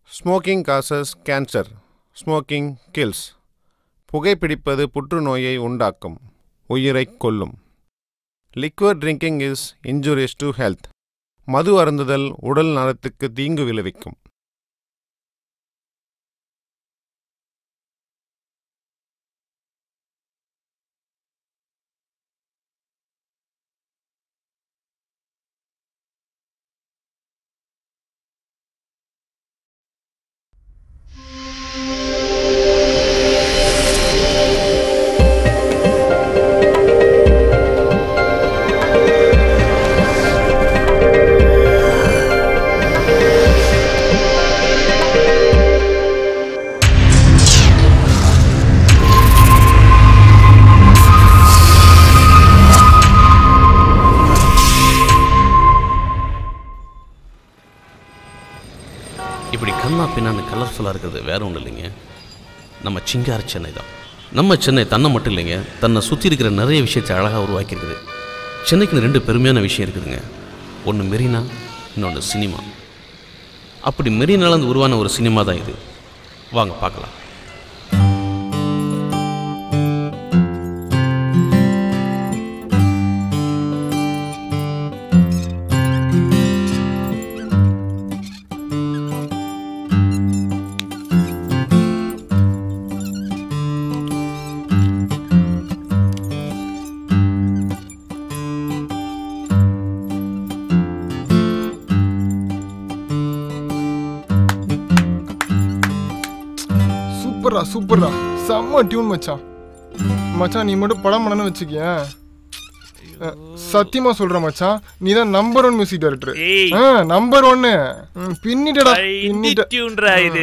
Smoking causes cancer smoking kills புகைப்பிடிப்பது புற்றுநோயை உண்டாக்கும் உயிரைக் கொல்லும் liquor drinking is injurious to health மது அருந்துதல் உடல் நலத்துக்கு தீங்கு விளைவிக்கும் இப்படி கண்ணா பின்னான்னு கலர்ஃபுல்லாக இருக்கிறது வேற ஒன்றும் இல்லைங்க நம்ம சிங்கார சென்னை தான் நம்ம சென்னை தன்னை மட்டும் இல்லைங்க தன்னை சுற்றி இருக்கிற நிறைய விஷயத்தை அழகாக உருவாக்கியிருக்குது சென்னைக்குன்னு ரெண்டு பெருமையான விஷயம் இருக்குதுங்க ஒன்று மெரினா இன்னொன்று சினிமா அப்படி மெரினாலேருந்து உருவான ஒரு சினிமா தான் இது வாங்க பார்க்கலாம் சூப்பர்ரா சூப்பர்ரா செம்ம டியூன் மச்சான் மச்சான் நீ மட்டும் படம் பண்ணனு வச்சுக்கியேன் அஹ், சத்தியமா சொல்ற மச்சான் நீ தான் நம்பர் ஒன் மியூசிக் டைரக்டர் ஏய். நம்பர் ஒன்னு பின்னிட்டடா பின்னிட்ட டியூன்ரா இது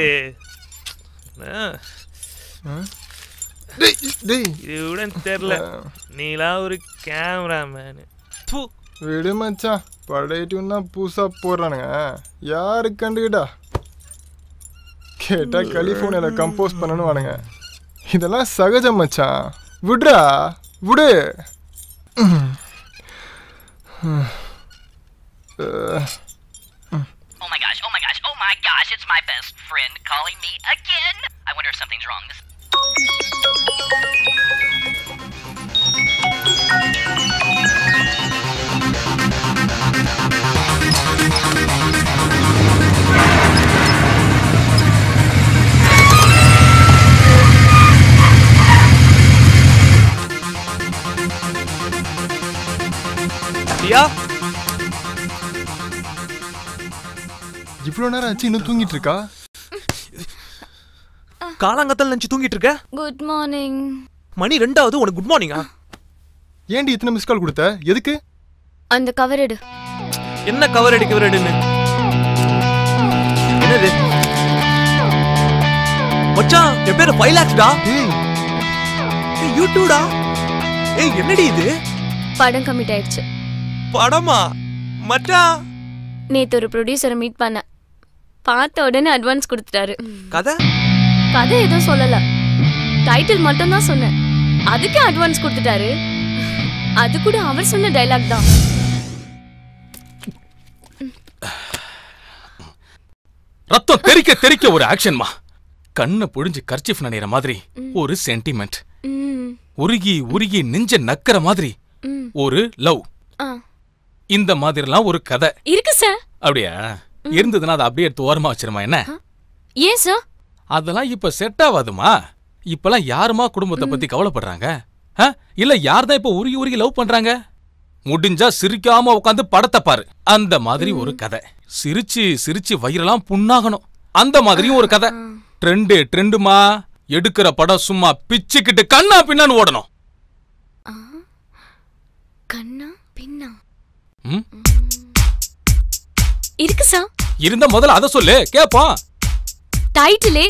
ஆ, டேய் டேய் இது கூட தெரியல நீலாம் ஒரு கேமராமேனு பூ விடு மச்சான் பழைய டியூன் தான் புதுசா போடுறானுங்க யாரு கண்டுக்கிட்டா கேட்டா கலிஃபோர்னியால கம்போஸ் பண்ணணும் வானுங்க இதெல்லாம் சகஜம் மச்சான் விடுறா விடு Oh my gosh, oh my gosh, oh my gosh, it's my best friend calling me again. I wonder if something's wrong. This தியா இவ்வளோ நேரம் ஆச்சு இன்னும் தூங்கிட்டு இருக்கா காலாங்கத்தல் நினச்சி தூங்கிட்டு இருக்க குட் மார்னிங் மணி ரெண்டாவது உனக்கு குட் மார்னிங்கா ஏன்டி இத்தனை மிஸ் கால் கொடுத்த எதுக்கு அந்த கவர் எடு என்ன கவர் அடிக்க வரடுன்னு என்னது மச்சான் என் பேரு ஃபைவ் லேக்ஸ்டா ஏய் ஏய் யூடியூடா ஏய் என்னடி இது படம் கமிட் ஆயிடுச்சு படமா மச்சான் நேத்து ஒரு ப்ரொடியூசரை மீட் பண்ணேன் பார்த்த உடனே அட்வான்ஸ் கொடுத்துட்டாரு கதை கதை எதுவும் சொல்லல டைட்டில் மட்டும் தான் சொன்னேன் அதுக்கே அட்வான்ஸ் கொடுத்துட்டாரு அது கூட அவர் சொன்ன டைலாக் தான் ரத்தம் தெறிக்க தெறிக்க ஒரு ஆக்ஷன்மா கண்ணை புழிஞ்சு கர்ச்சிஃப் நனைகிற மாதிரி ஒரு சென்டிமெண்ட் ம், உருகி உருகி நெஞ்ச நக்கற மாதிரி ம். ஒரு லவ் ஆ. இந்த மாதிரிலாம் ஒரு கதை இருக்கு சார் அப்படியா இருந்ததுன்னா அதை அப்படியே எடுத்து ஓரமா வச்சிருமா என்ன ஏன் சார் அதெல்லாம் இப்ப செட் ஆகாதுமா இப்பெல்லாம் யாருமா குடும்பத்தை பத்தி கவலைப்படுறாங்க ஆ? இல்ல யார் தான் இப்ப உருகி உருகி லவ் பண்றாங்க முடிஞ்சா சிரிக்காம உட்காந்து படத்தை பாரு அந்த மாதிரி ஒரு கதை சிரிச்சு சிரிச்சு வயிறெல்லாம் புண்ணாகணும் அந்த மாதிரியும் ஒரு கதை ட்ரெண்டு ட்ரெண்டுமா எடுக்கிற படம் சும்மா பிச்சுக்கிட்டு கண்ணா பின்னான்னு ஓடணும் கண்ணா பின்னா ம்? இருக்கு சார் இருந்தா முதல்ல அதை சொல்லு கேப்போம் டைட்டிலே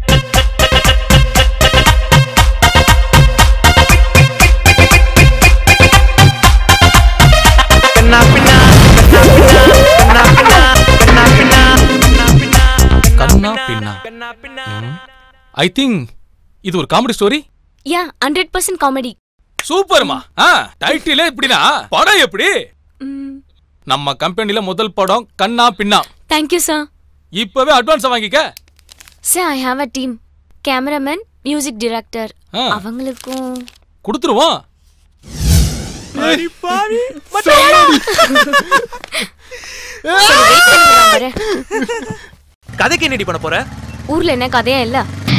கண்ணா பின்னா கண்ணா பின்னா கண்ணா பின்னா கண்ணா பின்னா கண்ணா பின்னா கண்ணா பின்னா ஐ திங்க் இது ஒரு comedy story yeah hundred percent comedy சூப்பர்மா ஆ டைட்டிலே இப்படினா படம் எப்படி நம்ம கம்பெனில முதல் படம் கண்ணா பின்னா தேங்க்யூ சார் இப்பவே அட்வான்ஸ் வாங்கிக்க sir I have a team cameraman music director ஆ. அவங்களுக்கும் கொடுத்துருவோம் சரி, wait பண்ணுங்க, நான் வரேன். கதைக்கு என்னடி பண்ண போற ஊர்ல என்ன கதையா இல்ல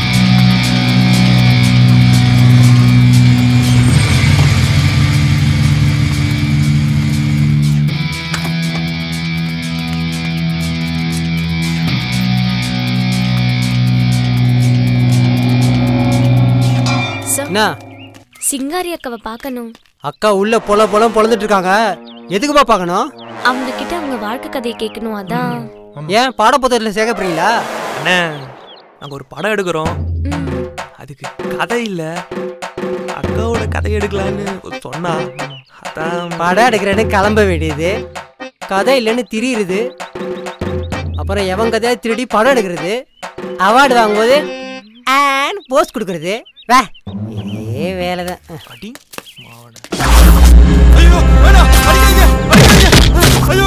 சார், என்ன சிங்காரி அக்காவை பார்க்கணும் அக்கா உள்ள பொல பொலம் பொழந்துட்டு இருக்காங்க எதுக்குப்பா பார்க்கணும் அவங்க கிட்ட அவங்க வாழ்க்கை கதையை கேட்கணும் அதான் ஏன் பாடப்புத்தகத்தில் சேர்க்க போறீங்களா அண்ணே நாங்க ஒரு படம் எடுக்கிறோம் ம், அதுக்கு கதை இல்ல அக்காவோட கதை எடுக்கலான்னு சொன்னா அதான் படம் எடுக்கிறேன்னு கிளம்ப வேண்டியது கதை இல்லைன்னு திரியுது அப்புறம் எவன் கதையா திருடி படம் எடுக்கிறது அவார்டு வாங்கும்போது ஆன் போஸ்ட் கொடுக்கறது வே ஏ வேலை தான் அடி மாவன ஐயோ வேணாம் அடிக்காதீங்க அடிக்காதீங்க ஐயோ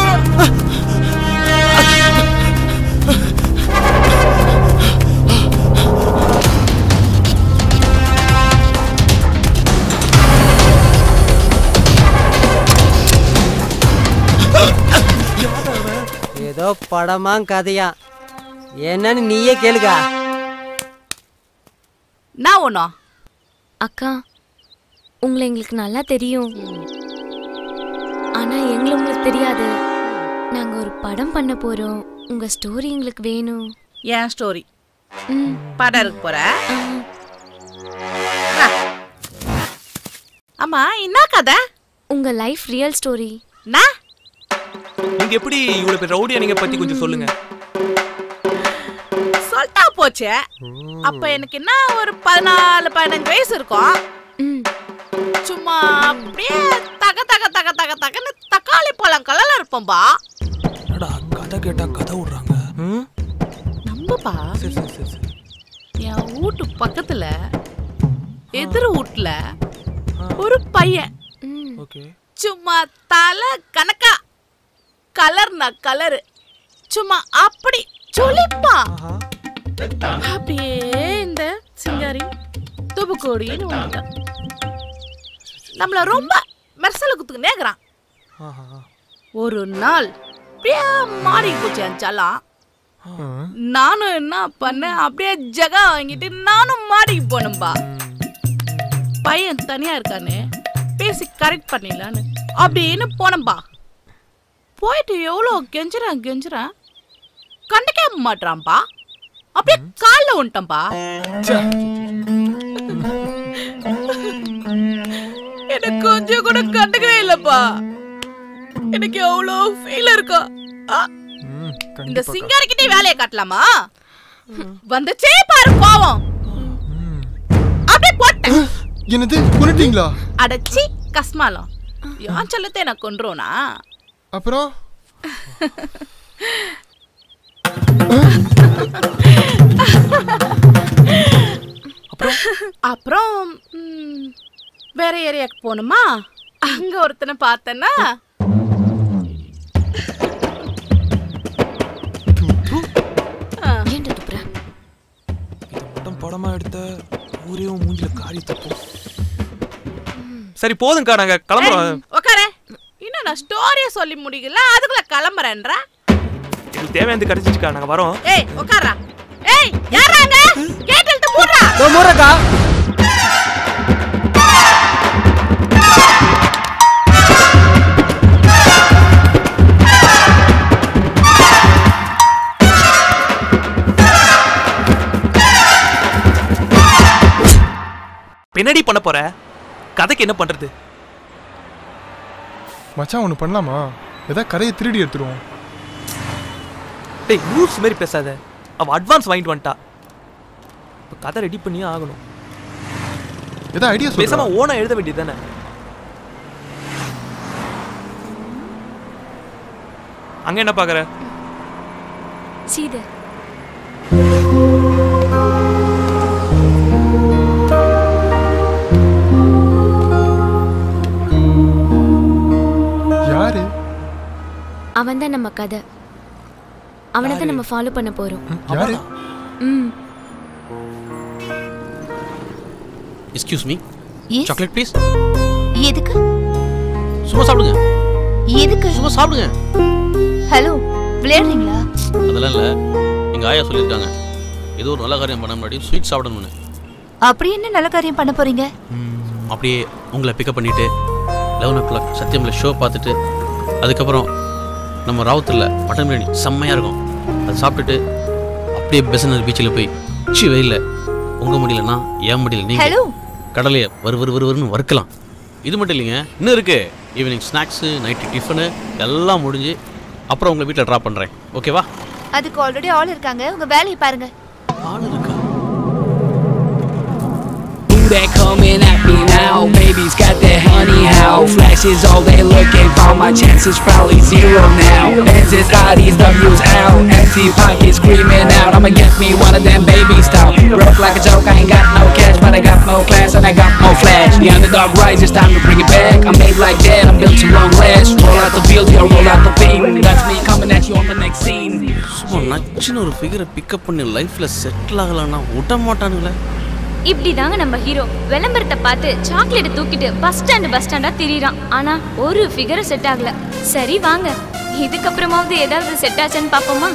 ஏதோ படமா கதையா என்னன்னு நீயே கேளுக்கா நான் ஒன்றும் அக்கா உங்களை எங்களுக்கு நல்லா தெரியும் ஆனா எங்களை உங்களுக்கு தெரியாது நாங்க ஒரு படம் பண்ண போறோம் உங்க ஸ்டோரி எங்களுக்கு வேணும் என் ஸ்டோரி ம், படம் இருக்க போற ஆ. ஆமா என்ன கதை உங்க லைஃப் ரியல் ஸ்டோரி நான் நீங்க எப்படி இவ்வளவு பேர் ரவுடியா நீங்க பத்தி கொஞ்சம் சொல்லுங்க சொல்லிட்டா போச்சு அப்ப எனக்கு என்ன ஒரு பதினாலு பதினஞ்சு வயசு இருக்கும் ம் சும்மா அப்படியே தக தக தக தக தகன்னு தக்காளி பழம் கலர்ல இருப்போம்பா என்னடா கதை கேட்டா கதை விடுறாங்க ம்? நம்புப்பா சரி சரி சரி சரி என் வீட்டு பக்கத்துல எதிர் வீட்டுல ஒரு பையன் ம் ஓகே சும்மா தலை கணக்கா கலர்னா கலரு சும்மா அப்படி சொலிப்பான் ஆஹா அப்படியே இந்த சிங்காரி துபுக்கோடின்னு வந்துட்டான் நம்மள ரொம்ப மெர்சல குத்துக்கு நேக்குறான் ஆஹா ஒரு நாள் அப்படியே மாறி போச்சு அஞ்சாலாம் நானும் என்ன பண்ணேன் அப்படியே ஜகா வாங்கிட்டு நானும் மாடிக்கு போனேன்பா பையன் தனியா இருக்கானே பேசி கரெக்ட் பண்ணிடலான்னு அப்படின்னு போனேன்பா போயிட்டு எவ்வளோ கெஞ்சுறான் கெஞ்சுறான் கண்டுக்கே மாட்றான்பா அப்படியே காலில் வந்துட்டேன்பா எனக்கு கொஞ்சம் கூட கண்டுக்கவே இல்லப்பா எனக்கு எவ்வளோ ஃபீல் இருக்கா ஆ, ம், இந்த கண்டிப்பா சிங்காரிக்கிட்டே வேலையை காட்டலாமா வந்துச்சே பாரு கோவம் அப்படியே போட்டேன் என்னது கொண்டுட்டீங்களா அடச்சி கஸ்மாலம் யான் சொல்லத்தை நான் கொன்றோனா அப்புறம் அப்புறம் ம், வேற ஏரியாக்கு போகணுமா அங்க ஒருத்தனை பார்த்தேன்னா ஏன்டா துப்புற இதை மட்டும் படமா எடுத்த ஊரே உன் மூஞ்சில காரி தப்போம் சரி போதும்க்கா நாங்க கிளம்புறோம் உக்கார இன்னும் நான் ஸ்டோரியை சொல்லி முடிக்கல அதுக்குள்ள கிளம்புறேன்ற எங்களுக்கு தேவையானது கிடைச்சிச்சுக்கா நாங்க வரோம் ஏய் உக்காரா ஏய் யாராங்க கேட் இழுத்து மூடுறா இதோ மூறக்கா பின்னாடி பண்ண போற கதைக்கு என்ன பண்றது மச்சான் ஒன்று பண்ணலாமா ஏதாவது கதையை திருடி எடுத்துருவோம் டேய் லூஸ் மாதிரி பேசாத அவ அட்வான்ஸ் வாங்கிட்டு வந்துட்டா இப்போ கதை ரெடி பண்ணியே ஆகணும் ஏதாவது ஐடியா பேசாம சொல்லுமா ஓனா எழுத வேண்டியது தானே அங்க என்ன பாக்குற சீது யாரு அவன் தான் நம்ம கதை அவனை தான் நம்ம ஃபாலோ பண்ண போறோம் யாரு ம் excuse me Yes. Chocolate please எதுக்கு சும்மா சாப்பிடுங்க எதுக்கு சும்மா சாப்பிடுங்க ஹலோ விளையாடுறீங்களா அதெல்லாம் இல்லை எங்கள் ஆயா சொல்லியிருக்காங்க ஏதோ ஒரு நல்ல காரியம் பண்ண முன்னாடி ஸ்வீட் சாப்பிடணும்னு அப்படி என்ன நல்ல காரியம் பண்ண போறீங்க அப்படியே உங்களை பிக்கப் பண்ணிவிட்டு லெவன் ஓ கிளாக் சத்தியமில் ஷோ பார்த்துட்டு அதுக்கப்புறம் நம்ம ராவுத்தில் மட்டன் பிரியாணி செம்மையாக இருக்கும் அதை சாப்பிட்டுட்டு அப்படியே பெசனர் பீச்சில் போய் சி வெயில்ல உங்கள் முடியலன்னா ஏன் முடியல நீங்கள் ஹலோ கடலையை வரு வரு வருன்னு வறுக்கலாம் இது மட்டும் இல்லைங்க இன்னும் இருக்கு ஈவினிங் ஸ்நாக்ஸு நைட்டு டிஃபனு எல்லாம் முடிஞ்சு அப்புறம் உங்களை வீட்டில் ட்ராப் பண்ணுறேன் ஓகேவா அதுக்கு ஆல்ரெடி ஆள் இருக்காங்க உங்க வேலையை பாருங்க Who that coming at me now? Baby's got that honey how Flash is all they looking for My chances probably zero now Benzes, Audis, W's out Empty pockets screaming out I'ma get me one of them baby style Broke like a joke, I ain't got no cash But I got more class and I got more flash The underdog rises, time to bring it back I'm made like that, I'm built to long last Roll out the field, yo, roll out the thing That's me coming at you on the next scene சும்மா நச்சுன்னு ஒரு ஃபிகரை pickup பண்ணி லைஃப்பில் settle ஆகலான்னா விட மாட்டானுங்களே இப்படி தாங்க நம்ம hero விளம்பரத்தை பார்த்து சாக்லேட் தூக்கிட்டு பஸ் ஸ்டாண்டு பஸ் ஸ்டாண்டா திரியிறான் ஆனா ஒரு ஃபிகரை செட் ஆகல சரி வாங்க இதுக்கப்புறமாவது ஏதாவது செட் ஆச்சான்னு பாப்போமா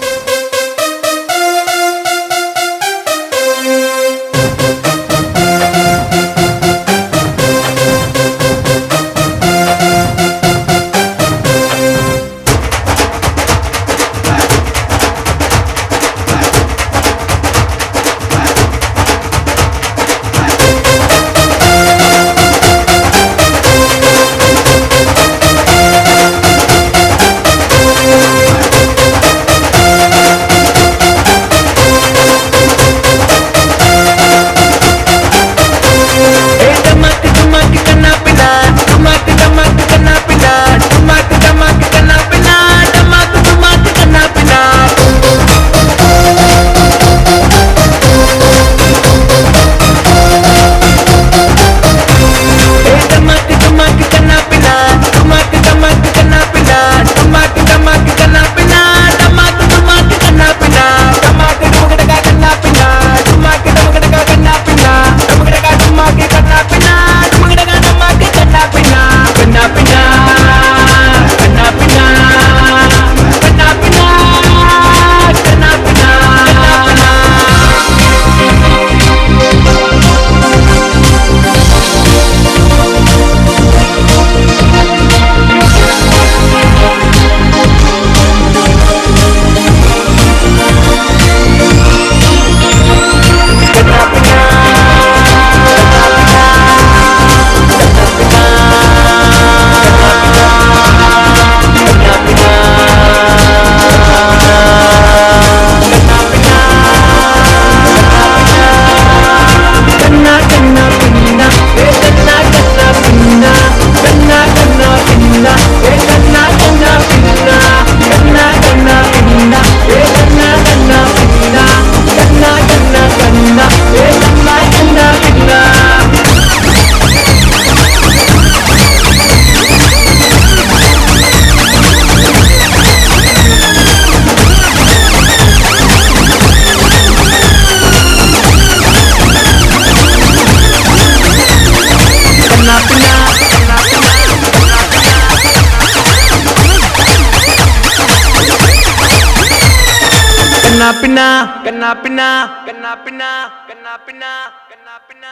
கண்ணா பின்னா கண்ணா பின்னா கண்ணா பின்னா கண்ணா பின்னா கண்ணா பின்னா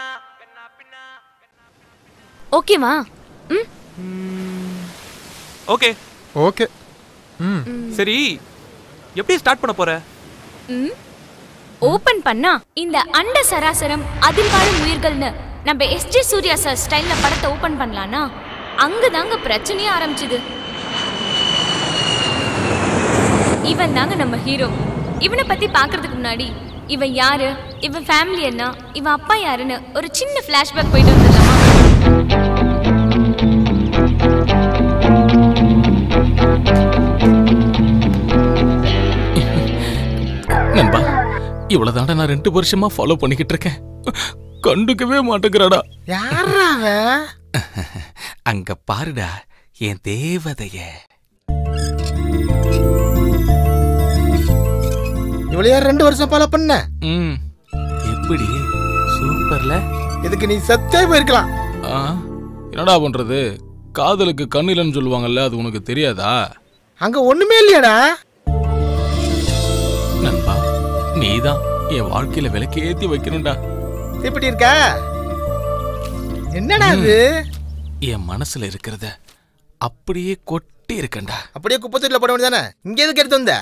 ஓகேவா ம் ஓகே ஓகே ம் சரி எப்படி ஸ்டார்ட் பண்ண போற ம் ஓபன் பண்ணா இந்த அண்ட சராசரம் அதில் வாழும் உயிர்கள்னு நம்ம எஸ்ஜே சூர்யா சார் ஸ்டைல்ல படத்தை ஓபன் பண்ணலானா அங்கதாங்க பிரச்சனையே ஆரம்பிச்சுது இவன் தாங்க நம்ம ஹீரோ இவனை பத்தி பார்க்கிறதுக்கு முன்னாடி இவன் யாரு இவன் ஃபேமிலி என்ன இவன் அப்பா யாருன்னு ஒரு சின்ன ஃபிளாஷ்பேக் போயிட்டு வந்துடலாமா நண்பா இவ்வளவுதான்டா நான் ரெண்டு வருஷமா ஃபாலோ பண்ணிக்கிட்டு இருக்கேன் கண்டுக்கவே மாட்டேங்கிறாடா யாரா அவன் அங்க பாருடா என் தேவதைய இவ்வளவு யார் ரெண்டு வருஷம் ஃபாலோ பண்ண ம் எப்படி சூப்பர்ல இதுக்கு நீ செத்தே போயிருக்கலாம் ஆ, என்னடா பண்றது காதலுக்கு கண்ணு இல்லைன்னு சொல்லுவாங்கல்ல அது உனக்கு தெரியாதா அங்க ஒண்ணுமே இல்லையாடா நண்பா நீதான் என் வாழ்க்கையில விளக்கேத்தி வைக்கணும்டா இப்படி இருக்க என்னடா இது என் மனசுல இருக்கிறத அப்படியே கொட்டி இருக்கேன்டா அப்படியே குப்பத்தூர்ல போட வேண்டியதானே இங்க எதுக்கு எடுத்து வந்த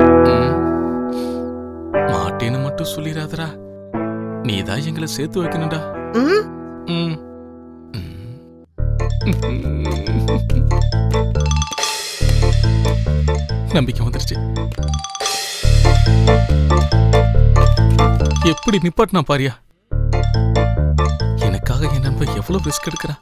மாட்டேன்னு மட்டும் சொல்லிடாதடா நீதான் எங்களை சேர்த்து வைக்கணும்டா ம்? ம். நம்பிக்கை வந்துருச்சு எப்படி நிப்பாட்டினா பாரியா எனக்காக என் நண்பன் எவ்வளவு ரிஸ்க் எடுக்கிறான்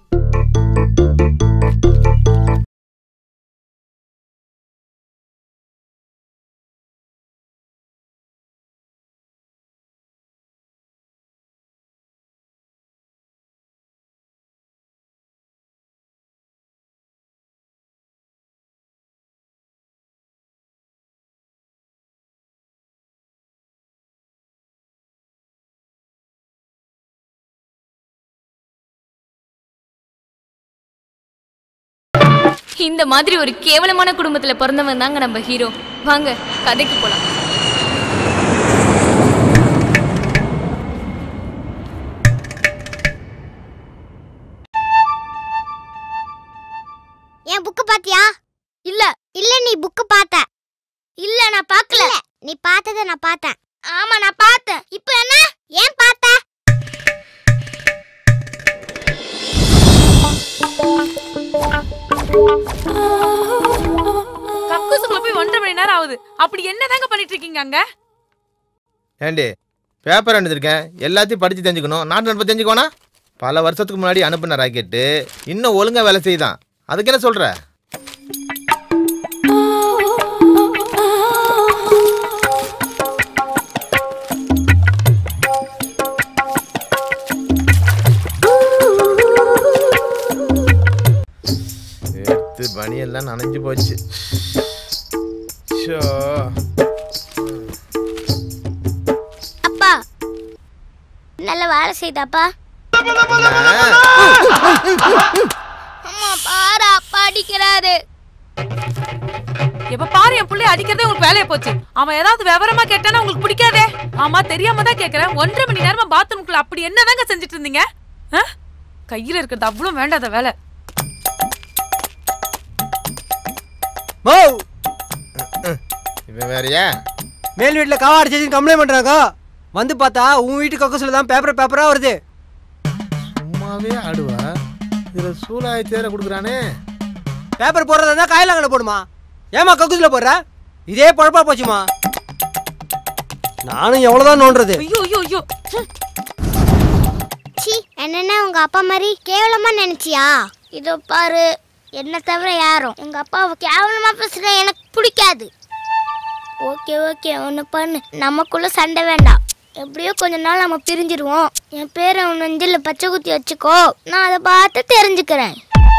இந்த மாதிரி ஒரு கேவலமான குடும்பத்துல பிறந்தவன் தாங்க நம்ம ஹீரோ வாங்க கதைக்கு போலாம் என் புக்கு பாத்தியா இல்ல இல்ல நீ புக்கு பார்த்த இல்ல நான் பார்க்கல நீ பார்த்தத நான் பார்த்தேன் ஆமா நான் பார்த்தேன் இப்போ என்ன ஏன் பார்த்த கக்கூசுக்குள்ள போய் ஒன்றரை மணி நேரம் ஆகுது அப்படி என்னதாங்க பண்ணிட்டு இருக்கீங்க அங்க ஏண்டி பேப்பர் அனுப்பிச்சிருக்கேன் எல்லாத்தையும் படிச்சு தெரிஞ்சுக்கணும் நாட்டு நடப்பு தெரிஞ்சுக்கோனா பல வருஷத்துக்கு முன்னாடி அனுப்புன ராக்கெட்டு இன்னும் ஒழுங்கா வேலை செய்யுதான் அதுக்கு என்ன சொல்ற எடுத்து பனியெல்லாம் நனைஞ்சு போச்சு ஷோ அப்பா நல்ல வேலை செய்தாப்பா அம்மா பாரு அப்பா அடிக்கிறாரு எப்ப பாரு என் புள்ளைய அடிக்கிறதே உங்களுக்கு வேலையா போச்சு அவன் ஏதாவது விவரமா கேட்டானா உங்களுக்கு பிடிக்காதே ஆமா தெரியாம தான் கேக்குறேன் ஒன்றரை மணி நேரமா பாத்ரூம்குள்ள அப்படி என்னதாங்க செஞ்சுட்டு இருந்தீங்க ஆ? கையில இருக்கிறது அவ்வளவு வேண்டாத வேலை மோ இவன் வேறயா மேல் வீட்டில் காவா அடிச்சதுன்னு கம்ப்ளைண்ட் பண்ணுறாங்க வந்து பார்த்தா உன் வீட்டு கக்கூசில் தான் பேப்பர் பேப்பராக வருது சும்மாவே ஆடுவா இதுல சூலாய் தேர கொடுக்குறானே பேப்பர் போடுறதா இருந்தால் காயிலாங்கல போடுமா ஏமா கக்கூசில் போடுற இதே பழப்பா போச்சுமா நானும் எவ்வளோதான் நோண்டுறது ஐயோ ஐயோ ஐயோ சி என்னென்ன உங்க அப்பா மாதிரி கேவலமா நினைச்சியா இதோ பாரு என்ன தவிர யாரும் உங்க அப்பாவை கேவலமா பேசுற எனக்கு பிடிக்காது ஓகே ஓகே ஒன்று பண்ணு நமக்குள்ள சண்டை வேண்டாம் எப்படியோ கொஞ்ச நாள் நம்ம பிரிஞ்சிருவோம் என் பேரை உன் நெஞ்சில் பச்சை குத்தி வச்சுக்கோ நான் அதை பார்த்து தெரிஞ்சுக்கிறேன்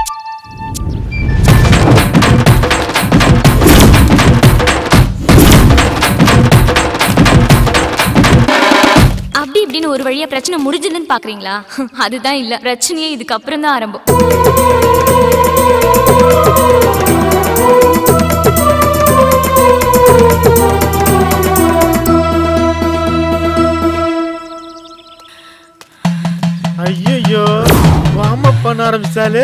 அப்படி இப்படின்னு ஒரு வழியா பிரச்சனை முடிஞ்சதுன்னு பாக்குறீங்களா அதுதான் இல்ல பிரச்சனையே இதுக்கு அப்புறம் தான் ஆரம்பம் ஐயோ வார்ம் அப் பண்ண ஆரம்பிச்சாலே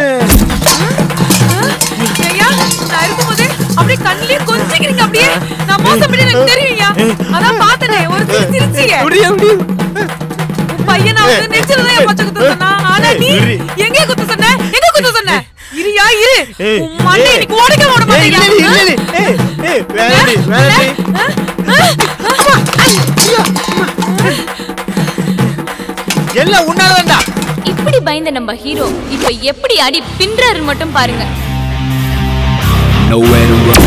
ஐயா நான் இருக்கும்போதே அப்படியே கண்ணிலே கொஞ்சிக்கிறீங்க அப்படியே நான் மோசம் பண்ணி எனக்கு தெரியும்யா அதான் பார்த்தனே ஒரு சிரி சிரிச்சியே உன் பையனாவது நெஞ்சில தான் என் பச்சை குத்த சொன்னா ஆனா நீ எங்க குத்த சொன்ன எங்க குத்த சொன்ன இரியா இரு உன் மண்டை இன்னைக்கு உடைக்க விட மாட்டேங்க எல்லாம் உன்னாலதான்டா இப்படி பயந்த நம்ம ஹீரோ இப்ப எப்படி அடி பின்றாரு மட்டும் பாருங்க Nowhere to run,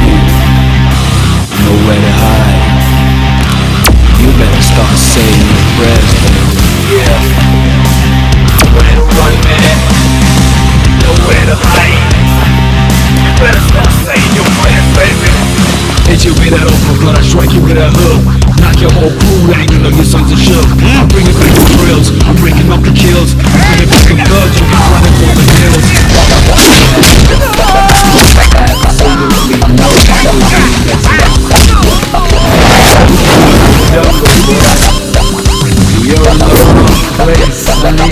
nowhere to hide. You better start saying your prayers, baby. Yeah. Nowhere to run, man. Nowhere to hide. You better start saying your prayers, baby. Hit you with a hook, I'm gonna strike you with a hook. Not back your whole crew and you know your sons are shook. I'm bringing back the thrills, I'm breaking up the kills. I'm bringing back the thugs, you can run it for the hills. You're in the wrong place, honey.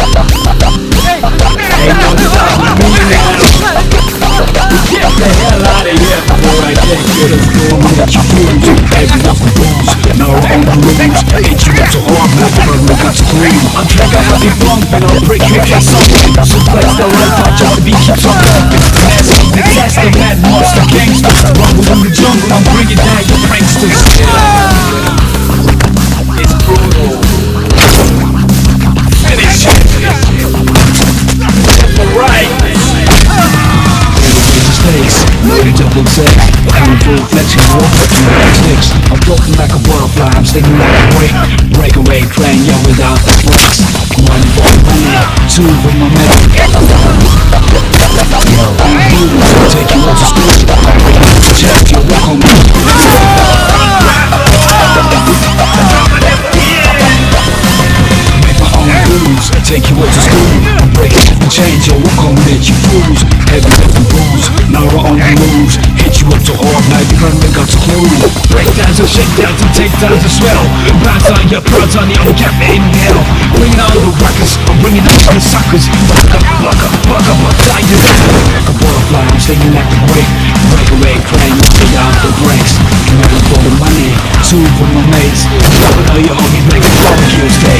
Ain't no stopping me now. Get the hell out of here before I get you to go let you fuse. Heavy up the booze, now we're on the loose. Hit you up so hard, now the burn got scream. I'm trigger happy bumping, I'll break your case something. Suplex the right part, just to be keeps on bumping. Mask up the test, the mad monster gangster. Rumble in the jungle, I'm bringing down your pranksters. It's brutal. Finish it. Right. Mistakes, loaded double take Coming full flexing, walk up to my sticks I'm floating like a butterfly, I'm stinging like a break Breakaway train, yo, without the brakes One for the money, two for my medal Yo, I'm take you out to school Break you to chest, you walk on me Make my own rules, take you out to school Break it and change, yo, walk on with you fools Heavy lifting booze, now we're on the moves Hit you up so hard, now you run got to clue Breakdowns and shakedowns and takedowns as well Bounce on your prods on the old cap in hell Bringing all the rockers, I'm bringing out the suckers Buck up, buck up, buck up, buck up, Like a butterfly, I'm stinging like the break Breakaway crane, without the brakes One for the money, two for my mates Dropping all your homies, make a barbecue steak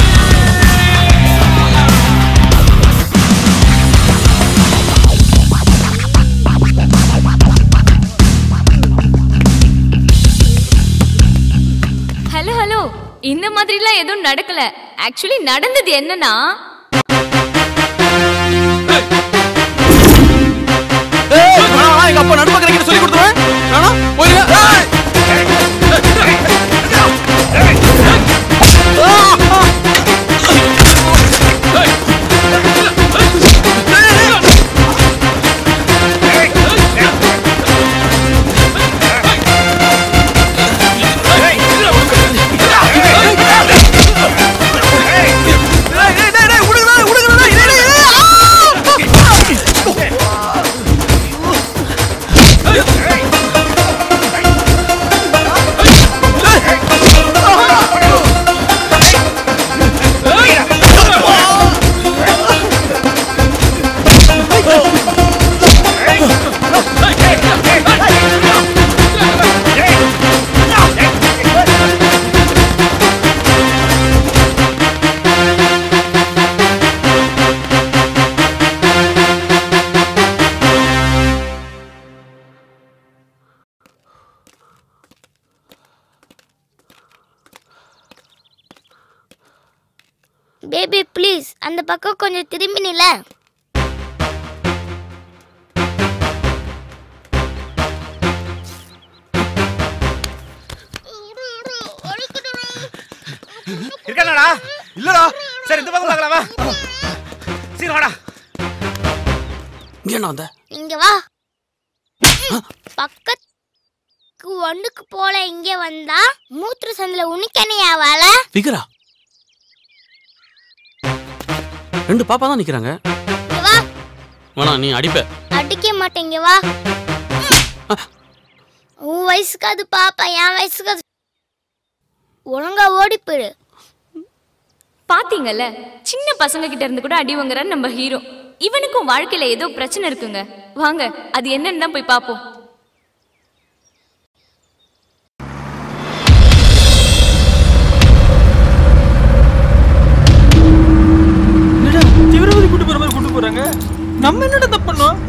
hello hello இந்த மாதிரிலாம் எதுவும் நடக்கல actually நடந்தது என்னன்னா எங்க அப்பா நடுப்பக்கரைக்கு சொல்லி கொடுத்துருவேன் வேணா போயிருங்க பேபி ப்ளீஸ் அந்த பக்கம் கொஞ்சம் திரும்பி நில இருக்கானடா இல்லடா சரி இந்த பக்கம் பார்க்கலாம் வா சரி வாடா இங்க என்ன வந்த இங்க வா பக்கத்துக்கு ஒண்ணுக்கு போல இங்க வந்தா மூத்திர சந்தில உனிக்கனையா வாழ விகரா ரெண்டு பாப்பா தான் நிக்கிறாங்க இங்க வா வேணா நீ அடிப்ப அடிக்க மாட்டேங்க வா உன் வயசுக்கு அது பாப்பா என் வயசுக்கு அது ஒழுங்கா ஓடி போயிடு பாத்தீங்கல்ல சின்ன பசங்க கிட்ட இருந்து கூட அடி வாங்குறாரு நம்ம ஹீரோ இவனுக்கும் வாழ்க்கையில ஏதோ பிரச்சனை இருக்குங்க வாங்க அது என்னன்னு தான் போய் பாப்போம் என்னடா தீவிரவாதி கூட்டு போற மாதிரி கூட்டு போறாங்க நம்ம என்னடா தப்பு பண்ணோம்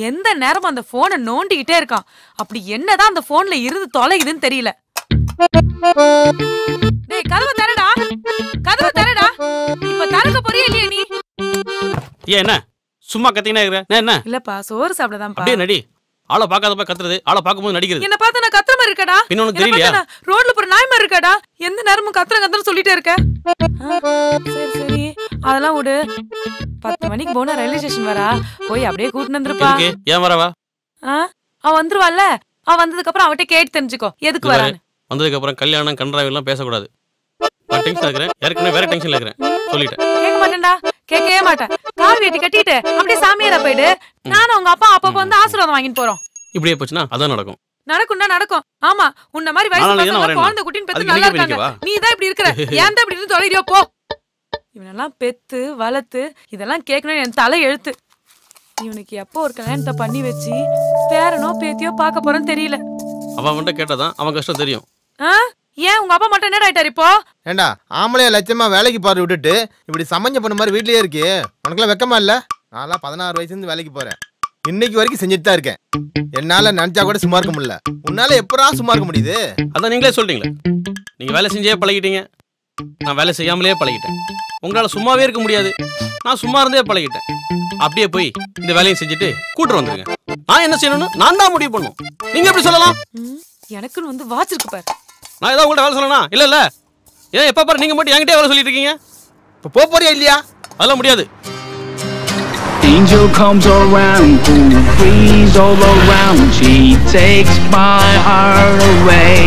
எந்த நேரமும் அந்த போனை நோண்டிக்கிட்டே இருக்கான் அப்படி என்னதான் அந்த போன்ல இருந்து தொலையுதுன்னு தெரியல டேய் கதவை தரடா கதவை தரடா இப்ப திறக்க போறியா இல்லையா நீ ஏன் என்ன சும்மா கத்தினா இருக்கிற நான் என்ன இல்லப்பா சோறு சாப்பிடதான்ப்பா அப்படியே நடி ஆளை பார்க்காதப்ப கத்துறது ஆளை பார்க்கும்போது நடிக்கிறது என்ன பார்த்து நான் கத்துற மாதிரி இருக்கடா பின்ன உனக்கு என்னை தெரியலையா? பார்த்தா நான் ரோட்ல போற நாய் மாதிரி இருக்கடா எந்த நேரமும் கத்துற கத்துற சொல்லிட்டே இருக்க ஆ, சரி சரி அதெல்லாம் விடு பத்து மணிக்கு போனா ரயில்வே ஸ்டேஷன் வரா போய் அப்படியே கூட்டிட்டு வந்துருப்பா எதுக்கு ஏன் வரவா ஆ, அவ வந்துருவாள்ல அவ வந்ததுக்கு அப்புறம் அவட்ட கேட்டு தெரிஞ்சுக்கோ எதுக்கு இது பாரு, வரான்னு வந்ததுக்கு அப்புறம் கல்யாணம் கன்றாவி எல்லாம் பேசக்கூடாது நான் டென்ஷன் இருக்கிறேன் ஏற்கனவே வேற டென்ஷன்ல இருக்கிறேன் சொல்லிட்டேன் கேட்க மாட்டேன்டா கேட்கவே மாட்டேன் கார் வேட்டி கட்டிட்டு அப்படியே சாமியாரா போயிடு நானும் உங்க அப்பா அப்பப்ப வந்து ஆசீர்வாதம் வாங்கிட்டு போறோம் இப்படியே போச்சுன்னா அதான் நடக்கும் நடக்கும்னா நடக்கும் ஆமா உன்ன மாதிரி வயசு நாளைக்கு தானே பசங்க வரேன் குழந்தை குட்டின்னு பெத்து அதுக்கு நல்லா இன்னைக்கே இருக்காங்க பண்ணிக்கவா? நீ தான் இப்படி இருக்கிற ஏன் தான் இப்படி இருந்து தொலைறியோ போ இவனெல்லாம் பெத்து வளர்த்து இதெல்லாம் கேட்கணும் என் தலை எழுத்து இவனுக்கு எப்போ ஒரு கல்யாணத்தை பண்ணி வச்சு பேரனோ பேத்தியோ பார்க்க போறேன்னு தெரியல அவன் மட்டும் கேட்டாதான் அவன் கஷ்டம் தெரியும் ஆ? ஏன் உங்க அப்பா மட்டும் என்ன ஆயிட்டாரு இப்போ ஏண்டா ஆம்பளைய லட்சமா வேலைக்கு போற விட்டுட்டு இப்படி சமஞ்ச பண்ண மாதிரி வீட்லயே இருக்கே உனக்குலாம் வெக்கமா இல்ல நான்லாம் பதினாறு வயசுல இருந்து வேலைக்கு போறேன் இன்னைக்கு வரைக்கும் செஞ்சுட்டு தான் இருக்கேன் என்னால நினைச்சா கூட சும்மா இருக்க முடியல உன்னால எப்படா சும்மா இருக்க முடியுது அதான் நீங்களே சொல்லிட்டீங்களே நீங்க வேலை செஞ்சே பழகிட்டீங்க நான் வேலை செய்யாமலே பழகிட்டேன் உங்களால சும்மாவே இருக்க முடியாது நான் சும்மா இருந்தே பழகிட்டேன் அப்படியே போய் இந்த வேலையும் செஞ்சுட்டு கூட்டு வந்துருங்க நான் என்ன செய்யணும்னு நான் தான் முடிவு பண்ணும் நீங்க எப்படி சொல்லலாம் எனக்குன்னு வந்து வாச்சிருக்கு பாரு நான் ஏதாவது உங்கள்ட்ட வேலை சொல்லணும் இல்ல இல்ல ஏன் எப்ப பாரு நீங்க மட்டும் என்கிட்டயே வேலை சொல்லிட்டு இருக்கீங்க இப்போ போக போறியா இல்லையா அதெல்லாம் முடியாது Angel comes around, who freeze all around. She takes my heart away.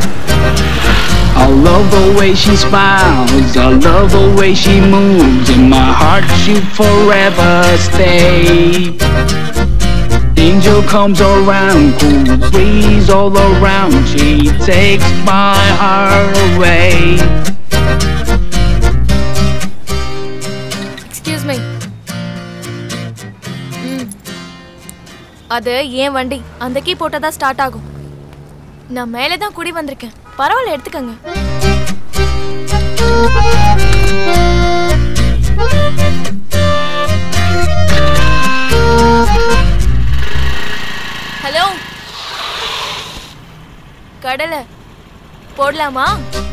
I love the way she smiles, I love the way she moves. In my heart, she'll forever stay. Angel comes around, who freeze all around. She takes my heart away. Excuse me அது ஏன் வண்டி அந்த key போட்டால் தான் start ஆகும் நான் மேலே தான் குடி வந்திருக்கேன் பரவாயில்ல எடுத்துக்கங்க ஹலோ கடலை போடலாமா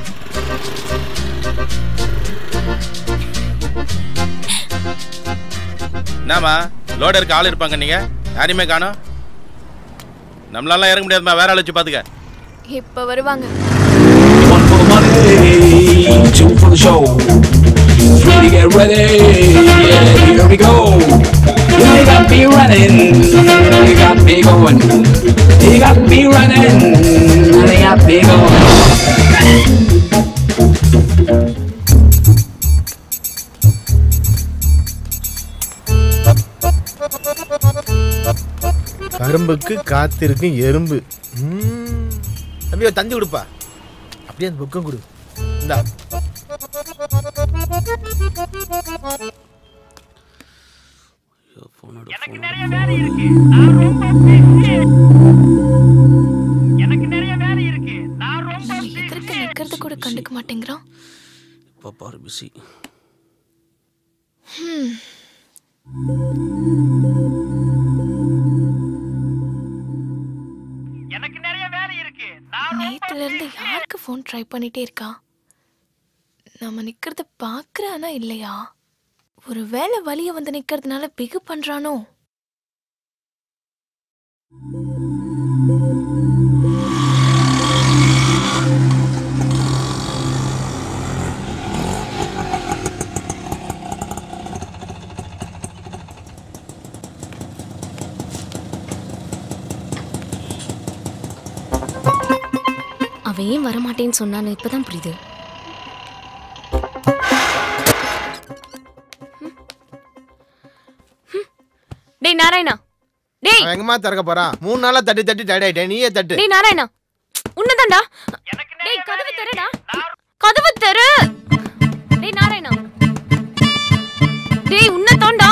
என்னம்மா லோடருக்கு ஆள் இருப்பாங்க நீங்க யாரையுமே காணோம் நம்மளால இறங்க முடியாதும்மா வேற ஆள் வச்சு பாத்துக்க இப்ப வருவாங்க Two for the show. Three to get ready. Yeah, here we go. You got me running. You got me going. You got me running. You got me going. கரும்புக்கு காத்திருக்கும் எறும்பு ம். தம்பி ஒரு தந்தி கொடுப்பா அப்படியே அந்த புக்கம் கொடு இந்தா எதிர்க்க நிக்கிறது கூட கண்டுக்க மாட்டேங்கிறான் இப்போ பாரு பிஸி ஹம். நேத்துல இருந்து யாருக்கு ஃபோன் ட்ரை பண்ணிட்டே இருக்கா நம்ம நிக்கிறத பாக்குறானா இல்லையா ஒரு வேலை வழிய வந்து நிக்கிறதுனால பிகு பண்றானோ அவன் ஏன் வரமாட்டேன்னு சொன்னான்னு இப்பதான் புரியுது ம். ம். டேய் நாராயணா டேய் அவன் எங்கம்மா திறக்க போறான் மூணு நாளா தட்டி தட்டி டயர்ட் ஆயிட்டேன் நீயே தட்டு டேய் நாராயணா உன்னதான்டா டேய் கதவு தரடா கதவு தர டேய் நாராயணா டேய் உன்னதான்டா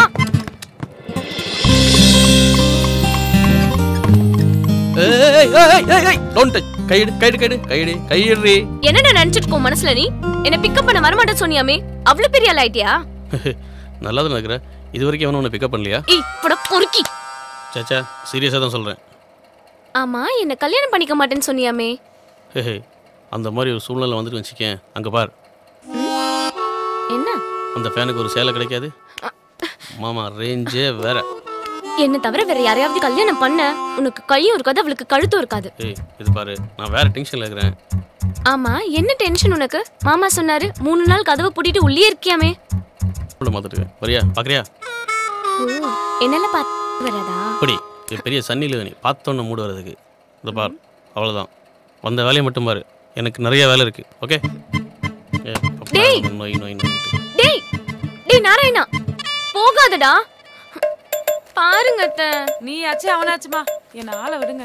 ஏய் ஏய் ஏய் ஏய் டோன்ட் டச் கைடு கைடு கைடு கைடு கையிடுறி என்னடா நினைச்சிட்டு இருக்கோம் மனசுல நீ என்ன பிக்கப் பண்ண வரமாட்டேன்னு சொன்னியாமே அவ்வளவு பெரிய ஆள் ஆயிட்டியா நல்லா தான் இருக்கிற இது வரைக்கும் அவனும் உன்னை பிக்கப் பண்ணலையா ஏய் பட பொறுக்கி சேச்சா சீரியஸாக தான் சொல்கிறேன் ஆமா என்ன கல்யாணம் பண்ணிக்க மாட்டேன்னு சொன்னியாமே ஹே அந்த மாதிரி ஒரு சூழ்நிலை வந்துட்டு வச்சுக்கேன் அங்கே பார் என்ன அந்த ஃபேனுக்கு ஒரு சேலை கிடைக்காது மாமா ரேஞ்சே வேற என்ன தவிர வேற யாரையாவது கல்யாணம் பண்ண உனக்கு கையும் இருக்காது அவளுக்கு கழுத்தும் இருக்காது ஏய் இது பாரு நான் வேற டென்ஷனில் இருக்கிறேன் ஆமா என்ன டென்ஷன் உனக்கு மாமா சொன்னாரு மூணு நாள் கதவை பூட்டிட்டு உள்ளே இருக்கியாமே உள்ள மாத்துட்டு வரியா பார்க்குறியா ஓ என்னெல்லாம் பார்த்து வராதா அப்படி இது பெரிய சன்னியில் நீ பார்த்தோன்னு மூடு வர்றதுக்கு இந்த பார் அவ்வளோதான் வந்த வேலையை மட்டும் பாரு எனக்கு நிறைய வேலை இருக்கு ஓகே ஏ, அப்பா, டேய். நோய் நோய் நோய் டேய் டேய் நாராயணா போகாதடா பாருங்க அத்தை நீ ஆச்சு அவனாச்சுமா என்ன ஆளை விடுங்க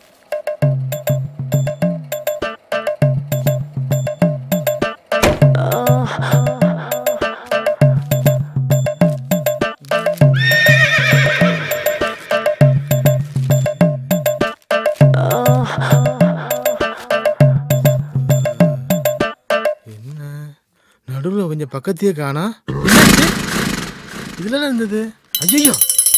நடுவில் கொஞ்சம் பக்கத்தையே காணா இதுல என்ன இருந்தது ஐயோ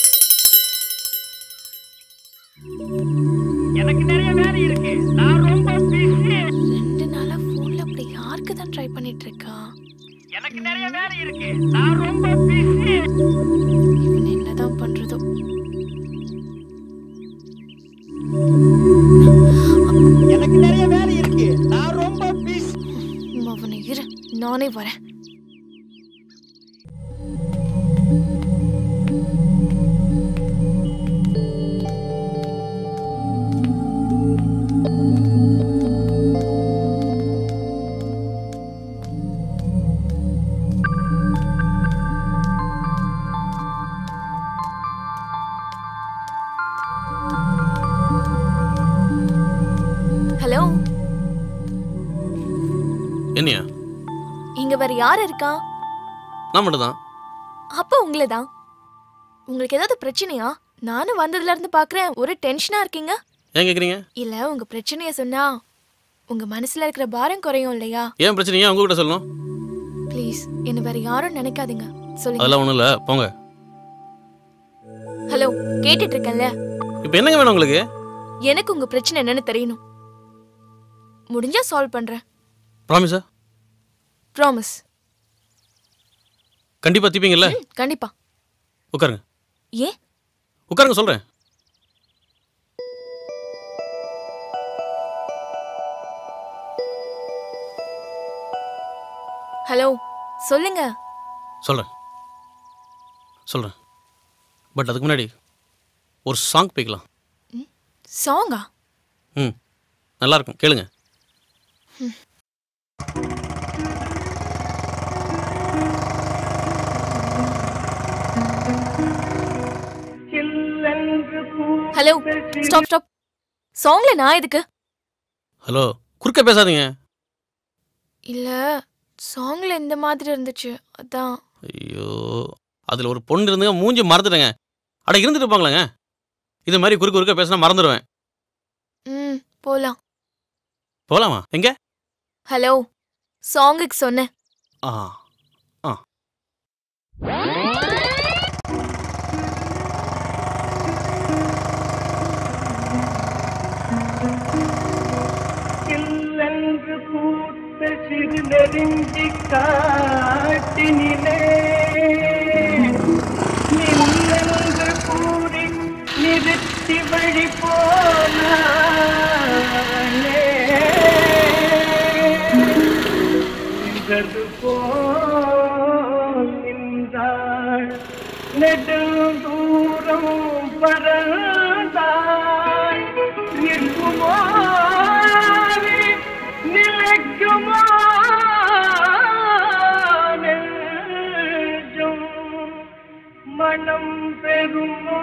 எனக்கு நிறைய வேலை இருக்கு நான் ரொம்ப பிஸி ரெண்டு நாளா போன்ல அப்படி யாருக்கு தான் ட்ரை பண்ணிட்டு இருக்கா எனக்கு நிறைய வேலை இருக்கு நான் ரொம்ப பிஸி இவன் என்னதான் பண்றதோ எனக்கு நிறைய வேலை இருக்கு நான் ரொம்ப பிஸி அவனை இரு நானே வரேன் ஹலோ என்னையா இங்க வேற யார் இருக்கா நான் மட்டும் தான் அப்ப உங்களை தான் உங்களுக்கு ஏதாவது பிரச்சனையா நானும் வந்ததுல இருந்து பாக்குறேன் ஒரு டென்ஷனா இருக்கீங்க ஏன் கேட்குறீங்க இல்ல உங்க பிரச்சனைய சொன்னா உங்க மனசுல இருக்கிற பாரம் குறையும் இல்லையா ஏன் பிரச்சனை ஏன் உங்ககிட்ட சொல்லணும் ப்ளீஸ் என்ன வேற யாரும் நினைக்காதீங்க சொல்லுங்க அதெல்லாம் ஒன்றும் இல்லை போங்க ஹலோ கேட்டுட்டு இருக்கேன்ல இப்போ என்னங்க வேணும் உங்களுக்கு எனக்கு உங்க பிரச்சனை என்னன்னு தெரியணும் முடிஞ்சா சால்வ் பண்றேன் ப்ராமிஸா ப்ராமிஸ் கண்டிப்பாக தீப்பீங்கல்ல கண்டிப்பா உட்காருங்க ஏன் உட்காருங்க சொல்கிறேன் ஹலோ சொல்லுங்க சொல்கிறேன் சொல்கிறேன் பட் அதுக்கு முன்னாடி ஒரு சாங் போய்க்கலாம் சாங்கா ம் நல்லாயிருக்கும் கேளுங்க ஹலோ ஸ்டாப் ஸ்டாப் சாங்ல நான் எதுக்கு ஹலோ குறுக்க பேசாதீங்க இல்ல சாங்ல இந்த மாதிரி இருந்துச்சு அதான் ஐயோ அதில் ஒரு பொண்ணு இருந்துங்க மூஞ்சி மறந்துடுங்க அட இருந்துட்டு இருப்பாங்களேங்க இது மாதிரி குறுக்க குறுக்க பேசினா மறந்துடுவேன் ம் போலாம் போகலாமா எங்க ஹலோ சாங்குக்கு சொன்னேன் ஆ ஆ சில்லென்று பூத்த சிறு நெருங்கி காட்டினிலே நில்லென்று கூறி நிறுத்தி வழி போனாலே நின்றது போல் நின்றாள் நெடுந்தூரம் பறந்தாள் நிற்குமோ நிலைக்குமோ நெஞ்சும் மனம் பெறுமோ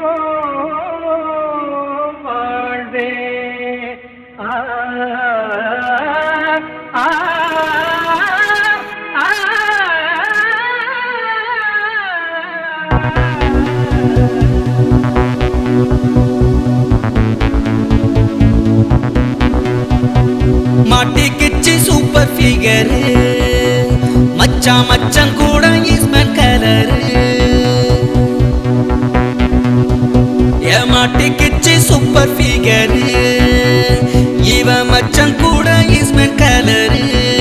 வாழ்வே ஆ ஆ ஆ மாட்டிக்கிச்சு சூப்பர் ஃபிகரு மச்சான் மச்சான் கூட இஸ்மன் கலரு ஏமாட்டி மச்சான் கூட ஈஸ்மெண்ட் கலரு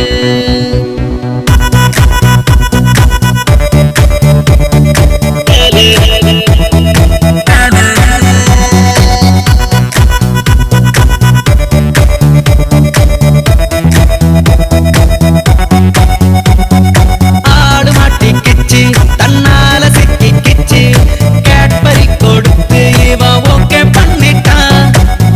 ஆடு மாட்டிக்கிச்சு தன்னால சிக்கிக்கிச்சு கேட்பரி கொடுத்து இவன் ஓகே பண்ணிட்டான்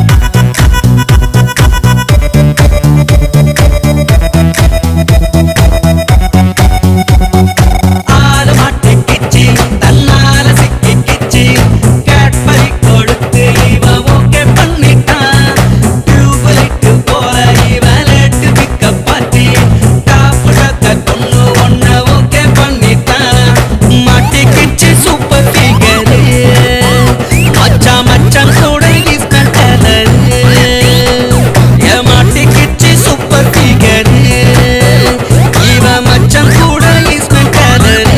ஆடு மாட்டிக்கிச்சு தன்னால சிக்கிக்கிச்சு கேட்பரி கொடுத்து இவன் ஓகே பண்ணிட்டான் டியூப்லைட்டு போல இவன் லேட்டு பிக்கப் பார்ட்டி டாப்பு டக்கர் பொண்ணு ஒன்ன ஓகே பண்ணிட்டான் மாட்டிக்கிச்சு சூப்பர் ஃபிகரு மச்சான் மச்சான் கூட இஸ்கன் கலரு ஏ மாட்டிக்கிச்சு சூப்பர் ஃபிகரு இவன் மச்சான் கூட இஸ்கன் கலரு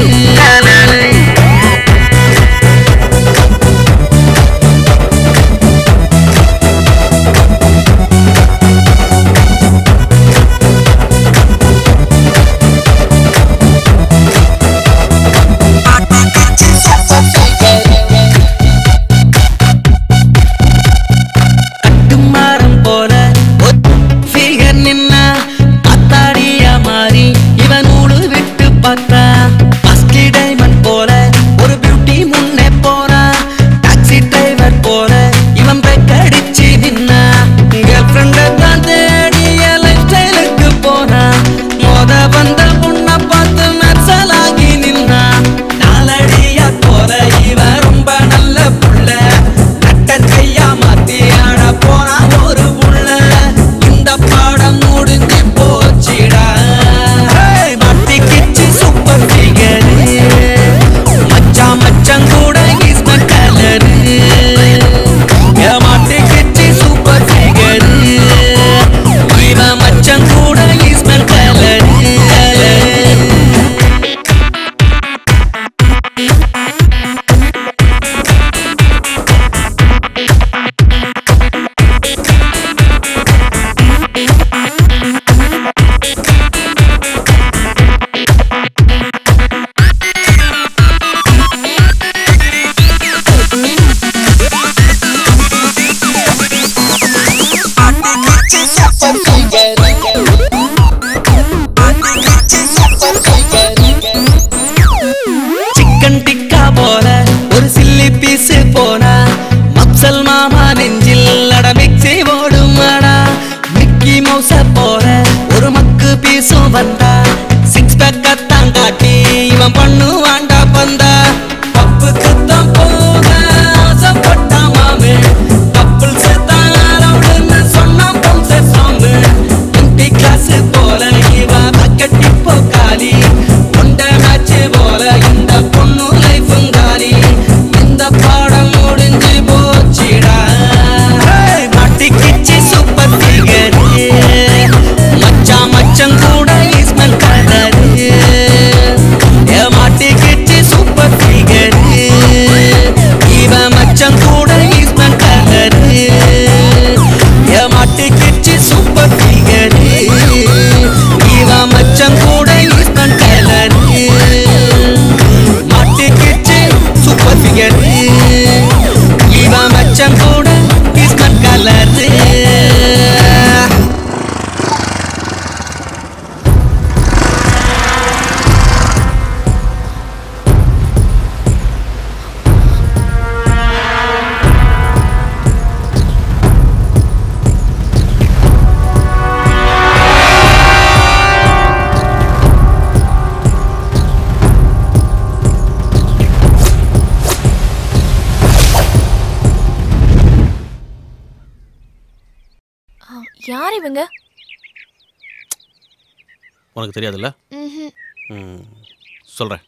கட்டுமாரம் போல ஃபிகர் நின்னா அத்தாடியா மாறி இவன் நூலு விட்டு பார்த்தா மஸ்கி டைமண்ட் போல ஒரு பியூட்டி முன்னே போனா டாக்ஸி டிரைவர் போல இவன் பிரேக் அடிச்சு நின்னா கேர்ள் ஃப்ரெண்ட தான் தேடி லைஃப் ஸ்டைலுக்கு போனா மோத வந்த பொண்ண பார்த்து மெர்சலாகி நின்னா நாலடியா போல இவன் ரொம்ப நல்ல புள்ள கட்டர் கையா மாத்தி ஆட போனா ஒரு புள்ள இந்த பாடம் முடிஞ்சு போச்சுடா ஹேய், மாட்டிக்கிச்சு சூப்பர் ஃபிகரு மச்சான் மச்சான் கூட இஸ்ம கலரு மாட்டிக்கிச்சு சூப்பர் ஃபிகரு இவன் மச்சான் கூட இஸ்ம கலரு சிக்கன் டிக்கா போல ஒரு சில்லி பீஸ் போனா மப்சல் மாமா நெஞ்சில் அட மிக்ஸி ஓடுமாடா மிக்கி மவுச போல ஒரு மக்கு பீஸும் வந்தா சிக்ஸ் பேக்கத்தான் காட்டி இவன் பண்ணுவாண்டா பந்தா பப்புக்கு தான் போக ஆசைப்பட்டா மாமே கப்புள் சேர்த்தான் அலவுடுன்னு சொன்னான் பொம்ச சாமு எம்டி கிளாஸ் போல இவன் பக்கெட் இப்போ காலி கொண்ட மேட்ச் போல இந்த பொண்ணு லைஃபும் காலி இந்த பாடம் முடிஞ்சு போச்சுடா ஹேய், மாட்டிக்கிச்சு சூப்பர் ஃபிகரு மச்சான் மச்சான் கூட இஸ்மல் கலரு ஏ மாட்டிக்கிச்சு சூப்பர் ஃபிகரு இவன் மச்சான் கூட இஸ்மல் கலரு ஏ மாட்டிக்கிச்சு சூப்பர் ஃபிகரு இவன் மச்சான் கூட இஸ்மல் கலரு மாட்டிக்கிச்சு சூப்பர் ஃபிகரு இவன் மச்சான் கூட இஸ்மல் கலரு யார் இவங்க உனக்கு தெரியாதுல்ல ம்ஹும். ம் சொல்கிறேன்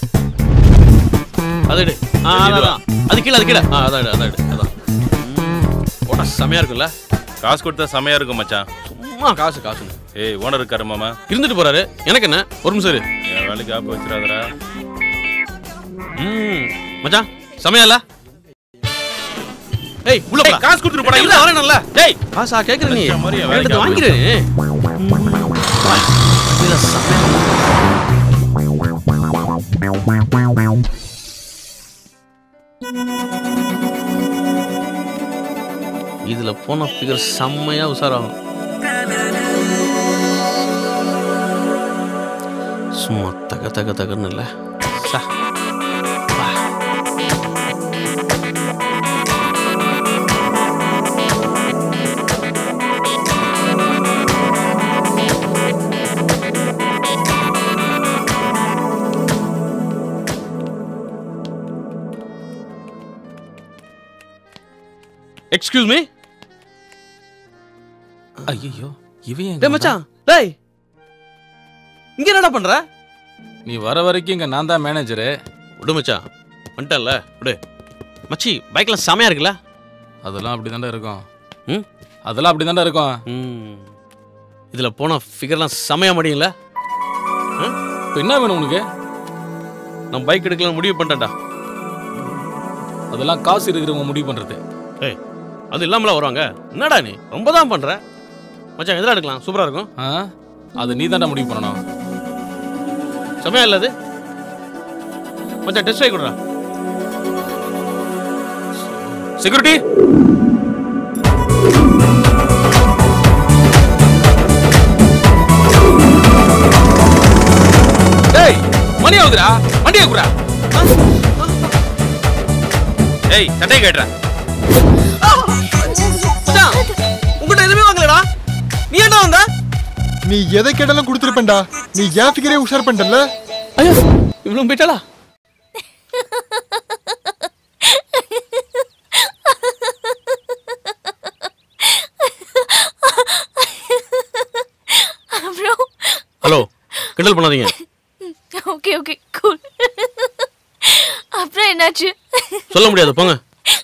அது எடு ஆ அதான், அதான் அது கீழே அது கீழே ஆ அதான் எடு, அதான் எடு, அதான் போட்டா செமையாக இருக்குல்ல காசு கொடுத்தா செமையா இருக்கும் மச்சான் சும்மா காசு காசு ஏய் ஓனர் இருக்காரு மாமா இருந்துட்டு போறாரு எனக்கு என்ன ஒரு நிமிஷம் இரு என் வேலைக்கு ஆப்பு வச்சிடாதடா ம் மச்சான் செமையா இல்ல ஏய் உள்ள போடா காசு கொடுத்துட்டு போடா இல்ல வரேன் நல்லா டேய் காசா கேக்குற நீ வச்ச மாதிரியே வேலைக்கு எடுத்து வாங்கிடு இதுல சமையல் இதுல போன ஃபிகர் செம்மையா உசாராகும் சும்மா தக தக தகன்னு இல்ல சா. வா. எக்ஸ்கியூஸ் மீ ஐயோ இவன் எங்க டேய் மச்சான் டேய் இங்க என்னடா பண்ற நீ வர வரைக்கும் இங்க நான் தான் மேனேஜரு விடு மச்சான் வந்துட்டல்ல விடு மச்சி பைக்ல செமையா இருக்குல்ல அதெல்லாம் அப்படி இருக்கும் ம் அதெல்லாம் அப்படி இருக்கும் ம் இதுல போன ஃபிகர்லாம் செமையா முடியும்ல இப்போ என்ன வேணும் உனக்கு நான் பைக் எடுக்கலாம் முடிவு பண்ணிட்டேன்டா அதெல்லாம் காசு இருக்கிறவங்க முடிவு பண்றது ஏய் அது இல்லாமல வருவாங்க என்னடா நீ ரொம்ப தான் பண்ற மச்சான் எதில் எடுக்கலாம் சூப்பரா இருக்கும் ஆ அது நீ தான்டா முடிவு பண்ணணும் செமையா இல்ல அது மச்சான் டெஸ்ட் ஆகி கொடுறா செக்யூரிட்டி டேய் மணி ஆகுதுடா வண்டியை குடுறா ஏய் சட்டையை கேட்டுறேன் உங்ககிட்ட எதுவுமே வாங்கலடா நீ ஏன்டா வந்த நீ எதை கேட்டாலும் கொடுத்துருப்பேன்டா நீ ஏன் ஃபிகரே உஷார் பண்ணிட்டல ஐயோ இவ்வளவு போயிட்டாளா அப்புறம் ஹலோ கிண்டல் பண்ணாதீங்க ஓகே ஓகே கூல் அப்புறம் என்னாச்சு சொல்ல முடியாது போங்க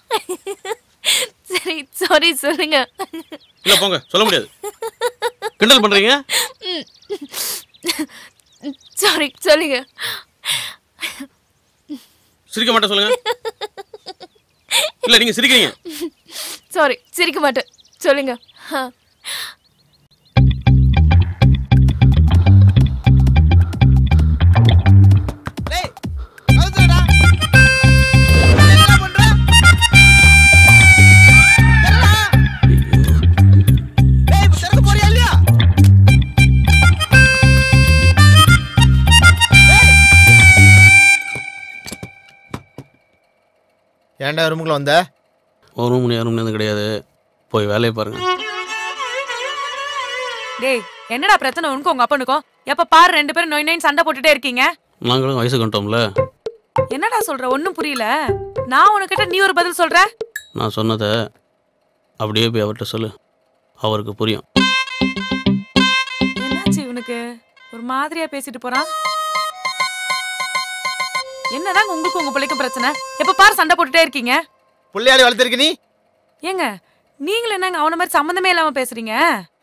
சரி சாரி சொல்லுங்க இல்ல போங்க சொல்ல முடியாது கிண்டல் பண்றீங்க சாரி சொல்லுங்க சிரிக்க மாட்டேன் சொல்லுங்க இல்ல நீங்க சிரிக்கிறீங்க சாரி சிரிக்க மாட்டேன் சொல்லுங்க ஆ. ஏன்டா ரூமுக்குள்ள வந்த ஒரு மணி ஆறு மணி கிடையாது போய் வேலையை பாருங்க டேய் என்னடா பிரச்சனை உனக்கும் உங்க அப்பனுக்கும் எப்ப பாரு ரெண்டு பேரும் நொய் நொயின் சண்டை போட்டுட்டே இருக்கீங்க நாங்களும் வயசு கண்டோம்ல என்னடா சொல்ற ஒண்ணும் புரியல நான் உனக்கிட்ட நீ ஒரு பதில் சொல்ற நான் சொன்னதை அப்படியே போய் அவர்கிட்ட சொல்லு அவருக்கு புரியும் என்னாச்சு இவனுக்கு ஒரு மாதிரியா பேசிட்டு போறான் என்னதாங்க உங்களுக்கு உங்க பிள்ளைக்கும் பிரச்சனை எப்ப பாரு சண்டை போட்டுட்டே இருக்கீங்க புள்ளையாடி வளர்த்துருக்க நீ ஏங்க நீங்களும் என்னங்க அவன மாதிரி சம்மந்தமே இல்லாம பேசுறீங்க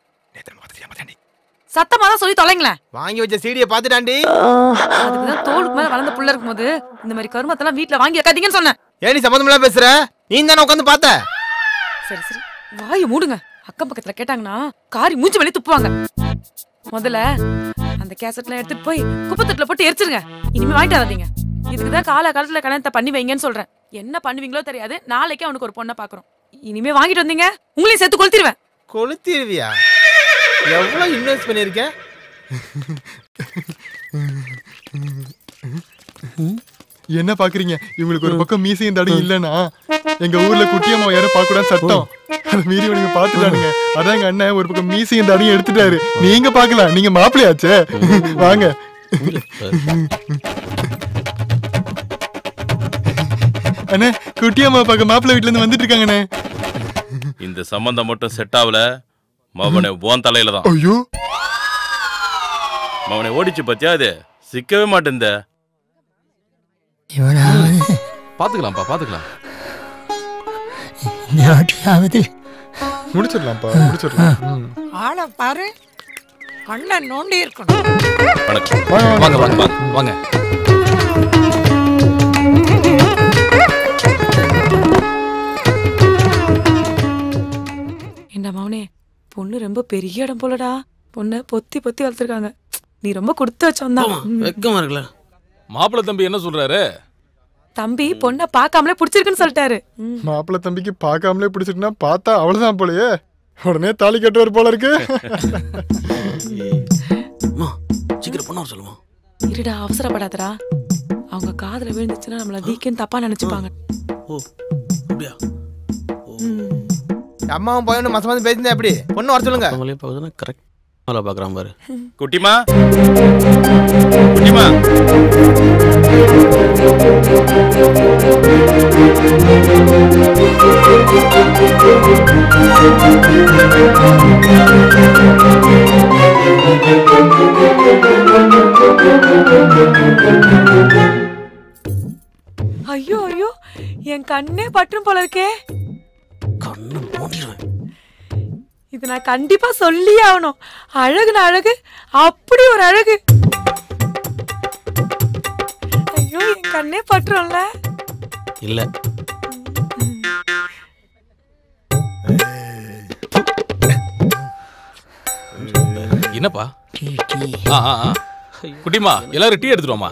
சத்தமா தான் சொல்லி தொலைங்களேன் வாங்கி வச்ச சீடியை பார்த்துட்டாண்டி அதுக்குதான் தோலுக்கு மேல வளர்ந்த புள்ள இருக்கும்போது இந்த மாதிரி கருமத்தெல்லாம் வீட்ல வாங்கி வைக்காதீங்கன்னு சொன்னேன் ஏன் நீ சம்மந்தமெல்லாம் பேசுற நீ தானே உட்காந்து பார்த்த சரி சரி வாயை மூடுங்க அக்கம் பக்கத்துல கேட்டாங்கன்னா காரி மூஞ்சி மேலே துப்புவாங்க முதல்ல அந்த கேசட்லாம் எடுத்துட்டு போய் குப்பத்தட்டுல போட்டு எரிச்சிருங்க இனிமே வாங்கிட்டு வராதீங்க இதுக்கு தான் கால காலத்துல கல்யாணத்தை பண்ணி வைங்கன்னு சொல்றேன் என்ன பண்ணுவீங்களோ தெரியாது நாளைக்கு அவனுக்கு ஒரு பொண்ணை பாக்குறோம் இனிமே வாங்கிட்டு வந்தீங்க உங்களையும் சேர்த்து கொளுத்திடுவேன் கொளுத்திருவியா எவ்வளவு இன்வெஸ்ட் பண்ணிருக்க என்ன பாக்குறீங்க இவங்களுக்கு ஒரு பக்கம் மீசையும் தடையும் இல்லைன்னா எங்க ஊர்ல குட்டியம்மா யாரும் பார்க்க கூடாது சட்டம் அதை மீறி இவனுங்க பாத்துட்டானுங்க அதான் எங்க அண்ணன் ஒரு பக்கம் மீசையும் தடையும் எடுத்துட்டாரு நீங்க பாக்கலாம் நீங்க மாப்பிள்ளையாச்சே வாங்க அண்ணே குட்டியம்மா பார்க்க மாப்பிள்ளை வீட்டுல இருந்து வந்துட்டு இருக்காங்கண்ணே இந்த சம்பந்தம் மட்டும் செட் ஆகல மவனை ஓன் தலையில தான் ஐயோ மவனை ஓடிச்சு பத்தியா அது சிக்கவே மாட்டேந்த பாத்துக்கலாம்ப்பா பாத்துக்கலாம் நாட்டியாவது முடிச்சிடலாம்ப்பா முடிச்சிடலாம் ம். ஆளை பாரு கண்ணை நோண்டி இருக்கணும் வணக்கம் வாங்க வாங்க வாங்க வாங்க ஏண்டா மவனே பொண்ணு ரொம்ப பெரிய இடம் போலடா பொண்ணை பொத்தி பொத்தி வளர்த்துருக்காங்க நீ ரொம்ப கொடுத்து வச்சோம்தான் ம். வெக்கமா இருக்குல்ல மாப்பிள்ளை தம்பி என்ன சொல்றாரு தம்பி பொண்ணை பார்க்காமலே பிடிச்சிருக்குன்னு சொல்லிட்டாரு ம். மாப்பிள்ளை தம்பிக்கு பார்க்காமலே பிடிச்சிட்டுனா பார்த்தா அவ்வளவுதான் போலயே உடனே தாலி கட்டுவார் போல இருக்கு சீக்கிரம் பொண்ணு வர சொல்லுமா இருடா அவசரப்படாதடா அவங்க காதுல விழுந்துச்சுன்னா நம்மள வீக்கெண்ட் தப்பா நினைச்சுப்பாங்க ஓ அப்படியா அம்மாவும் பையனும் மசம் வந்து பேசியிருந்தா எப்படி பொண்ணு வர சொல்லுங்க அவங்களே பார்க்குதுன்னா கரெக்ட் நல்லா பார்க்குறான் பாரு குட்டிமா குட்டிமா ஐயோ ஐயோ என் கண்ணே பற்றும் போல இருக்கே கண்ணு மூடிடுவேன் இது நான் கண்டிப்பா சொல்லியே ஆகணும் அழகுன அழகு அப்படி ஒரு அழகு ஐயோ என் கண்ணே பற்றும்ல இல்ல என்னப்பா ஆ ஆ ஆ. குட்டிமா எல்லாரும் டீ எடுத்துருவோமா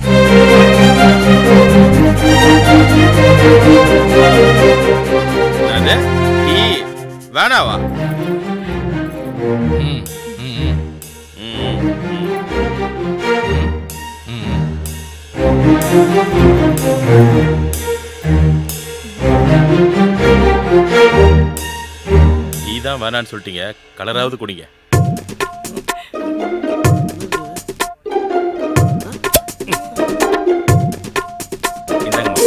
என்னது டீ வேணாவா ம் ம் ம், டீ தான் வேணான்னு சொல்லிட்டீங்க கலராவது குடிங்க இந்தாங்கம்மா.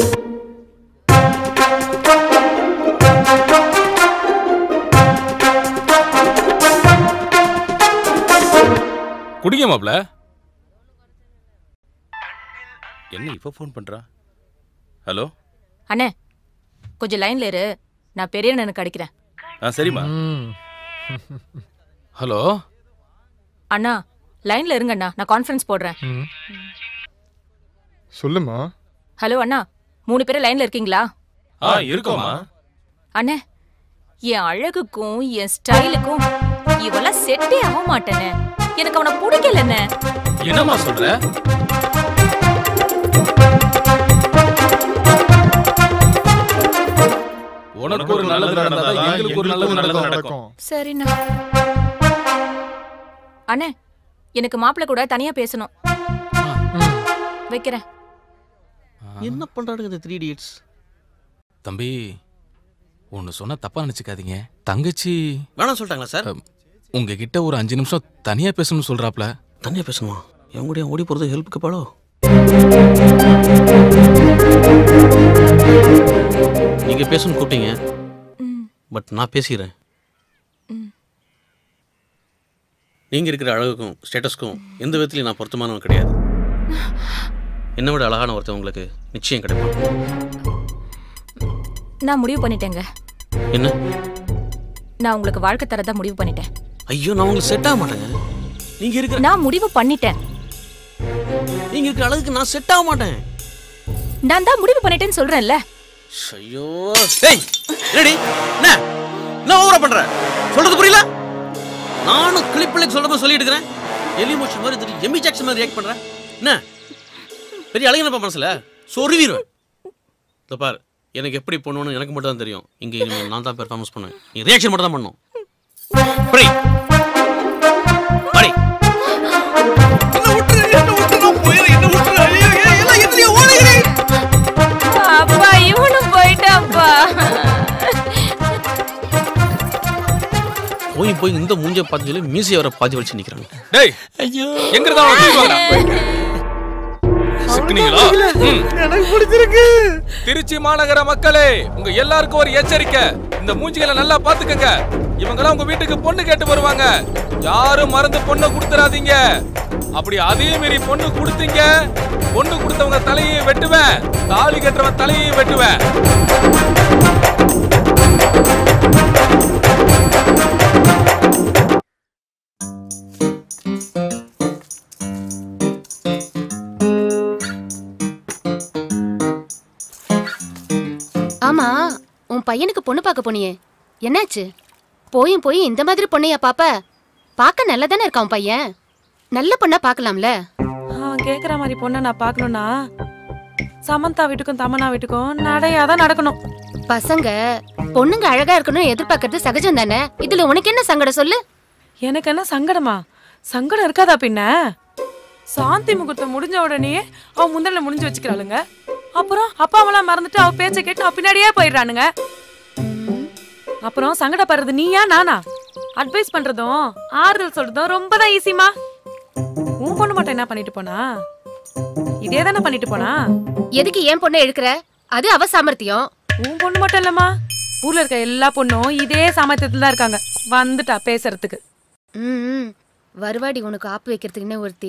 குடிங்க மாப்ள என்ன இப்போ ஃபோன் பண்றா ஹலோ அண்ணே கொஞ்சம் லைன்ல இரு நான் பெரிய அண்ணனுக்கு அடிக்கிறேன் ஆ சரிம்மா ஹலோ அண்ணா லைன்ல இருங்க அண்ணா நான் கான்ஃபரன்ஸ் போடுறேன் சொல்லுமா ஹலோ அண்ணா மூணு பேரும் லைன்ல இருக்கீங்களா ஆ இருக்கோம்மா அண்ணே என் அழகுக்கும் என் ஸ்டைலுக்கும் இவெல்லாம் செட்டே ஆக மாட்டேனே எனக்கு அவனை பிடிக்கலண்ணே என்னம்மா சொல்ற உனக்கு ஒரு நல்லது நடந்தா எங்களுக்கு ஒரு நல்லது நடக்கும் சரிண்ணா அண்ணே எனக்கு மாப்பிள்ளை கூட தனியா பேசணும் வைக்கிறேன் என்ன பண்றானுங்க இந்த த்ரீ இடியட்ஸ் தம்பி ஒன்னு சொன்னா தப்பா நினைச்சுக்காதீங்க தங்கச்சி வேணாம் சொல்லிட்டாங்களா சார் உங்ககிட்ட ஒரு அஞ்சு நிமிஷம் தனியா பேசணும்னு சொல்றாப்ல தனியா பேசணுமா என் கூட ஓடி போறது ஹெல்ப்புக்கு பாடோ நீங்க பேசணும்னு கூப்பிட்டீங்க பட் நான் பேசிக்கிறேன் நீங்க இருக்கிற அழகுக்கும் ஸ்டேட்டஸ்க்கும் எந்த விதத்துலையும் நான் பொருத்தமானவன் கிடையாது என்னை விட அழகான ஒருத்தன் உங்களுக்கு நிச்சயம் கிடைப்பான் நான் முடிவு பண்ணிட்டேங்க என்ன நான் உங்களுக்கு வாழ்க்கை தரதா முடிவு பண்ணிட்டேன் ஐயோ நான் உங்களுக்கு செட் ஆக மாட்டேங்க நீங்க இருக்கிற நான் முடிவு பண்ணிட்டேன் நீங்க இருக்கிற அழகுக்கு நான் செட் ஆக மாட்டேன் நான் தான் முடிவு பண்ணிட்டேன்னு சொல்றேன்ல ஐயோ டேய் ரெடி என்ன என்ன ஓவரா பண்ற சொல்றது புரியல நானும் கிளிப்பிள்ளைக்கு சொல்ற மாதிரி சொல்லிட்டு இருக்கிறேன் எலிமோஷன் மாதிரி தெரியும் எமி ஜாக்சன் மாதிரி ரியாக்ட் பண்றேன் என்ன பெரிய அழகினப்பா மனசுல சொருவிடுவேன் இந்த பார் எனக்கு எப்படி பண்ணணும்னு எனக்கு மட்டும் தான் தெரியும் இங்க இனிமேல் நான் தான் பெர்ஃபார்மன்ஸ் பண்ணுவேன் நீ ரியாக்ஷன் மட்டும் தான் பண்ணணும் புரி படி அப்பா இவனும் போயிட்டான்ப்பா போய் போய் இந்த மூஞ்ச பார்த்து சொல்லி மீசையை வர பாதி வச்சு நிக்கிறாங்க டேய் ஐயோ எங்க இருந்தா அவனை தூக்கி வாங்கடா. சிக்குனீங்களா ம். எனக்கு பிடிச்சிருக்கு திருச்சி மாநகர மக்களே உங்க எல்லாருக்கும் ஒரு எச்சரிக்கை இந்த மூஞ்சிகளை நல்லா பாத்துக்கங்க இவங்கெல்லாம் உங்க வீட்டுக்கு பொண்ணு கேட்டு வருவாங்க யாரும் மறந்து பொண்ணு கொடுத்துறாதீங்க அப்படி அதே மீறி பொண்ணு கொடுத்தீங்க பொண்ணு கொடுத்தவங்க தலையை வெட்டுவேன் தாலி கட்டுறவன் தலையை வெட்டுவேன் ஆமா உன் பையனுக்கு பொண்ணு பார்க்க போனியே என்னாச்சு போயும் போய் இந்த மாதிரி பொண்ணையா பாப்ப பார்க்க நல்லா தானே இருக்கான் பையன் நல்ல பொண்ணா பார்க்கலாம்ல அவன் கேக்குற மாதிரி பொண்ணை நான் பார்க்கணும்னா சமந்தா வீட்டுக்கும் தமனா வீட்டுக்கும் நடையாதான் நடக்கணும் பசங்க பொண்ணுங்க அழகா இருக்கணும் எதிர்பார்க்கறது சகஜம் தானே இதுல உனக்கு என்ன சங்கடம் சொல்லு எனக்கு என்ன சங்கடமா சங்கடம் இருக்காதா பின்ன சாந்தி முகூர்த்தம் முடிஞ்ச உடனே அவன் முந்தல முடிஞ்சு வச்சுக்கிறாளுங்க அப்புறம் அப்பா அம்மாலாம் மறந்துட்டு அவ பேச்சை கேட்டு அவ பின்னாடியே போயிடுறானுங்க அப்புறம் சங்கடப்படுறது நீயா நானா அட்வைஸ் பண்றதும் ஆறுதல் சொல்றதும் ரொம்ப தான் ஈஸிமா உன் பொண்ணு மட்டும் என்ன பண்ணிட்டு போனா இதே தானே பண்ணிட்டு போனா எதுக்கு ஏன் பொண்ணை எடுக்கிற அது அவ சாமர்த்தியம் உன் பொண்ணு மட்டும் இல்லம்மா ஊர்ல இருக்க எல்லா பொண்ணும் இதே சாமர்த்தியத்துல தான் இருக்காங்க வந்துட்டா பேசுறதுக்கு ம், ம் வருவாடி உனக்கு ஆப்பு வைக்கிறதுக்குன்னு ஒருத்தி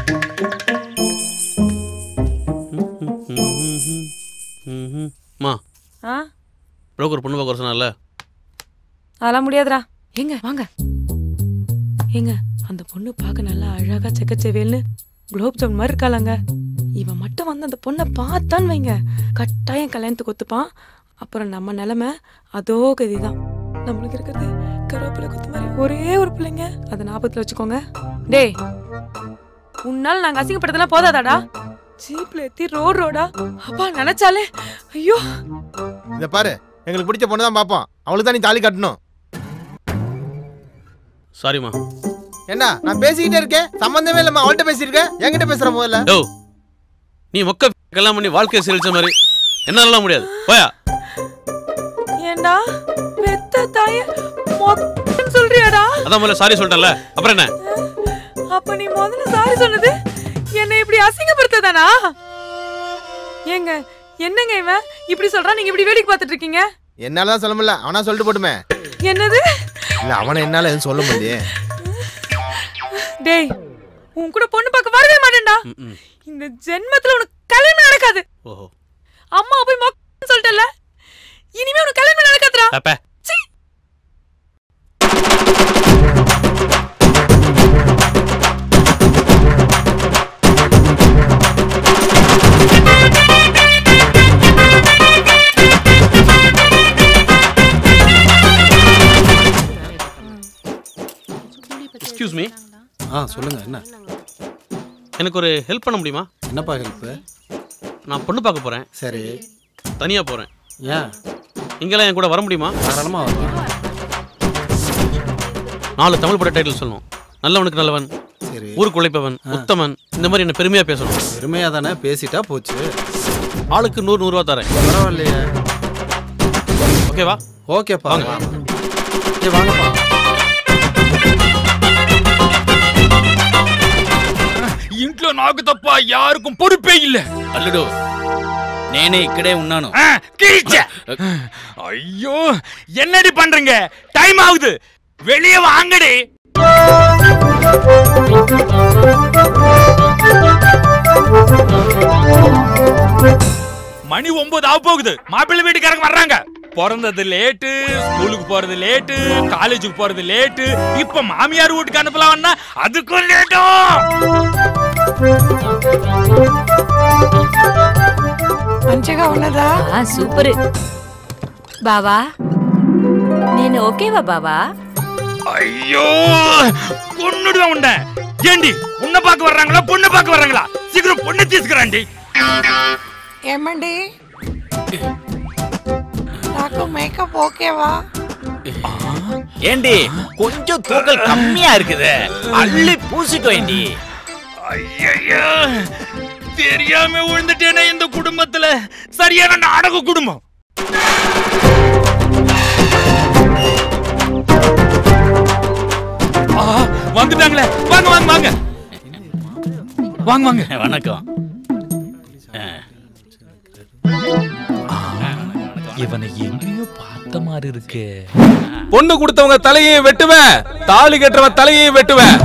மா ஆ புரோக்கர் பொண்ணு பார்க்க வர சொன்னால அதெல்லாம் முடியாதுடா ஏங்க வாங்க ஏங்க அந்த பொண்ணு பார்க்க நல்லா அழகா செக்கச்செவேல்னு குலோப் ஜாமுன் மாதிரி இருக்காளாங்க இவன் மட்டும் வந்து அந்த பொண்ணை பார்த்தான்னு வைங்க கட்டாயம் கல்யாணத்துக்கு ஒத்துப்பான் அப்புறம் நம்ம நிலைமை அதோ கதிதான் நம்மளுக்கு இருக்கிறது கருவேப்பிலை கொத்து மாதிரி ஒரே ஒரு பிள்ளைங்க அதை ஞாபகத்துல வச்சுக்கோங்க டேய் உன்னால நாங்க அசிங்கப்படுத்தலாம் போதாதாடா ஜீப்ல ஏத்தி ரோட் ரோடா அப்பா நினைச்சாலே ஐயோ இத பாரு எங்களுக்கு பிடிச்ச பொண்ணு தான் பார்ப்போம் அவளுக்கு தான் நீ தாலி கட்டணும் சாரிம்மா என்ன நான் பேசிக்கிட்டே இருக்கேன் சம்பந்தமே இல்லாம அவள்கிட்ட பேசியிருக்கேன் என்கிட்ட பேசுற முதல்ல யோ நீ மொக்க கல்யாணம் பண்ணி வாழ்க்கையை செழிச்ச மாதிரி என்னால முடியாது போயா ஏண்டா பெத்த தாய மொத்தம் சொல்றியாடா அதான் முதல்ல சாரி சொல்லிட்டேன்ல அப்புறம் என்ன அப்ப நீ முதல்ல சாரி சொன்னது என்னை இப்படி அசிங்கப்படுத்ததானா ஏங்க என்னங்க இவன் இப்படி சொல்றான் நீங்க இப்படி வேடிக்கை பார்த்துட்டு இருக்கீங்க என்னால தான் சொல்ல முடியல அவனா சொல்லிட்டு போட்டுமே என்னது இல்ல அவனை என்னால எதுவும் சொல்ல முடியலையே டேய் உன் கூட பொண்ணு பார்க்க வரவே மாட்டேன்டா இந்த ஜென்மத்துல உனக்கு கல்யாணம் நடக்காது ஓஹோ அம்மா போய் மொக்கன்னு சொல்லிட்டல இனிமே உனக்கு கல்யாணம் நடக்காதுடா அப்ப எக்ஸ்கியூஸ் மீ ஆ சொல்லுங்க என்ன எனக்கு ஒரு ஹெல்ப் பண்ண முடியுமா என்னப்பா ஹெல்ப்பு நான் பொண்ணு பார்க்க போறேன் சரி தனியா போறேன் ஏன் இங்கெல்லாம் என் கூட வர முடியுமா தாராளமா வரலாம் நாலு தமிழ் பட டைட்டில் சொல்லணும் நல்லவனுக்கு நல்லவன் சரி ஊருக்கு உழைப்பவன் உத்தமன் இந்த மாதிரி என்ன பெருமையா பேசணும் பெருமையா தானே பேசிட்டா போச்சு ஆளுக்கு நூறு நூறுரூவா தரேன் பரவாயில்லையே ஓகேவா ஓகேப்பா வாங்க. ஏய் வாங்கப்பா ఇంట్లో నాకు తప్ప యారుకు పొరుపే ఇల్ల అల్లుడు నేనే ఇక్కడే ఉన్నాను ஐயோ என்னடி பண்றீங்க டைம் ஆகுது வெளியே வாங்கடி மணி ஒன்பது ஆக போகுது மாப்பிள்ளை வீட்டுக்காரங்க வர்றாங்க பிறந்தது லேட்டு ஸ்கூலுக்கு போறது லேட்டு காலேஜுக்கு போறது லேட்டு இப்ப மாமியார் வீட்டுக்கு அனுப்பலாம்னா அதுக்கும் మంచిగా ఉన్నదా సూపర్ బావా నేను ఓకేవా బావా ஐயோ கொன்னுடுவேன் உன்னை ஏண்டி உன்னை பார்க்க வர்றாங்களா பொண்ணு பார்க்க வர்றாங்களா சீக்கிரம் பொண்ணு தீசுக்கிறாண்டி ఏమండి నాకు మేకప్ ఓకేవా ஏண்டி கொஞ்சம் தூக்கல் கம்மியா இருக்குது அள்ளி பூசிக்கோ ஏண்டி ஐயோ தெரியாம விழுந்துட்டேனே இந்த குடும்பத்துல சரியான நாடக குடும்பம் ஆ, வந்துட்டாங்களே வாங்க வாங்க வாங்க வாங்க வாங்க வணக்கம் இவனை எங்கேயோ பார்த்த மாதிரி இருக்கு பொண்ணு கொடுத்தவங்க தலையை வெட்டுவேன் தாலி கட்டுறவன் தலையை வெட்டுவேன்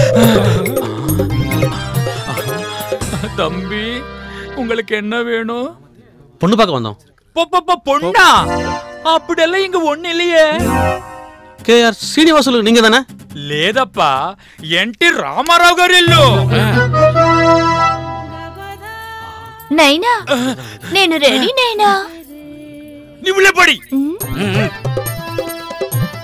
தம்பி உங்களுக்கு என்ன வேணும் பொண்ணு பார்க்க வந்தோம் பொ- பொ- பொ- பொண்ணா அப்படியெல்லாம் இங்க ஒண்ணு இல்லையே கே ஆர் சீனிவாசலு நீங்க தானே లేదప్పా ఎన్టీ రామారావు గారు ఇల్లు నైనా నేను రెడీ నైనా నివులే పడి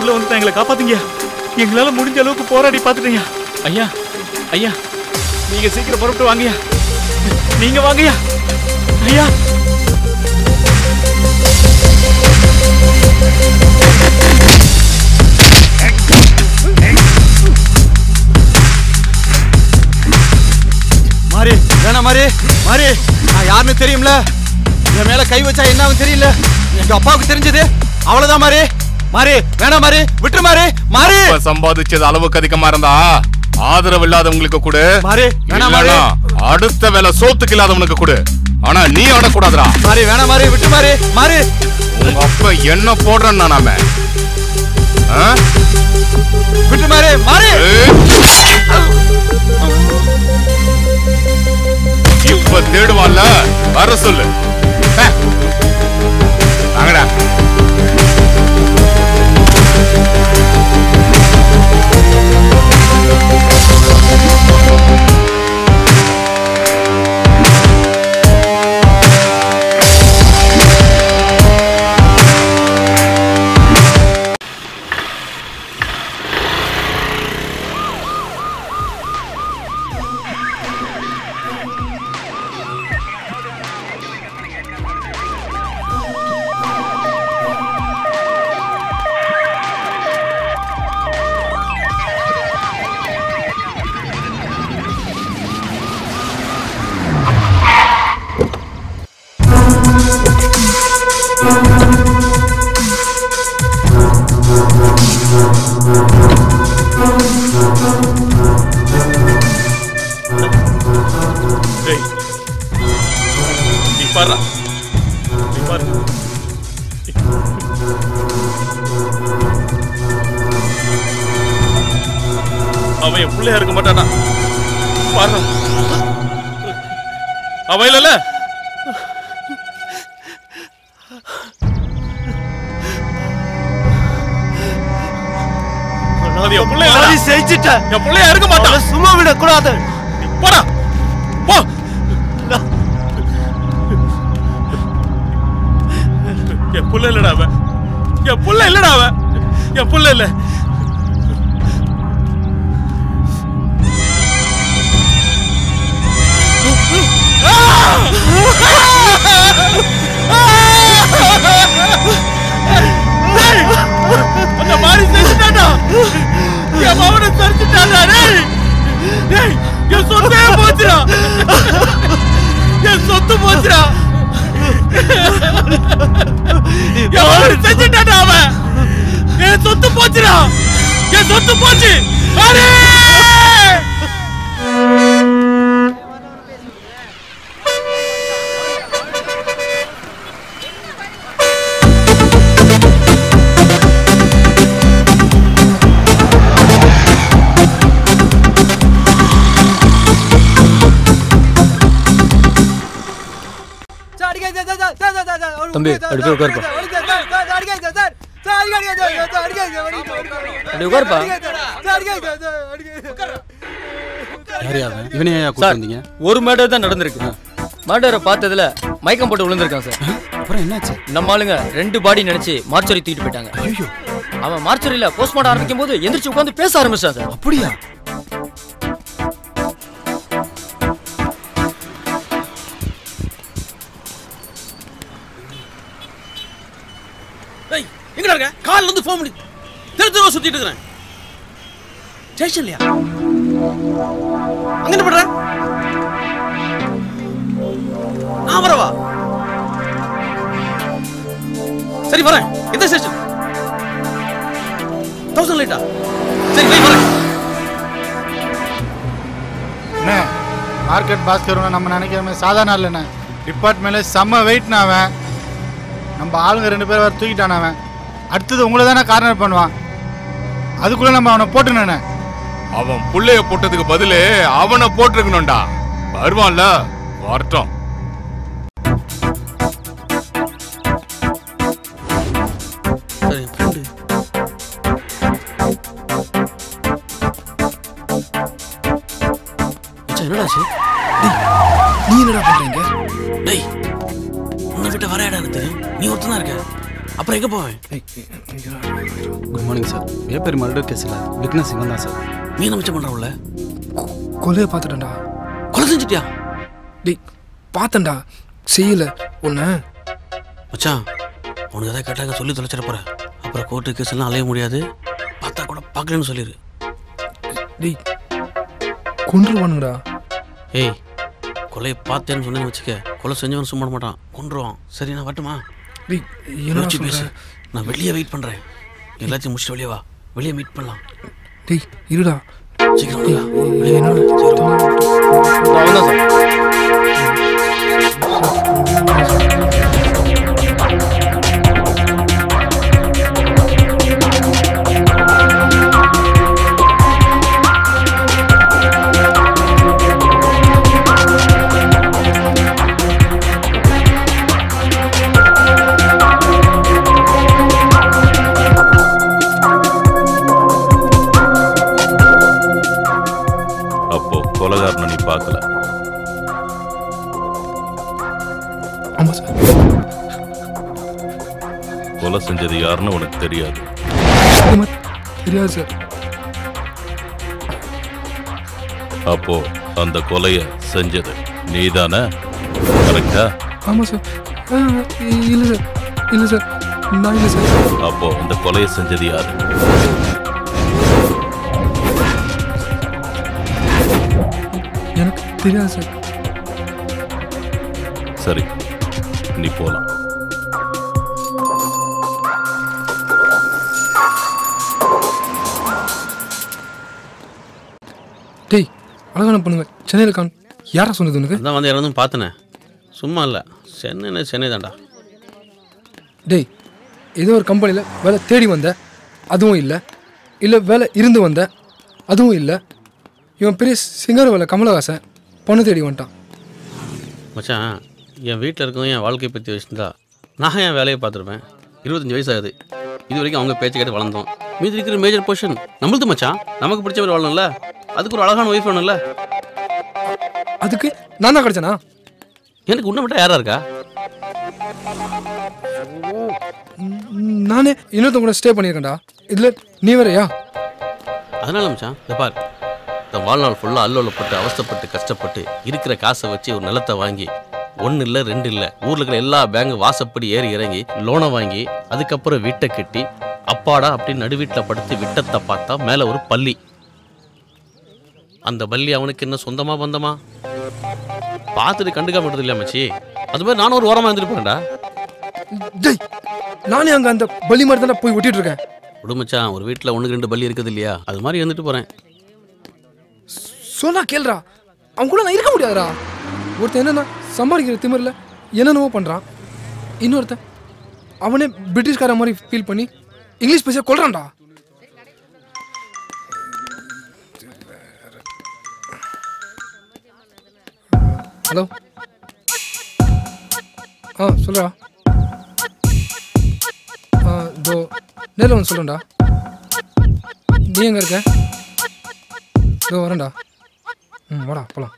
உள்ள வந்து எங்களை காப்பாத்துங்க எங்களால முடிஞ்ச அளவுக்கு போராடி பார்த்துட்டீங்க ஐயா ஐயா நீங்க சீக்கிரம் புறப்பட்டு வாங்கய்யா நீங்க வாங்கய்யா ஐயா மாறி வேணாம் மாறி மாறி நான் யாருன்னு தெரியும்ல என் மேல கை வச்சா என்ன ஆகும் தெரியல எங்க அப்பாவுக்கு தெரிஞ்சது அவ்வளவுதான் மாறி மாறி வேணாம் மாறி விட்டுரு மாறி மாறி இப்ப சம்பாதிச்சது அளவுக்கு அதிகமா இருந்தா ஆதரவு இல்லாதவங்களுக்கு கொடு மாறி, வேணாம் மாறி. இல்லைன்னா அடுத்த வேலை சோத்துக்கு இல்லாதவனுக்கு கொடு ஆனா நீ ஆடக்கூடாதுடா மாறி வேணாம் மாறி விட்டு மாறி மாறி உங்க அப்பா என்ன போடுறேன் நாம விட்டு மாறி மாறி இப்ப தேடுவான்ல வர சொல்லு ஹே. வாங்கடா டேய் நீ பாரு நீ பாரு அவன் என் பிள்ளையா இருக்க மாட்டானா பாரு அவன் இல்லல அது என் பிள்ளை பாதி செஞ்சுட்டேன் என் பிள்ளையா இருக்க மாட்டான் சும்மா விடக்கூடாது போடா போ என் புள்ள இல்லடா அவன் என் புள்ள இல்லடா அவன் என் புள்ள இல்ல டேய், அந்த மாதிரி செஞ்சுட்டாடா என் மவனை சரிச்சுட்டாடா டேய் டேய் என் சொத்தே போச்சுடா என் சொத்து போச்சுடா என் மவனை செஞ்சுட்டாடா அவன் என் சொத்து போச்சுடா என் சொத்து போச்சு அடே தம்பி அப்படி போய் உட்காருப்பா அப்படி உட்காருப்பா இவனே சார் ஒரு மேட்டர் தான் நடந்திருக்கு மேட்டரை பார்த்ததுல மயக்கம் போட்டு விழுந்திருக்கான் சார் அப்புறம் என்னாச்சு நம்ம ஆளுங்க ரெண்டு பாடி நினைச்சு மார்ச்சரி தூக்கிட்டு போயிட்டாங்க ஐயோ அவன் மார்ச்சரியில போஸ்ட்மார்ட்டம் ஆரம்பிக்கும் போது எந்திரிச்சு உட்காந்து பேச ஆரம்பிச்சான் சார் அப்படியா டேய் எங்கடா இருக்க கால்ல இருந்து ஃபோன் பண்ணி தெரு தெருவா சுத்திட்டு இருக்கறேன் ஸ்டேஷன்லயா அங்க என்ன பண்ற நான் வரவா சரி வரேன் எந்த ஸ்டேஷன் தௌசண்ட் லைட்டா சரி போய் வரேன் அண்ணே மார்க்கெட் பாஸ்கர் நம்ம நினைக்கிற மாதிரி சாதாரண இல்லைண்ணே டிபார்ட்மெண்ட்ல செம்ம வெயிட்ண்ணா அவன் நம்ம ஆளுங்க ரெண்டு பேர் வர தூக்கிட்டான் அவன் அடுத்தது உங்களை தானே கார்னர் பண்ணுவான் அதுக்குள்ள நம்ம அவனை போட்டுனே அவன் புள்ளைய போட்டதுக்கு பதிலு அவனை போட்டிருக்கணும்டா வருவான்ல வரட்டும் சரி ஃப்ரெண்டு மச்சான் என்னடா ஆச்சு நீ என்னடா பண்றீங்க டேய் உன்னை விட்டு வர இடம் எனக்கு தெரியும் நீ ஒருத்தன் தான் இருக்க அப்புறம் எங்கே போவேன் good morning sir Vepery murder கேஸில் விக்னஸ் இவன் தான் சார் நீ என்ன மிச்சம் பண்ணுறவுல கொலையை பார்த்துட்டேன்டா கொலை செஞ்சுட்டியா டேய் பார்த்தேன்டா செய்யல ஒன்று மச்சான் உனக்கு எதாவது கேட்டாங்க சொல்லி தொலைச்சிட போற அப்புறம் கோர்ட்டு கேஸ் எல்லாம் அலைய முடியாது பார்த்தா கூட பார்க்கலன்னு சொல்லிடு டேய் கொண்டுருவானுங்கடா ஏய் கொலையை பார்த்தேன்னு சொன்னேன்னு வச்சுக்க கொலை செஞ்சவன் சும்மா விட மாட்டான் கொன்றுவான் சரி நான் வரட்டுமா டேய் என்ன யோசிச்சு பேசு சொல்ற? நான் வெளியே வெயிட் பண்ணுறேன் எல்லாத்தையும் முடிச்சுட்டு வெளியே வா வெளியே மீட் பண்ணலாம் டேய் இருடா சீக்கிரம் வாடா. வெளியே wait பண்ணு. அவன் தான் சார் அப்போ கொலகாரனை நீ பார்க்கல ஆமாம் சார் கொலை செஞ்சது யாருன்னு உனக்கு தெரியாது சத்தியமா தெரியாது சார் அப்போ அந்த கொலைய செஞ்சது நீதானே கரெக்டா ஆமாம் சார் ஆ, இல்லை சார் இல்லை சார் நான் இல்லை சார் அப்போ அந்த கொலையை செஞ்சது யாரு எனக்கு தெரியாது சார் சரி நீ போலாம் டேய் அழகான பொண்ணுங்க சென்னையில் காணும் யாரா சொன்னது உனக்கு அதான் வந்து இறந்தும் பார்த்தனே சும்மா இல்லை சென்னை சென்னை தான்டா டேய் ஏதோ ஒரு கம்பெனியில் வேலை தேடி வந்த அதுவும் இல்லை இல்லை வேலை இருந்து வந்த அதுவும் இல்லை இவன் பெரிய சிங்கர் வேலை கமலஹாசன் பொண்ணு தேடி வந்துட்டான் மச்சான் என் வீட்டில் இருக்கவங்க என் வாழ்க்கையை பற்றி வச்சுருந்தா நான் என் வேலையை பார்த்துருப்பேன் இருபத்தஞ்சி வயசு ஆகுது இது வரைக்கும் அவங்க பேச்சு கேட்டு வளர்ந்தோம் மீதி இருக்கிற மேஜர் பொசிஷன் நம்மளுது மச்சான் நமக்கு பிடிச்ச மாதிரி வாழணும்ல அதுக்கு ஒரு அழகான ஒய்ஃப் வேணும்ல அதுக்கு நான் தான் கிடைச்சனா எனக்கு உன்னை விட்டா யாரா இருக்கா நானே இன்னொருத்தன் கூட ஸ்டே பண்ணியிருக்கேன்டா இதில் நீ வேறயா அதனால மச்சான் இதை பார் தன் வாழ்நாள் ஃபுல்லாக அல்லோலப்பட்டு அவஸ்தைப்பட்டு கஷ்டப்பட்டு இருக்கிற காசை வச்சு ஒரு நிலத்தை வாங்கி ஒன்று இல்லை ரெண்டு இல்லை ஊரில் இருக்கிற எல்லா பேங்க் வாசப்படி ஏறி இறங்கி லோனை வாங்கி அதுக்கப்புறம் வீட்டை கட்டி அப்பாடா அப்படின்னு நடுவீட்டில் படுத்து விட்டத்தை பார்த்தா மேலே ஒரு பள்ளி அந்த பள்ளி அவனுக்கு என்ன சொந்தமா பந்தமா பார்த்துட்டு கண்டுக்காம விடுறது இல்லையா மச்சி அது மாதிரி நானும் ஒரு ஓரமாக இருந்துட்டு போறேன்டா டேய் நானே அங்கே அந்த பலி மாதிரி தானே போய் ஒட்டிட்டு இருக்கேன் விடு மச்சான் ஒரு வீட்டில் ஒன்றுக்கு ரெண்டு பள்ளி இருக்குது இல்லையா அது மாதிரி இருந்துட்டு போகிறேன் சொன்னா கேளுடா அவன் கூட நான் இருக்க முடியாதுடா ஒருத்தன் என்னன்னா சம்பாதிக்கிற திமிரில் என்னென்னவோ பண்ணுறான் இன்னொருத்தன் அவனே பிரிட்டிஷ்கார மாதிரி ஃபீல் பண்ணி இங்கிலீஷ் பேச கொள்றான்டா ஹலோ ஆ சொல்றா ஆ இதோ நேரில் வந்து சொல்கிறேன்டா நீ எங்கே இருக்க இதோ வரேன்டா ம் வாடா போலாம்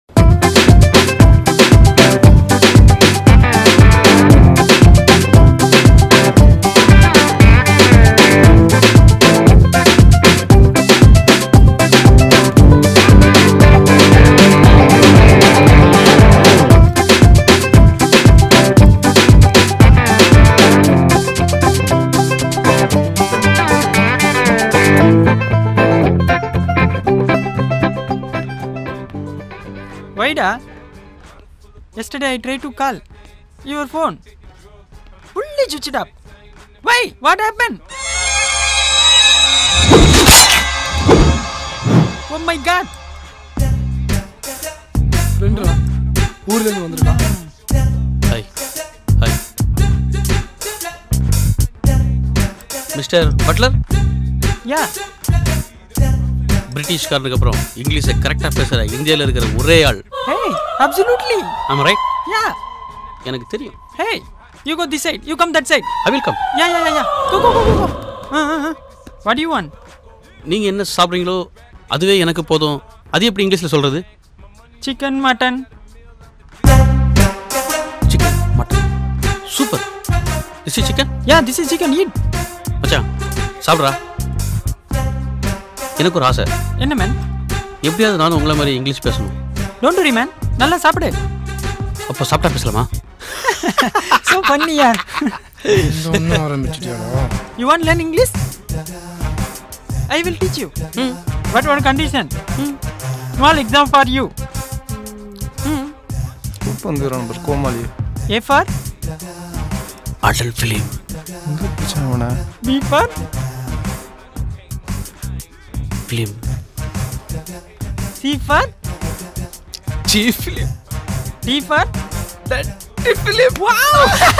Whyda? Yesterday I tried to call your phone. Fully switched up. Why? What happened? Oh my god! ஃப்ரெண்டுடா ஊர்லேருந்து வந்திருக்கான் hi hi mister Butler Yeah. பிரிட்டிஷ்காரனுக்கு அப்புறம் இங்கிலீஷை கரெக்டாக பேசுகிற இந்தியாவில் இருக்கிற ஒரே ஆள் Hey, absolutely. ஆமாம் ரைட் Yeah. எனக்கு தெரியும் Hey, you go this side. You come that side. I will come Yeah, yeah, yeah, yeah. Go, go, go, go, go. Uh, uh, uh. What do you want? நீங்கள் என்ன சாப்பிட்றீங்களோ அதுவே எனக்கு போதும் அது எப்படி இங்கிலீஷில் சொல்கிறது Chicken, mutton. Chicken mutton super this is chicken Yeah, this is chicken. Eat. மச்சான் சாப்பிட்றா எனக்கு ஒரு ஆசை என்ன மேன் எப்படியாவது நானும் உங்களை மாதிரி இங்கிலீஷ் பேசணும் டோன்ட் வரி மேன் நல்லா சாப்பிடு அப்போ சாப்பிட்டா பேசலாமா so funny யார் இந்த ஒன்றும் ஆரம்பிச்சிட்டியாடா you want learn english i will teach you but one condition small exam for you வந்துடுறான் பஸ் கோமாளி a for அடல் ஃபிலிம் எங்கே பிடிச்சான் அவனை b for film c for chief film d for film wow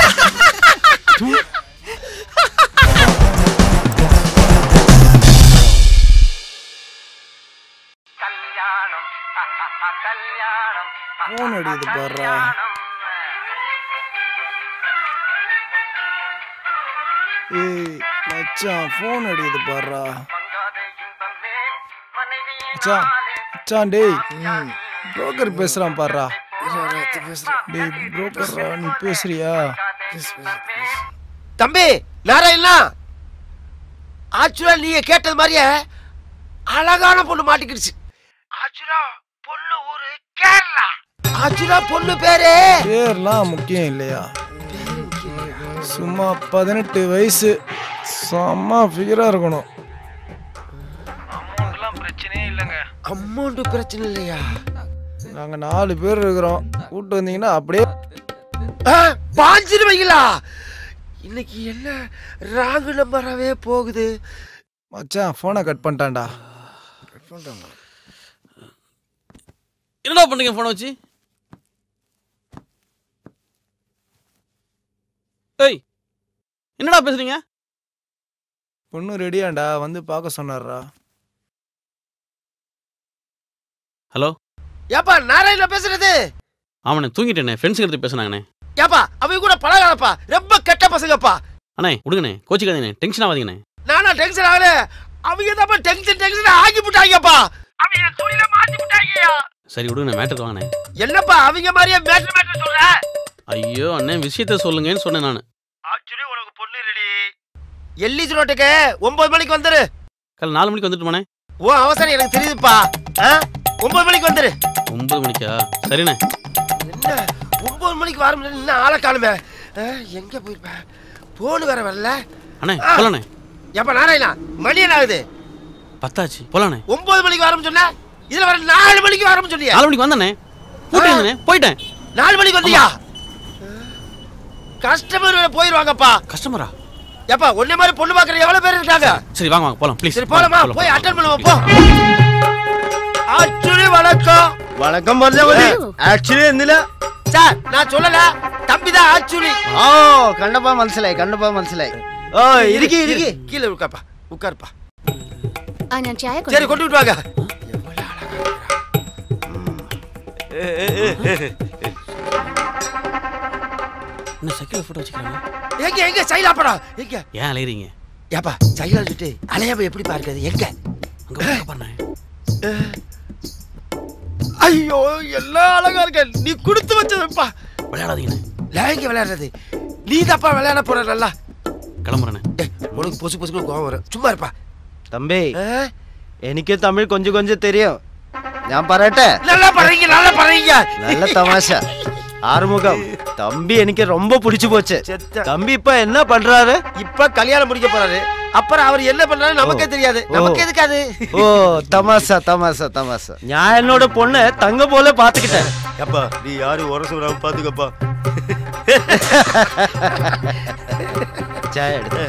phone அடிக்குது பாடுறா ஏய் மச்சான் ஃபோன் அடிக்குது பாடுறா மச்சான் மச்சான் டேய் புரோக்கர் பேசுறான் பாடுறா டேய் புரோக்கர்ரா நீ பேசுறியா தம்பி நாராயணா ஆக்சுவலா நீங்க கேட்டது மாதிரியே அழகான பொண்ணு மாட்டிக்கிடுச்சு ஆக்சுவலா பொண்ணு ஊரு கேரளா ஆக்சுவலா பொண்ணு பேரு பேர்லாம் முக்கியம் இல்லையா சும்மா பதினெட்டு வயசு செம்ம ஃபிகரா இருக்கணும் அமௌண்ட் பிரச்சனை இல்லையா நாங்க நாலு பேர் இருக்கிறோம் கூட்டு வந்தீங்கன்னா அப்படியே பாஞ்சிருவீங்களா இன்னைக்கு என்ன ராகு நம்பராகவே போகுது மச்சான் ஃபோனை கட் பண்ணிட்டான்டா என்னடா பண்ணுங்க ஃபோனை வச்சு ஏய் என்னடா பேசுறீங்க பொண்ணு ரெடியாண்டா வந்து பார்க்க சொன்னார்ரா ஹலோ ஏப்பா நாராயண பேசுறது ஆமாண்ணே தூங்கிட்டேண்ணே ஃப்ரெண்ட்ஸுக்கு எடுத்து பேசுனாங்கண்ணே ஏப்பா அவங்க கூட பழகாதப்பா ரொம்ப கெட்ட பசங்கப்பா அண்ணே விடுங்கண்ணே கோச்சிக்காதீங்கண்ணே டென்ஷன் ஆகாதீங்கண்ணே நானா டென்ஷன் ஆகல அவங்க தான் டென்ஷன் டென்ஷன் ஆகி விட்டாங்கப்பா அவங்க தொழில மாத்தி விட்டாங்கயா சரி விடுங்கண்ணே மேட்டருக்கு வாங்கண்ணே என்னப்பா அவங்க மாதிரியே மேட்டர் மேட்டர் சொல்ற ஐயோ அண்ணே விஷயத்த சொல்லுங்கன்னு சொன்னேன் நான் ஆக்சுவலி உனக்கு பொண்ணு ரெடி எல்லிஸ் ரோட்டுக்கு ஒன்பது மணிக்கு வந்துரு காலை நாலு மணிக்கு வந்துட்டுமாண்ணே ஓ அவசரம் எனக்கு தெரியுதுப்பா ஆ? ஒன்பது மணிக்கு வந்துரு ஒன்பது மணிக்கா சரிண்ணே என்ன ஒன்பது மணிக்கு வர முடியல இன்னும் ஆளை காணுமே ஆ, எங்க போயிருப்பேன் போன் வேற வரல அண்ணே ஆ. போலாண்ணே ஏப்பா நாராயணா மணி என்ன ஆகுது பத்தாச்சு போலாண்ணே ஒன்பது மணிக்கு வரணும் சொன்ன இதுல வர நாலு மணிக்கு வரணும் சொன்னியா நாலு மணிக்கு வந்தண்ணே கூட்டிருந்தேண்ணே போயிட்டேன் நாலு மணிக்கு வந்தியா கஸ்டமர் போயிருவாங்கப்பா கஸ்டமரா ஏப்பா ஒன்னே மாதிரி பொண்ணு பாக்குற எவ்வளவு பேர் இருக்காங்க சரி வாங்க வாங்க போலாம் ப்ளீஸ் சரி போலாமா போய் அட்டன் பண்ணுவோம் போ ஆக்சுவலி வணக்கம் വണക്കം പറഞ്ഞ മതി ആക്ച്വലി എന്തില്ല சார் நான் சொல்லல தம்பி தான் ஆக்சுவலி ഓ കണ്ടപ്പോ മനസ്സിലായി കണ്ടപ്പോ മനസ്സിലായി ഓ ഇരിക്കി ഇരിക്കി கீழே உட்காப்பா உட்காருப்பா ஆ நான் சாய சரி கொண்டு விட்டு வாங்க என்ன சைக்கிள் ஃபோட்டோ வச்சுக்கிறாங்க எங்க எங்க சைலா படம் எங்க ஏன் அலையிறீங்க ஏப்பா சைலா வச்சுட்டு அலையாம எப்படி பார்க்கறது எங்க அங்க பண்ணேன் ஐயோ எல்லாம் அழகா இருக்க நீ கொடுத்து வச்சதுப்பா விளையாடாதீங்கண்ணே லேங்க விளையாடுறது நீ தப்பா விளையாட போற நல்லா கிளம்புறேண்ணே உனக்கு பொசு பொசுக்கு கோவம் வரும் சும்மா இருப்பா തമ്പി എനിക്ക് തമിഴ് കൊഞ്ചു കൊഞ്ചു തെരിയോ ഞാൻ പറയട്ടെ நல்லா பண்றீங்க நல்லா பண்றீங்க நல்ல தமாஷ ஆறுமுகம் தம்பி எனக்கு ரொம்ப பிடிச்சு போச்சு தம்பி இப்ப என்ன பண்றாரு இப்ப கல்யாணம் முடிக்க போறாரு அப்புறம் அவர் என்ன பண்றாரு நமக்கே தெரியாது நமக்கு எதுக்கு அது ஓ தமாஷா தமாஷா தமாஷா நான் என்னோட பொண்ணை தங்க போல பாத்துக்கிட்டேன் அப்பா நீ யாரும் உரசு விடாம பாத்துக்கப்பா சாய எடுத்து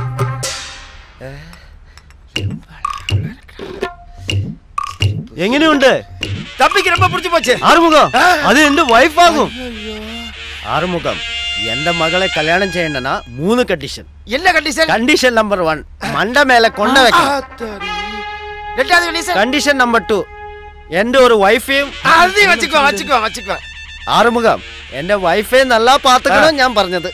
എങ്ങനെയുണ്ട് தம்பிக்கு ரொம்ப பிடிச்சு போச்சு ആറുമുഖം അത് എന്റെ വൈഫ് ആകും ആറുമുഖം എന്റെ മകളെ കല്യാണം ചെയ്യണ്ടെന്നാ മൂന്ന് കണ്ടീഷൻ என்ன கண்டிஷன் കണ്ടീഷൻ നമ്പർ വൺ മണ്ട മേലെ കൊണ്ട വെക്കണം ரெண்டாவது கண்டிஷன் കണ്ടീഷൻ നമ്പർ ടു എന്റെ ഒരു വൈഫെയും அதையும் வச்சுக்கோ வச்சுக்கோ வச்சுக்கோ ആറുമുഖം എന്റെ വൈഫെ நல்லா പാത്തുക്കണം ഞാൻ പറഞ്ഞത്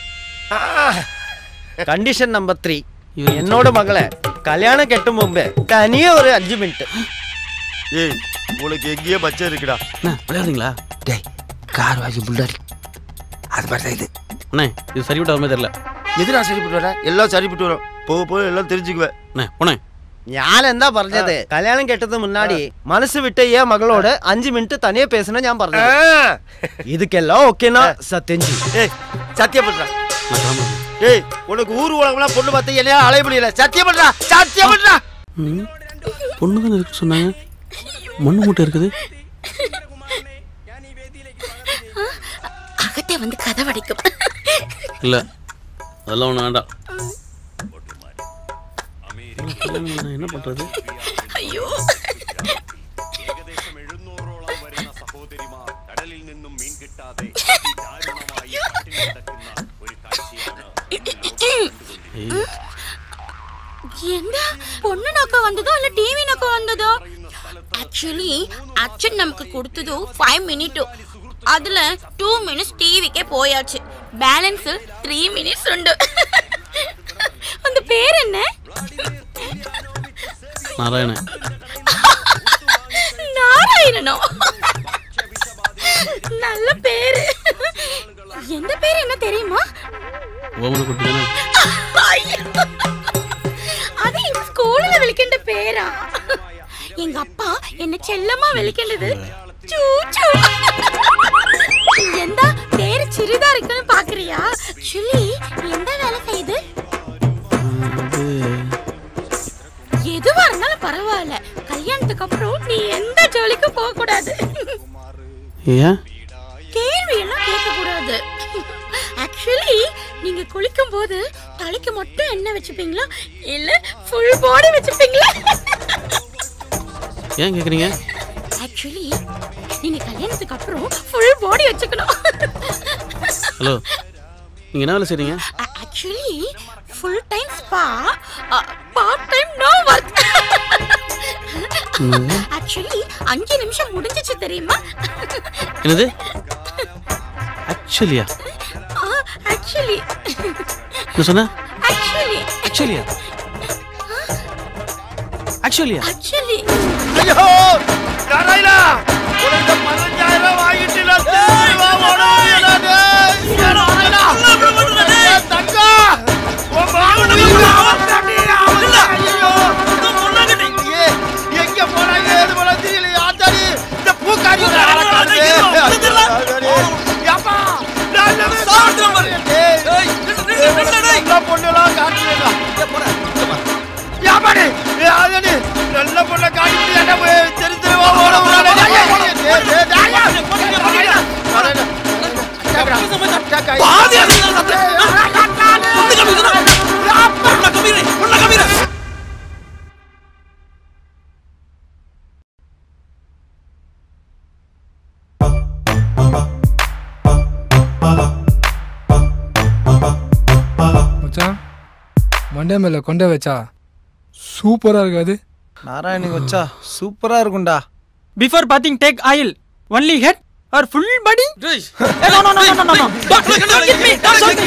കണ്ടീഷൻ നമ്പർ ത്രീ എന്നോട് മകളെ കല്യാണം കെട്ടും മുമ്പേ തനിയെ ഒരു അഞ്ചു മിനിറ്റ് ஏய் உனக்கு எங்கேயோ பச்சை இருக்குடா விளையாடுறீங்களா டேய் கார் வாங்கி முன்னாடி அது மாதிரி தான் இது அண்ணே இது சரி விட்ட மாதிரி தெரியல எதுடா சரிப்பட்டு வர எல்லாம் சரிப்பட்டு வரும் போக போக எல்லாம் தெரிஞ்சுக்குவேன் போனேன் ഞാൻ എന്താ പറഞ്ഞത് കല്യാണം കെട്ടത് മുന്നാടി മനസ്സ് വിട്ട ഈ മകളോട് അഞ്ചു മിനിറ്റ് തനിയെ പേസണ ഞാൻ പറഞ്ഞത് ഇതൊക്കെല്ലാം ഓക്കേനാ സത്യം ஏய் சத்தியம் பண்றா ஏய் உனக்கு ஊர் உலகம்லாம் பொண்ணு பார்த்து என்னையா அலைய முடியல சத்தியம் பண்றா சத்தியம் பண்றா பொண்ணு தானே இருக்கு சொன்னாங்க மண்ணு மூட்டை இருக்குது அகத்தே வந்து கதவடைக்கும் இல்லை அதெல்லாம் ஒன்றும் வேண்டாம் நான் என்ன பண்ணுறது ஐயோ എന്താ പൊണ്ണു നോക്ക വന്നതോ അല്ല ടി വി നോക്ക വന്നതോ ആക്ച്വലി അച്ഛൻ നമുക്ക് കൊടുത്തത് ഫൈവ് മിനിറ്റ് അതില് ടു മിനിറ്റ്സ് டிவிக்கே போயாச்சு பேலன்ஸ் த்ரீ மினிட்ஸ் உண்டு அந்த பேர் என்ன நாராயணன் நாராயணனோ நல்ல பேரு எந்த பேர் என்ன தெரியுமா ஓமன குட்டி தானே ஐயோ! அது எங்க ஸ்கூல்ல விളിക്കേണ്ട பேரா எங்க அப்பா என்ன செல்லமா விളിക്കേണ്ടത് சூச்சு എന്താ പേര് ചെറുതാ இருக்குன்னு பாக்குறியா சுலி எந்த வேலை செய்யுது எதுவா இருந்தாலும் பரவாயில்ல கல்யாணத்துக்கு அப்புறம் நீ எந்த ஜோலிக்கும் போக கூடாது ஏன் கேள்வி எல்லாம் கேட்க கூடாது ஆக்சுவலி நீங்க குளிக்கும் போது தலைக்கு மட்டும் எண்ணெய் வச்சுப்பீங்களா இல்ல ஃபுல் பாடி வச்சுப்பீங்களா ஏன் கேட்குறீங்க ஆக்சுவலி நீங்க கல்யாணத்துக்கு அப்புறம் ஃபுல் பாடி வச்சுக்கணும் ஹலோ நீங்கள் என்ன வேலை செய்கிறீங்க actually full time spa part time no work actually அஞ்சு நிமிஷம் முடிஞ்சிச்சு தெரியுமா என்னது ஆக்சுவலியா ஆக்சுவலி என்ன சொன்ன ஆக்சுவலி ஆக்சுவலியா ஆக்சுவலியா ஆக்சுவலி ஐயோ நாராயணா உனக்கு இந்த பதினஞ்சாயிரம் ரூபாய் வாங்கிட்டு நான் திரும்பி வா, ஓட முடியல, டேய். ஏய், தங்கம், உன் மகனுக்கு அவன்தாண்டி, அவன்தான். ஐயையோ, இந்த பொண்ணாங்கட்டி. ஏய், எங்க போனாங்க ஏது போனா தெரியல ஆத்தாடி இந்த பூக்காரி ஒரு அழகானது. ஏப்பா, நல்லவே டேய், டேய், நல்ல பொண்ணுலாம் காட்டுறேடா. யாபாடி யாதடி நல்ல பொண்ண காட்டி என்ன தெரி தெரி வா ஓட ஓட மச்சான் மண்டே மேல கொண்டே வச்சா சூப்பரா இருக்காது நாராயணி வச்சா சூப்பரா இருக்கும்டா before bathing take oil only head or full body no no no no no no don't kid me don't shoot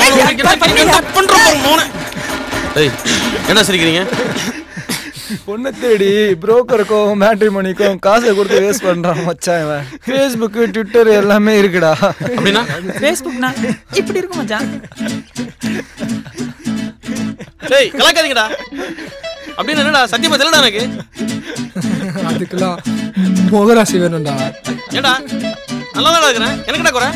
me ஏய் என்ன சிரிக்கிறீங்க பொண்ணை தேடி புரோக்கருக்கும் மேட்ரிமோனிக்கும் காசை கொடுத்து வேஸ்ட் பண்றான் மச்சான் இவன் ஃபேஸ்புக் ட்விட்டர் எல்லாமே இருக்குடா அப்படின்னா ஃபேஸ்புக்னா இப்படி இருக்கும் மச்சான் டேய் கலாக்காதீங்கடா அப்படின்னு என்னடா சத்தியமா தெரியலடா எனக்கு அதுக்கெல்லாம் முகராசி வேணும்டா ஏடா நல்லா தான் இருக்கிறேன் எனக்குடா குறை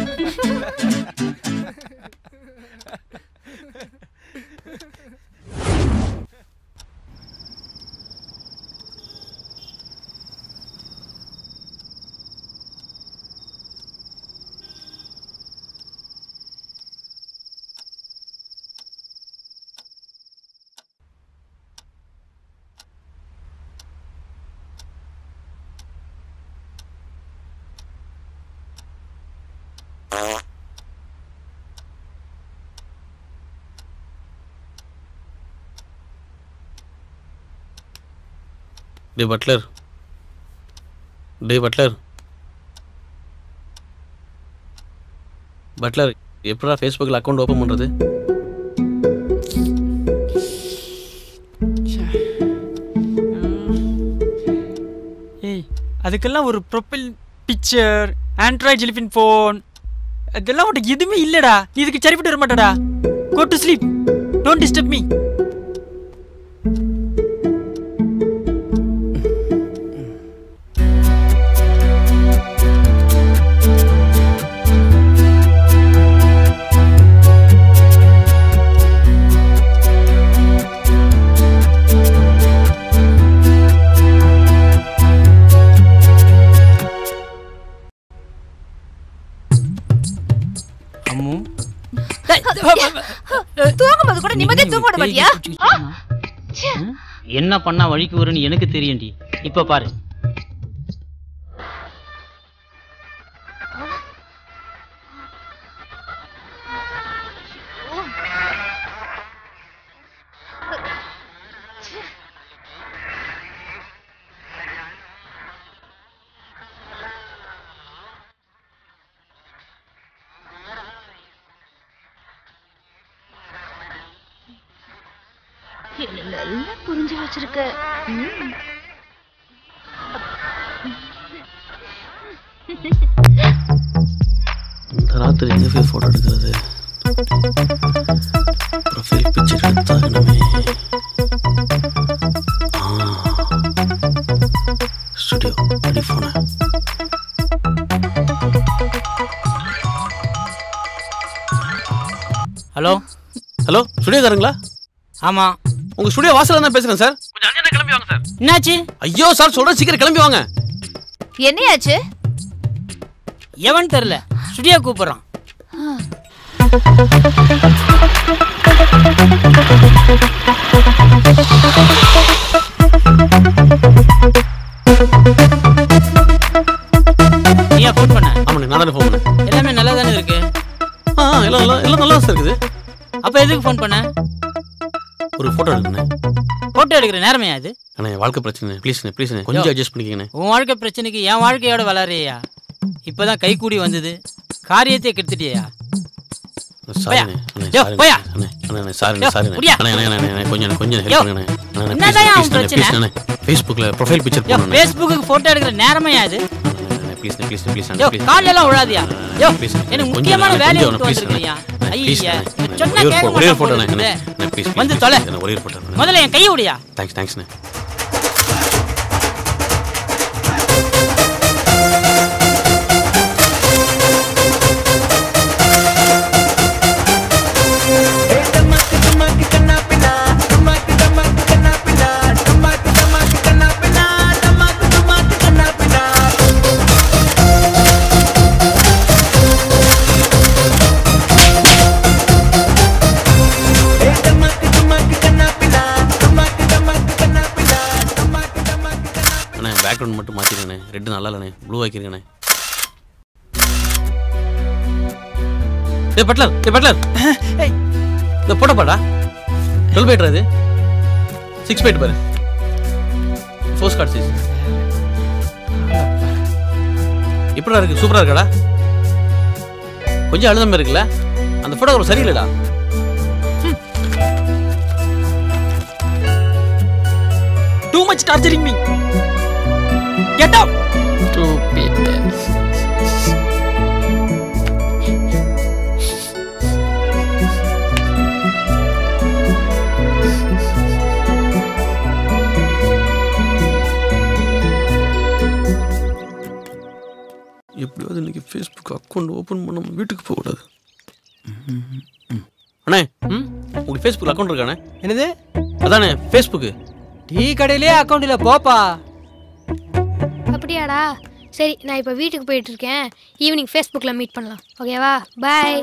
டே பட்லர் டே பட்லர் பட்லர் எப்படா ஃபேஸ்புக்கில் அக்கௌண்ட் ஓப்பன் பண்ணுறது ஏய் அதுக்கெல்லாம் ஒரு profile picture Android jelly bean phone அதெல்லாம் உனக்கு எதுவுமே இல்லடா நீ இதுக்கு சரிப்பட்டு வர மாட்டடா Go to sleep. Don't disturb me. Ammu தூங்கும்போது கூட நிம்மதியா தூங்க விட மாட்டியா என்ன பண்ணா வழிக்கு வரும்னு எனக்கு தெரியும்டி இப்ப பாரு என்ன நல்லா புரிஞ்சு வச்சிருக்க ம். இந்த ராத்திரி எங்கே போய் ஃபோட்டோ எடுக்கிறது ப்ரொஃபைல் பிக்சர் எடுத்தாகணுமே ஸ்டுடியோ அடி ஃபோனை ஹலோ ஹலோ ஸ்டுடியோக்காரங்களா ஆமா உங்க ஸ்டுடியோ வாசல்ல தான் பேசுறேன் சார் என்னாச்சு ஐயோ சார் சொல்றேன் சீக்கிரம் கிளம்பி வாங்க என்னையாச்சு எவன் தெரியல ஸ்டுடியோ கூப்பிடுறான் நீயா ஃபோன் பண்ண ஆமாண்ணே நான் தானே ஃபோன் பண்ணேன் எல்லாமே நல்லா தானே இருக்கு ஆ எல்லாம் நல்லா எல்லாம் நல்லா சார் இருக்குது அப்ப எதுக்கு ஃபோன் பண்ண ஒரு ஃபோட்டோ எடுக்கண்ணே போட்டோ எடுக்கிற நேரமையா அது அண்ணே வாழ்க்கை பிரச்சனை ப்ளீஸ்ண்ணே ப்ளீஸ்ண்ணே கொஞ்சம் யோ. அட்ஜஸ்ட் பண்ணிக்கங்கண்ணே உன் வாழ்க்கை பிரச்சனைக்கு என் வாழ்க்கையோட வளரையா இப்பதான் கை கூடி வந்தது காரியத்தை கெடுத்துட்டியா சாரிண்ணே அண்ணே யோ, சாரிண்ணே. போயா. அண்ணே அண்ணே அண்ணே சாரிண்ணே யோ, சாரிண்ணே முடியா. அண்ணே அண்ணே அண்ணே அண்ணே கொஞ்சம் கொஞ்சம் யோ, ஹெல்ப் பண்ணுங்கண்ணே அண்ணே, அண்ணே என்னதான் ப்ளீஸ் உன் ப்ளீஸ் பிரச்சனை? அண்ணே ஃபேஸ்புக்கில் ப்ரொஃபைல் பிக்சர் யோ போடணும் ஃபேஸ்புக்கு போட்டோ எடுக்கிற நேரமையா அது ப்ளீஸ் ப்ளீஸ் ப்ளீஸ் யோ கால் எல்லாம் விழாதியா யோ ப்ளீஸ் எனக்கு முக்கியமான வேலையை விட்டு வந்திருக்கியா ஐயா சொன்னா கேட்க ஒரே ஒரு ஃபோட்டோ மாட்டான் அண்ணே போல அண்ணே ப்ளீஸ் வந்து தொலை. ஒரே ஒரு ஃபோட்டோ முதல்ல என் கையை விடியா தேங்க்ஸ் தேங்க்ஸ்ண்ணே அண்ணே பேக்ரவுண்ட் மட்டும் மாற்றிடுங்கண்ணே ரெட்டு நல்லா இல்லைண்ணே ப்ளூ ஆக்கிருங்கண்ணே ஏ பட்லர் ஏ பட்லர் இந்த போட்ட பாடா டுவெல் பைட்ரா இது சிக்ஸ் பைட் பாரு ஃபோர்ஸ் கார்டு சைஸ் எப்படா இருக்கு சூப்பரா இருக்காடா கொஞ்சம் அழுத மாதிரி இருக்குல்ல அந்த ஃபோட்டோ சரியில்லைடா Too much torturing me. Get out. Stupid. எப்படியாவது இன்னைக்கு ஃபேஸ்புக் அக்கௌண்ட் ஓப்பன் பண்ணாம வீட்டுக்கு போகக்கூடாது அண்ணே ம் உங்களுக்கு ஃபேஸ்புக் அக்கௌண்ட் இருக்கானே என்னது அதானே ஃபேஸ்புக்கு டீ கடையிலே அக்கௌண்ட் இல்ல போப்பா அப்படியாடா சரி நான் இப்போ வீட்டுக்கு போயிட்டு இருக்கேன் ஈவினிங் ஃபேஸ்புக்கில் மீட் பண்ணலாம் ஓகேவா பாய்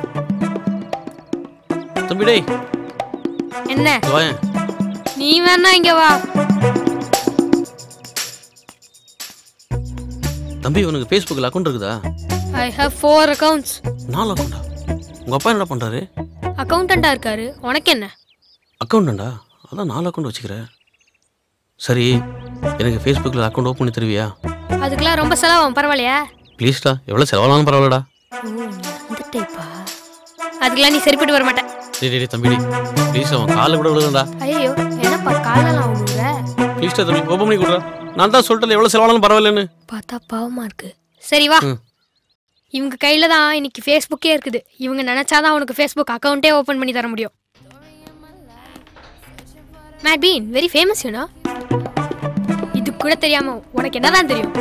தம்பி டேய் என்ன இங்க வாயேன் நீ வேணா இங்க வா தம்பி உனக்கு ஃபேஸ்புக்கில் அக்கௌண்ட் இருக்குதா ஐ ஹவ் ஃபோர் அக்கவுண்ட்ஸ் நாலு அக்கௌண்டா உங்கள் அப்பா என்ன பண்ணுறாரு அக்கௌண்டண்டா இருக்காரு உனக்கு என்ன அக்கௌண்டண்டா அதான் நாலு அக்கௌண்ட் வச்சுக்கிறேன் சரி எனக்கு ஃபேஸ்புக்கில் அக்கௌண்ட் ஓப்பன் பண்ணி தருவியா அதுக்கெல்லாம் ரொம்ப செலவாகும் பரவாயில்லையா ப்ளீஸ்டா எவ்வளோ செலவானாலும் பரவாயில்லடா ஓ நீ அந்த டைப்பா அதுக்கெல்லாம் நீ சரிப்பட்டு வர மாட்டேன் டேய் டேய் டேய், தம்பி டேய் ப்ளீஸ் அவன் காலில் கூட விழுதுடா ஐயோ என்னப்பா காலெல்லாம் விழுகுற ப்ளீஸ்டா தம்பி ஓப்பன் பண்ணி கொடுறா நான் தான் சொல்லிட்டேன் எவ்வளோ செலவானாலும் பரவாயில்லன்னு பார்த்தா பாவமா இருக்கு சரி வா ம். இவங்க கையில தான் இன்னைக்கு ஃபேஸ்புக்கே இருக்குது இவங்க நினைச்சாதான் உனக்கு ஃபேஸ்புக் அக்கௌண்ட்டே ஓபன் பண்ணி தர முடியும் Mad Bean very famous you know இது கூட தெரியாம உனக்கு என்னதான் தெரியும்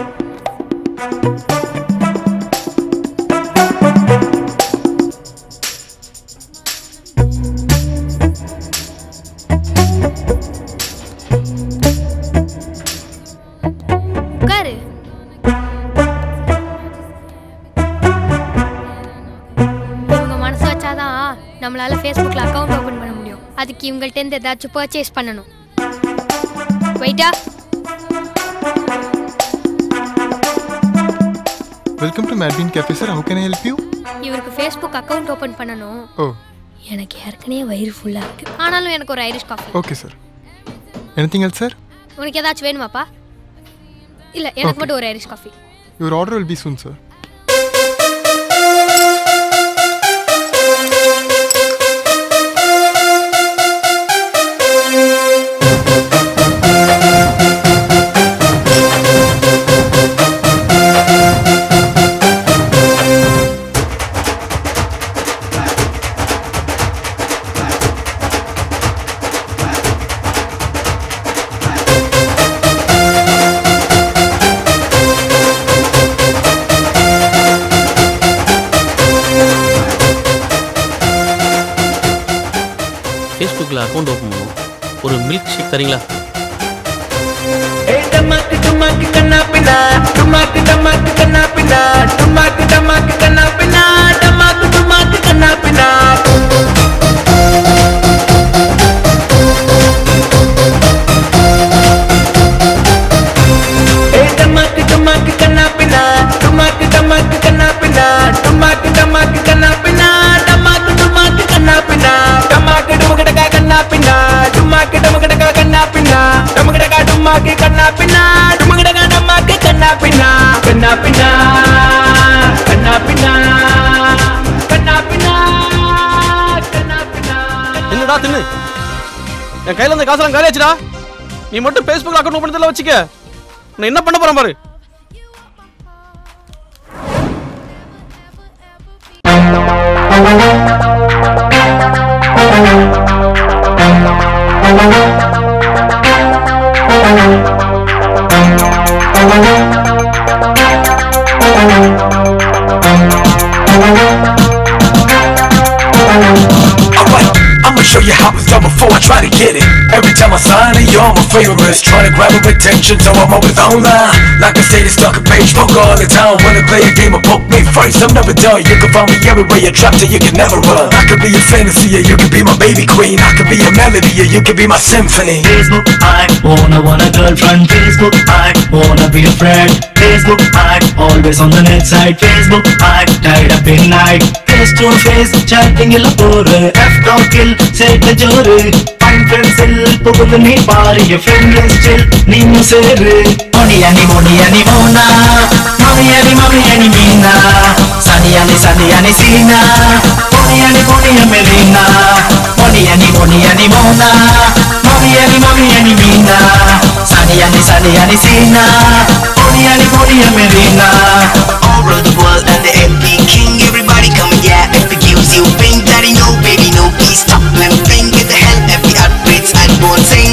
உட்காரு இவங்க மனசு வச்சாதான் நம்மளால ஃபேஸ்புக்கில் அக்கௌண்ட் ஓப்பன் பண்ண முடியும் அதுக்கு இவங்கள்ட்ட இருந்து ஏதாச்சும் பர்ச்சேஸ் பண்ணணும் வெயிட்டா welcome to Mad Bean cafe sir how can I help you இவருக்கு ஃபேஸ்புக் அக்கௌண்ட் ஓப்பன் பண்ணணும் ஓ எனக்கு ஏற்கனவே வயிறு ஃபுல்லாக இருக்கு ஆனாலும் எனக்கு ஒரு Irish coffee okay sir anything else sir உனக்கு ஏதாச்சும் வேணுமாப்பா இல்லை எனக்கு Okay. மட்டும் ஒரு Irish coffee your order will be soon sir ஃபேஸ்புக்கில் அக்கௌண்ட் ஓப்பன் பண்ணும் ஒரு மில்க் ஷேக் தரீங்களா டமாக்கு டமாக்கு கண்ணா பின்னா டமாக்கு டமாக்கு கண்ணா பின்னா டமாக்கு டமாக்கு கண்ணா பின்னா டமாக்கு டமாக்கு கண்ணா பின்னா டமாக்கு டமாக்கு கண்ணா பின்னா டமாக்கு டமாக்கு கண்ணா பின்னா டமாக்கு டமாக்கு கண்ணா பின்னா டமாக்கு டமாக்கு கண்ணா பின்னா டமாக்கு டுமகடகா கண்ணா பின்னா டுமாக்கு டுமகடகா கண்ணா பின்னா டுமகடகா டுமாக்கு கண்ணா பின்னா டுமகடகா டமாக்கு கண்ணா பின்னா கண்ணா பின்னா கண்ணா பின்னா கண்ணா பின்னா கண்ணா பின்னா என்னடா தின்னு என் கையில இருந்த காசெல்லாம் காலியாச்சுடா நீ மட்டும் ஃபேஸ்புக் அக்கௌண்ட் ஓப்பன் பண்ணல வச்சுக்க நான் என்ன பண்ண போறேன் பாரு Alright, I'ma show you how it's done before I try to get it. Every time I sign it, you're my favorites. Trying to grab a attention, so I'm always online. Like I say, it's stuck a page, poke all the time. Wanna play a game of poke me first, I'm never done. You can find me everywhere you're trapped, till you can never run. I could be a fantasy, or you could be my baby queen. I could be a melody, or you could be my symphony. Facebook, I wanna want a girlfriend. Facebook, I wanna be a friend. Facebook, I always on the net side. Facebook, I tied up in night. Face to face, chatting இல்ல போற F talkil சேட்ட ஜோரு Fine friends இல் புகுந்து நீ பாரு Your friend list-இல் நீயும் சேரு மொனியனி மொனியனி மோனா மொனியனி மொனியனி மீனா சனியனி சனியனி சீனா மொனியனி மொனிய மெரினா மொனியனி மொனியனி மோனா மொனியனி மொனியனி மீனா சனியனி சனியனி சீனா மொனியனி மொனிய Marina All around the world and the MP King Everybody come and yeah If it gives you pink Daddy no baby no please stop and think Get the hell every upgrades and won't sing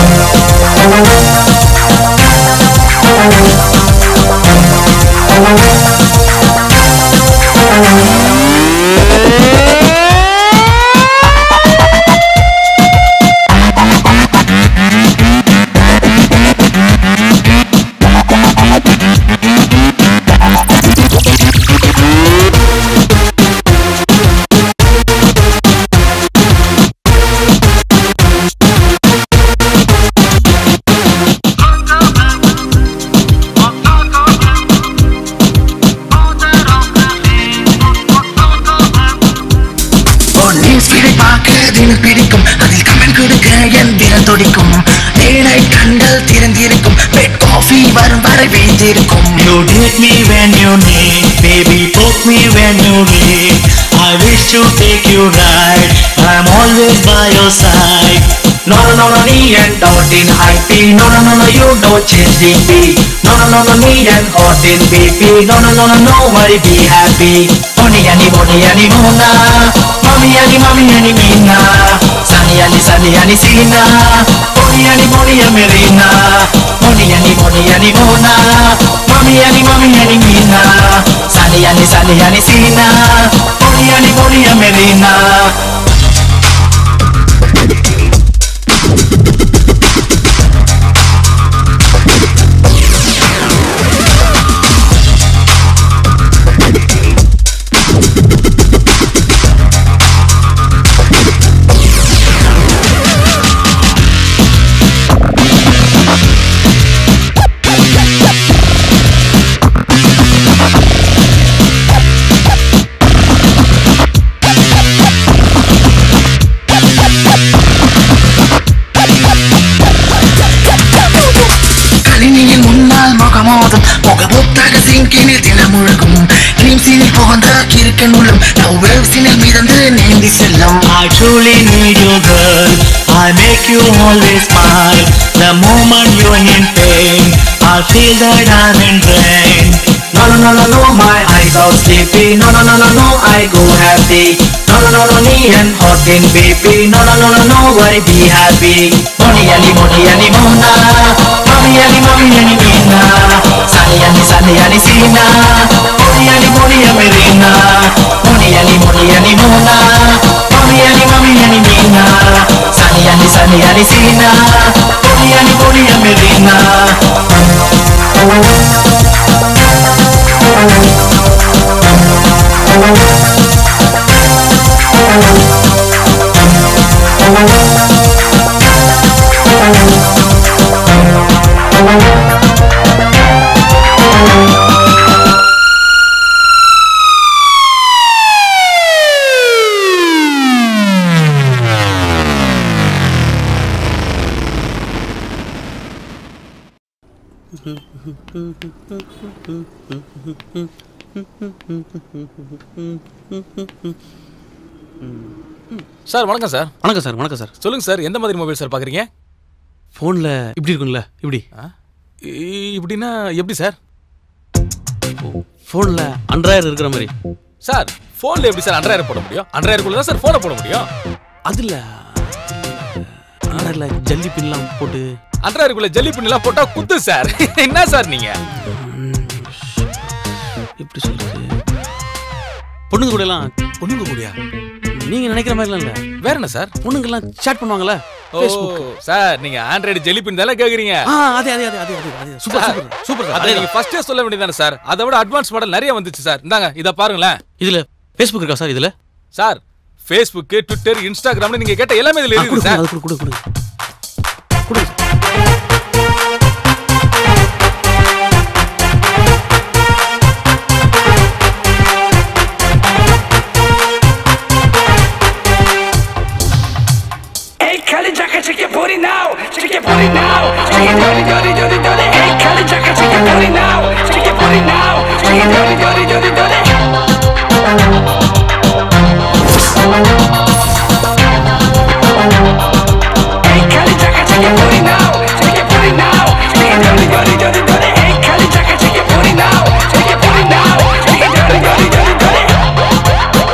நியூஸ்களை பார்க்க தினம் பிடிக்கும் அதில் comment கொடுக்க என் தினம் துடிக்கும் நேனை கண்கள் திறந்திருக்கும் bed coffee வரும் வரை வைத்திருக்கும் You date me when you need Baby poke me when you need I wish to take you right. I'm always by your side. No no no no knee and out in high P. No no no no you don't change the beat. No no no no knee and hot in BP. No no no no no worry be happy. Money ani money ani mona. Mommy ani mommy ani mina. Sunny ani sunny ani sina. Money ani money ani merina. Money ani money ani mona. Mommy ani mommy ani mina. Sunny ani sunny ani sina. Money ani money ani merina. கணினியின் முன்னால் முகமோதும் முகமுத்தாக சிங்கினில் தினமுழுகும் கிரீம்ஸினில் புகுந்த கிறுக்கன் உள்ளம் love வேவ்ஸினில் மிதந்து நீந்தி செல்லும் I truly need you, girl. I make you always smile. The moment you're in pain, I feel that I'm in pain. No, no, no, no, no, my eyes are sleepy. No, no, no, no, no, I go happy. No, no, no, no, me and hot in baby. No, no, no, no, no, worry, be happy. Money, ani, money, ani, mona. Mommy, ani, mommy, ani, mina. Sunny, ani, sunny, ani, sina. Money, ani, money, ani, merina. Money, ani, money, ani, mona. Mommy, ani, mommy, ani, mina. Sunny, ani, sunny, ani, sina. Money, ani, money, ani, merina. Sir வணக்கம் sir வணக்கம் sir வணக்கம் sir சொல்லுங்க sir எந்த மாதிரி mobile sir பாக்குறீங்க ஃபோனில் இப்படி இருக்கும்ல இப்படி இப்படின்னா எப்படி சார் ஃபோனில் அண்ட்ராய்டு இருக்கிற மாதிரி சார் போன்ல எப்படி சார் அண்ட்ராய்டு போட முடியும் அண்ட்ராய்டுக்குள்ள தான் சார் போனை போட முடியும் அதில் அண்ட்ராய்டில் ஜல்லி பின்லாம் போட்டு அண்ட்ராய்டுக்குள்ள ஜல்லி பின்னெல்லாம் போட்டா குத்து சார் என்ன சார் நீங்க எப்படி சொல்றது பொண்ணுங்க கூட எல்லாம் பொண்ணுங்க கூடயா நீங்க நினைக்கிற மாதிரிலாம் இல்ல வேற என்ன சார் பொண்ணுங்க எல்லாம் சேட் பண்ணுவாங்கல்ல ஓ Facebook. சார் நீங்க ஆண்ட்ராய்டு ஜெல்லி பின் தானே கேக்குறீங்க ஆ அதே அதே அதே அதே அதே அதே சூப்பர் சார், சூப்பர் சூப்பர் அதை அதே நீங்க ஃபர்ஸ்டே சொல்ல வேண்டியதானே சார் அதை விட அட்வான்ஸ் மாடல் நிறைய வந்துச்சு சார் இந்தாங்க இத பாருங்களேன் இதுல ஃபேஸ்புக் இருக்கா சார் இதுல சார் ஃபேஸ்புக் ட்விட்டர் இன்ஸ்டாகிராம்னு நீங்க கேட்ட எல்லாமே இதுல இருக்குது சார் அது கொடு கொடு Hey, Kali Jacka, check your booty now. Check your booty now. Check it, dirty, dirty, dirty, dirty. Hey, Kali Jacka, check your booty now. Check your booty now. Check it, dirty, dirty, dirty, dirty. Hey, Kali Jacka, check your booty now. Check your booty now. Check it, dirty, dirty, dirty, dirty. Hey, Kali Jacka, check your booty now. Check your booty now. Check it, dirty, dirty, dirty, dirty.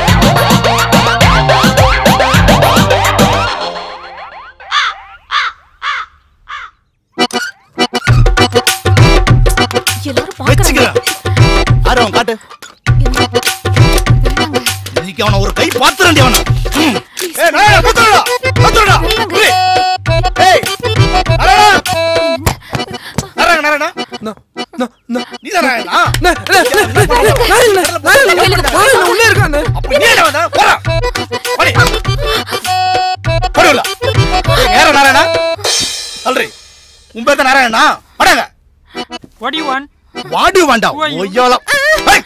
எல்லாரும் வச்சுக்கிறேன் யாரு அவன் காட்டு இன்னைக்கு அவனை ஒரு கை பாத்துறேன் அவனை ம். ஏய் நாயா பாத்துறடா பாத்துறடா ஏய் அரடா அரடா அரடா நீ தான் நாயனா உள்ளே இருக்கானே அப்ப நீ என்ன வந்தா போடா போடி போடுல யார நாராயணா அல்ரி உன் பேர் தான் நாராயணா அடங்க What do you want? வாடி வாண்டா ஒய்யாலம் ஏய்.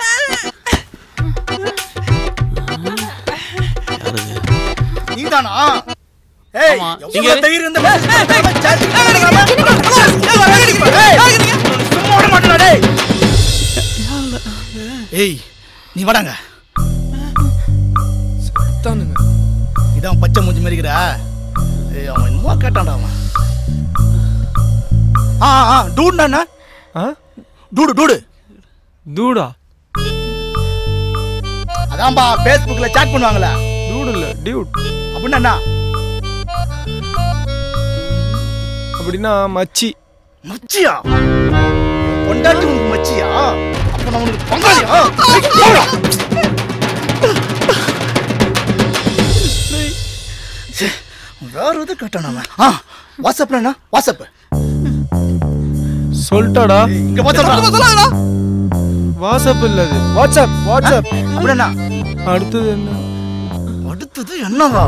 நீதானா ஏய் எவ்வளவு தைரியம் இந்த சும்மா விட மாட்டேடா டேய் ஏய் நீ வாடாங்க செத்தானுங்க இதான் பச்சை மூஞ்சி மாதிரிக்கிறா ஏய் அவன் என்னமோ கேட்டான்டா அவன் ஆ ஆ டூடுண்ணா என்ன டூடு டூடு டூடா அதான்பா ஃபேஸ்புக்ல சாட் பண்ணுவாங்களே டூடு இல்ல டியூட் அப்படின்னா என்ன அப்படின்னா மச்சி மச்சியா பொண்டாட்டி உனக்கு மச்சியா அப்ப நான் உனக்கு பங்காளியா ஏய், போடா. சே, வேற எது கேட்டான் அவன் ஆ வாட்ஸ்அப்ல என்ன வாட்ஸ்அப் சொல்லிட்டாடா இங்க வாட்ஸ்அப் வாட்ஸ்அப் இல்ல அது வாட்ஸ்அப் வாட்ஸ்அப் அப்படின்னா அடுத்தது என்ன அடுத்தது என்னவா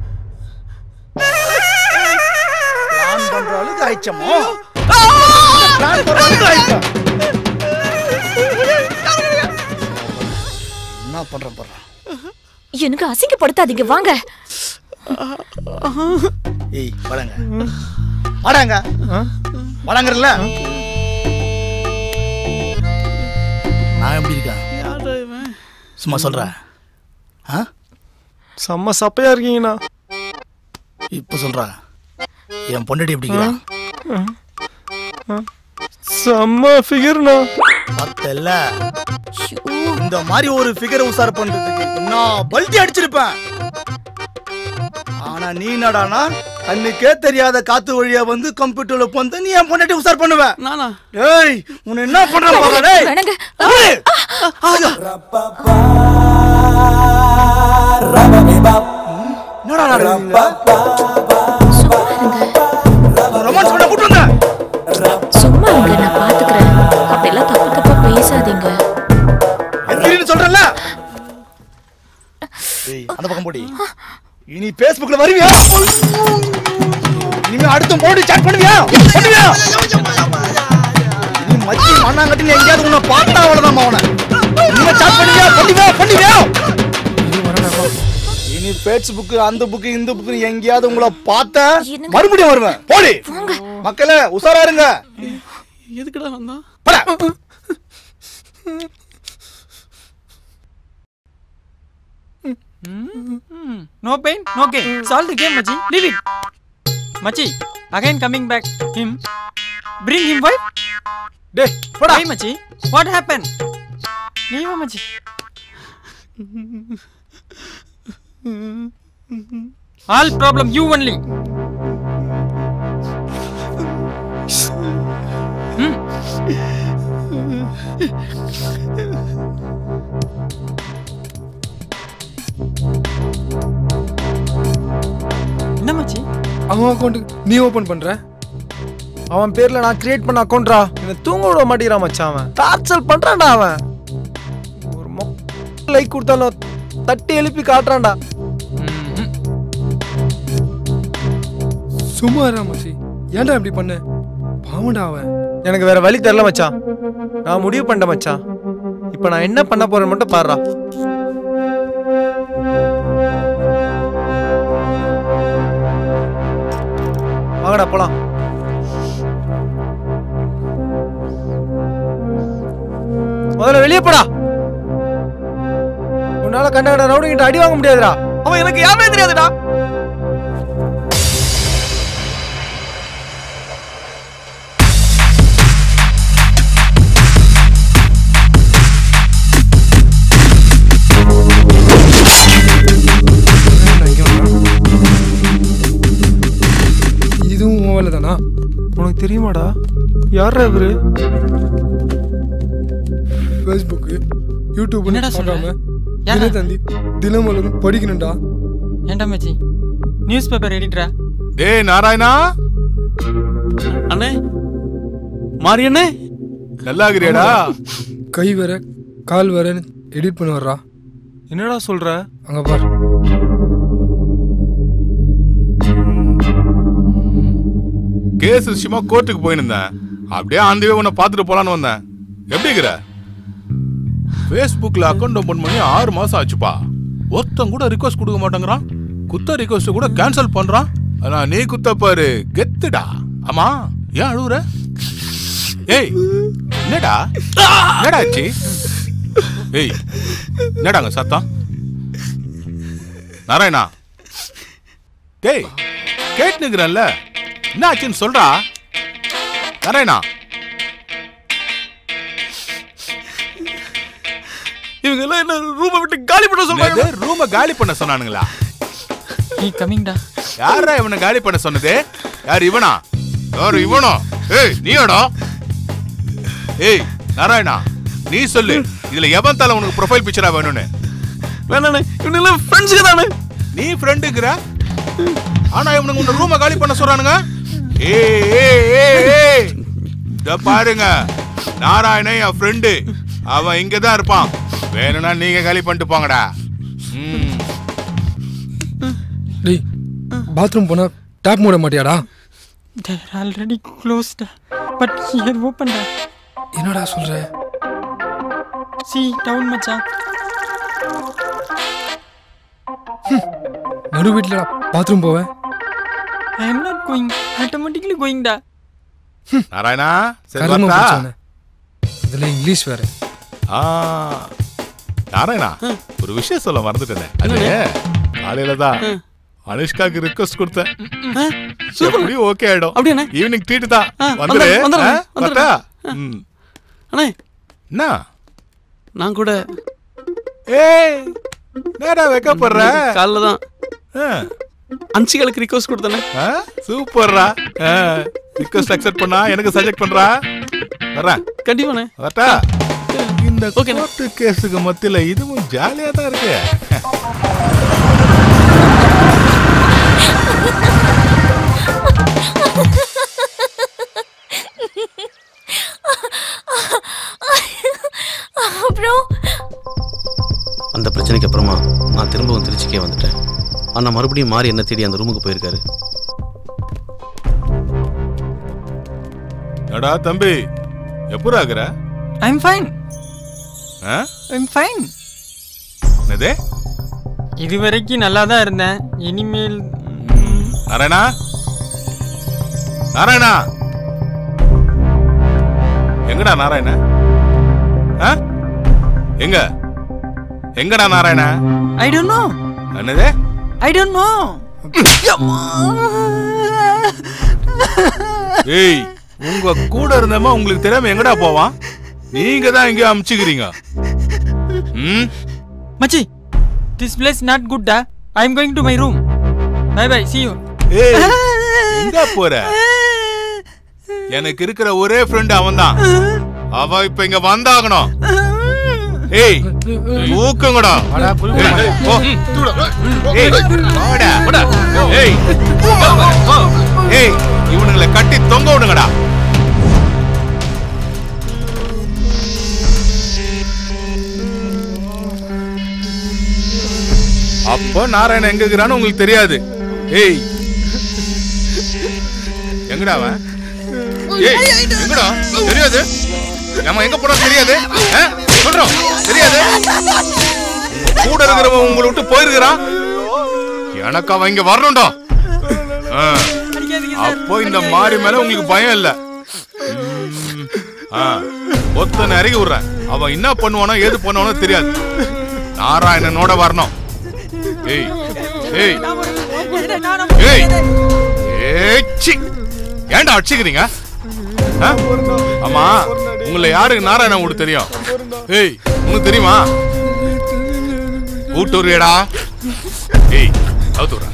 பிளான் பண்ற அளவுக்கு ஆயிச்சமோ பிளான் பண்ற அளவுக்கு ஆயிச்சா என்ன பண்றேன் பாரு எனக்கு அசிங்கப்படுத்தாதீங்க வாங்க ஏய் வடங்க வாடாங்க வடங்கறல நான் எப்படி இருக்கேன் சும்மா சொல்றேன் ஆ செம்ம சப்பையா இருக்கீங்கண்ணா இப்ப சொல்றேன் என் பொண்டாட்டி எப்படி இருக்கிறான் செம்ம ஃபிகர்ண்ணா பார்த்தல இந்த மாதிரி ஒரு ஃபிகரை உசார் பண்றதுக்கு நான் பல்டி அடிச்சிருப்பேன் ஆனா நீ என்னடானா கண்ணுக்கே தெரியாத காத்து வழியா வந்து கம்ப்யூட்டர்ல போந்து நீ என் பொண்டாட்டி உசார் பண்ணுவ நானா ஏய் உன்னை என்ன பண்ற பாரு டேய் வேணாங்க. ஏய், ஆயா. என்னடா நடக்குது ரொமான்ஸ் பண்ண கூட்டு வந்தேன் சும்மா இருங்க நான் பாத்துக்கிறேன் அப்படிலாம் தப்பு தப்பா பேசாதீங்க எந்திரின்னு சொல்றேன்ல ஏய் அந்த பக்கம் போடி இனி Facebookல வருவியா இனிமே அடுத்த போட்டு சாட் பண்ணுவியா பண்ணுவியா நீ மச்சி மண்ணாங்கட்டி எங்கேயாவது உன்னை பார்த்தா அவ்வளவுதான் அவனை இனிமே சாட் பண்ணுவியா பண்ணுவியா பண்ணுவியா இனி Facebook அந்த புக்கு இந்த புக்கு எங்கேயாவது உங்களை பார்த்தா மறுபடியும் வருவேன் போடி மக்களே உசாரா இருங்க எதுக்குடா வந்தா போடா No pain, no gain. Solve the game, Machi. Leave it. Machi, again coming back. Him. Bring him wife. டேய் Why, Machi? What happened? நீ வா மச்சி ஆல் ப்ராப்ளம் யூ ஒன்லி என்ன மச்சி அவன் அக்கௌண்ட்டுக்கு நீ ஓபன் பண்ற அவன் பேர்ல நான் கிரியேட் பண்ண அக்கௌண்ட்ரா என்ன தூங்க விட மாட்டேங்கிறான் மச்சான் அவன் டார்ச்சர் பண்றான்டா அவன் ஒரு லைக் கொடுத்தாலும் தட்டி எழுப்பி காட்டுறான்டா சும்மா இருடா மச்சி ஏன்டா இப்படி பண்ண பாவண்டா அவன் எனக்கு வேற வழி தெரியல மச்சான் நான் முடிவு பண்ணிட்டேன் மச்சான் இப்போ நான் என்ன பண்ண போறேன்னு மட்டும் பாருடா வாங்கடா போலாம் முதல்ல வெளியே போடா உன்னால கண்ட கண்ட ரவுடி கிட்ட அடி வாங்க முடியாதுடா அவன் எனக்கு யாருமே தெரியாதுடா இதுவும் உன் வேலை தானா உனக்கு தெரியுமாடா யாரா இவரு ஃபேஸ்புக்கு யூடியூப் என்னடா சொல்ற? பார்க்காம யாரா? தினத்தந்தி தினமலரும் படிக்கணும்டா ஏன்டா மச்சி நியூஸ் பேப்பர் எடிட்டரா டேய் நாராயணா அண்ணே மாரியண்ணே நல்லா இருக்கிறியாடா கை வேற கால் வேறன்னு எடிட் பண்ணி வர்றா என்னடா சொல்ற அங்க பார் கேஸ் விஷயமா கோர்ட்டுக்கு போயிருந்தேன் அப்படியே ஆந்தவே உன்னை பார்த்துட்டு போலான்னு வந்தேன் எப்படி இருக்கிற ஃபேஸ்புக்கில் அக்கௌண்ட் ஓப்பன் பண்ணி ஆறு மாசம் ஆச்சுப்பா ஒருத்தன் கூட ரிக்வஸ்ட் கொடுக்க மாட்டேங்கிறான் குத்த ரிக்வஸ்ட் கூட கேன்சல் பண்றான் ஆனா நீ குத்த பாரு கெத்துடா ஆமா ஏன் அழுவுற ஏய் என்னடா என்னடா ஆச்சு ஏய் என்னடாங்க சத்தம் நாராயணா டேய் கேட்டுனுக்குறல்ல என்ன ஆச்சுன்னு சொல்றா நாராயணா இவங்க எல்லாம் என்ன ரூமை விட்டு காலி பண்ண சொல்றாங்க ரூமை காலி பண்ண சொன்னானுங்களா நீ கமிங்டா யாரா இவனை காலி பண்ண சொன்னது யார் இவனா யார் இவனோ ஏய் நீயாடா ஏய் நாராயணா நீ சொல்லு இதுல எவன் தலை உனக்கு ப்ரொஃபைல் பிக்சரா வேணும்னு வேணாண்ணே இவங்க எல்லாம் ஃப்ரெண்ட்ஸுக்கு தானே நீ ஃப்ரெண்டுங்கிற ஆனா இவனுக்கு உன்னை ரூமை காலி பண்ண சொல்றானுங்க ஏய் ஏய் ஏய் ஏய் இத பாருங்க நாராயணன் என் ஃப்ரெண்டு அவன் இங்க தான் இருப்பான் வேணும்னா நீங்க காலி பண்ணிட்டு போங்கடா ம் டேய் பாத்ரூம் போனா டேப் மூட மாட்டியாடா They're already closed. But here open. என்னடா சொல்ற See, down மச்சான். நடு வீட்டுல பாத்ரூம் போவேன் I am not going. Automatically going da. Narayana சரி கருமம் வரட்டா? பிடிச்சவனே. இதுல இங்கிலீஷ் வேற ஆ நாராயணா ஒரு விஷயம் சொல்ல மறந்துட்டேனே அது காலையில தான் அனுஷ்காக்கு ரிக்வஸ்ட் கொடுத்தேன் எப்படியும் ஓகே ஆயிடும் அப்படியாண்ணே? ஈவினிங் ட்ரீட் தான் ஆ, வந்துரு வந்துடுறேன், வந்துடுறேன், ஆ, வரட்டா? வந்துடுறேன். ம். அண்ணே என்ன நான் கூட ஏய் என்னடா வைக்கப்படுற காலைல தான் அன்சிகளுக்கு ரிக்வஸ்ட் கொடுத்தேனே சூப்பர்ரா ரிக்வஸ்ட் அக்செப்ட் பண்ணா எனக்கு சஜெக்ட் பண்றா வர்றேன் கண்டிப்பாண்ணே வரட்டா இந்த கோர்ட்டு கேஸுக்கு மத்தியில இதுவும் ஜாலியா தான் இருக்கு அப்புறம் அந்த பிரச்சனைக்கு அப்புறமா நான் திரும்பவும் திருச்சிக்கே வந்துட்டேன் ஆனால் மறுபடியும் மாறி என்ன தேடி அந்த ரூமுக்கு போயிருக்காரு அடா தம்பி எப்படி ஆகுற I'm fine. Ah? I'm fine. என்னது இது வரைக்கும் நல்லா தான் இருந்தேன் இனிமேல் நாராயணா நாராயணா எங்கடா நாராயண ஆ? எங்க எங்கடா நாராயண ஐ டோன்ட் நோ என்னது ஐ டோன்ட் நோ ஏய் உங்க கூட இருந்தமா உங்களுக்கு தெரியாம எங்கடா போவான் நீங்க தான் எங்கேயோ அமுச்சுக்கிறீங்க ம் மச்சி திஸ் பிளேஸ் நாட் குட் டா I am going to my room bye bye see you ஏய் எங்க போற எனக்கு இருக்கிற ஒரே ஃப்ரெண்ட் அவன்தான் அவ இப்ப இங்க வந்தாகணும் ஏய் ஊக்கங்கடா ஏய், ஏய், போ. ஏய், போடா. ஏய் ஏய் இவனுங்களை கட்டி தொங்க விடுங்கடா அப்போ நாராயணன் எங்க இருக்கிறான்னு உங்களுக்கு தெரியாது ஏய் எங்கடா அவன் ஏய் எங்கடா தெரியாது நம்ம எங்க போறோம் தெரியாது ஆ? சொல்றோம் தெரியாது உங்க கூட இருக்கிறவன் உங்களை விட்டு போயிருக்கிறான் எனக்கு அவன் இங்க வரணும்டா ஆ. அப்போ இந்த மாறி மேல உங்களுக்கு பயம் இல்ல ம். ஆ. ஒத்தனை இறங்கி விடுறேன் அவன் என்ன பண்ணுவானோ ஏது பண்ணுவானோ தெரியாது நாராயணனோட வரணும் ஏய் ஏய் ஏய் ஏய் சி ஏன்டா அடிச்சுக்கிறீங்க ஆ? ஆமா உங்களை யாருக்கு நாராயணன் உங்களுக்கு தெரியும் ஏய் உனக்கு தெரியுமா ஊட்டூரியடா ஏய் அவுத்துறா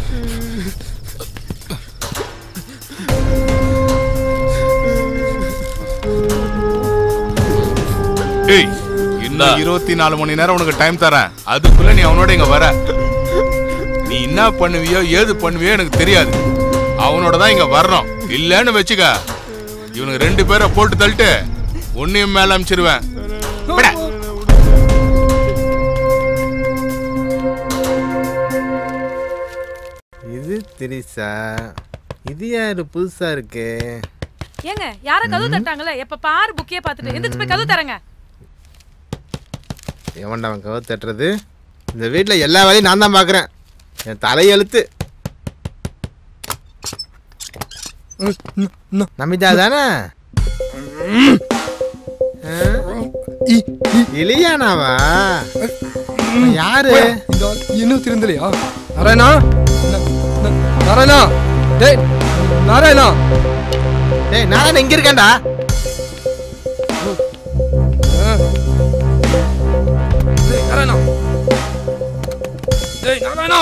ஏய் இன்னும் இருபத்தி நாலு மணி நேரம் உனக்கு டைம் தரேன் அதுக்குள்ள நீ அவனோட இங்க வர நீ என்ன பண்ணுவியோ ஏது பண்ணுவியோ எனக்கு தெரியாது அவனோட தான் இங்க வரணும் இல்லன்னு வச்சுக்க இவனுக்கு ரெண்டு பேரை போட்டு தள்ளிட்டு உன்னையும் மேல அமிச்சிருவேன் போடா. இது திரிசா இது யாரு புதுசா இருக்கு ஏங்க யார கதவு ம். தட்டாங்கல்ல எப்ப பாரு புக்கியே பார்த்துட்டு எந்திரிச்சு போய் கதவு தரங்க எவன்டா அவன் கவர் தட்டுறது இந்த வீட்டில் எல்லா வேலையும் நான் தான் பார்க்குறேன் என் தலையெழுத்து நமிதா தானே இலியானாவா அவன் யாரு இந்த ஆள் இன்னும் திருந்தலையா நாராயணா ந- ந- நாராயணா டேய் நாராயணா டேய் நாராயண இங்க இருக்கேன்டா டேய் நாராயணா டேய் நாராயணா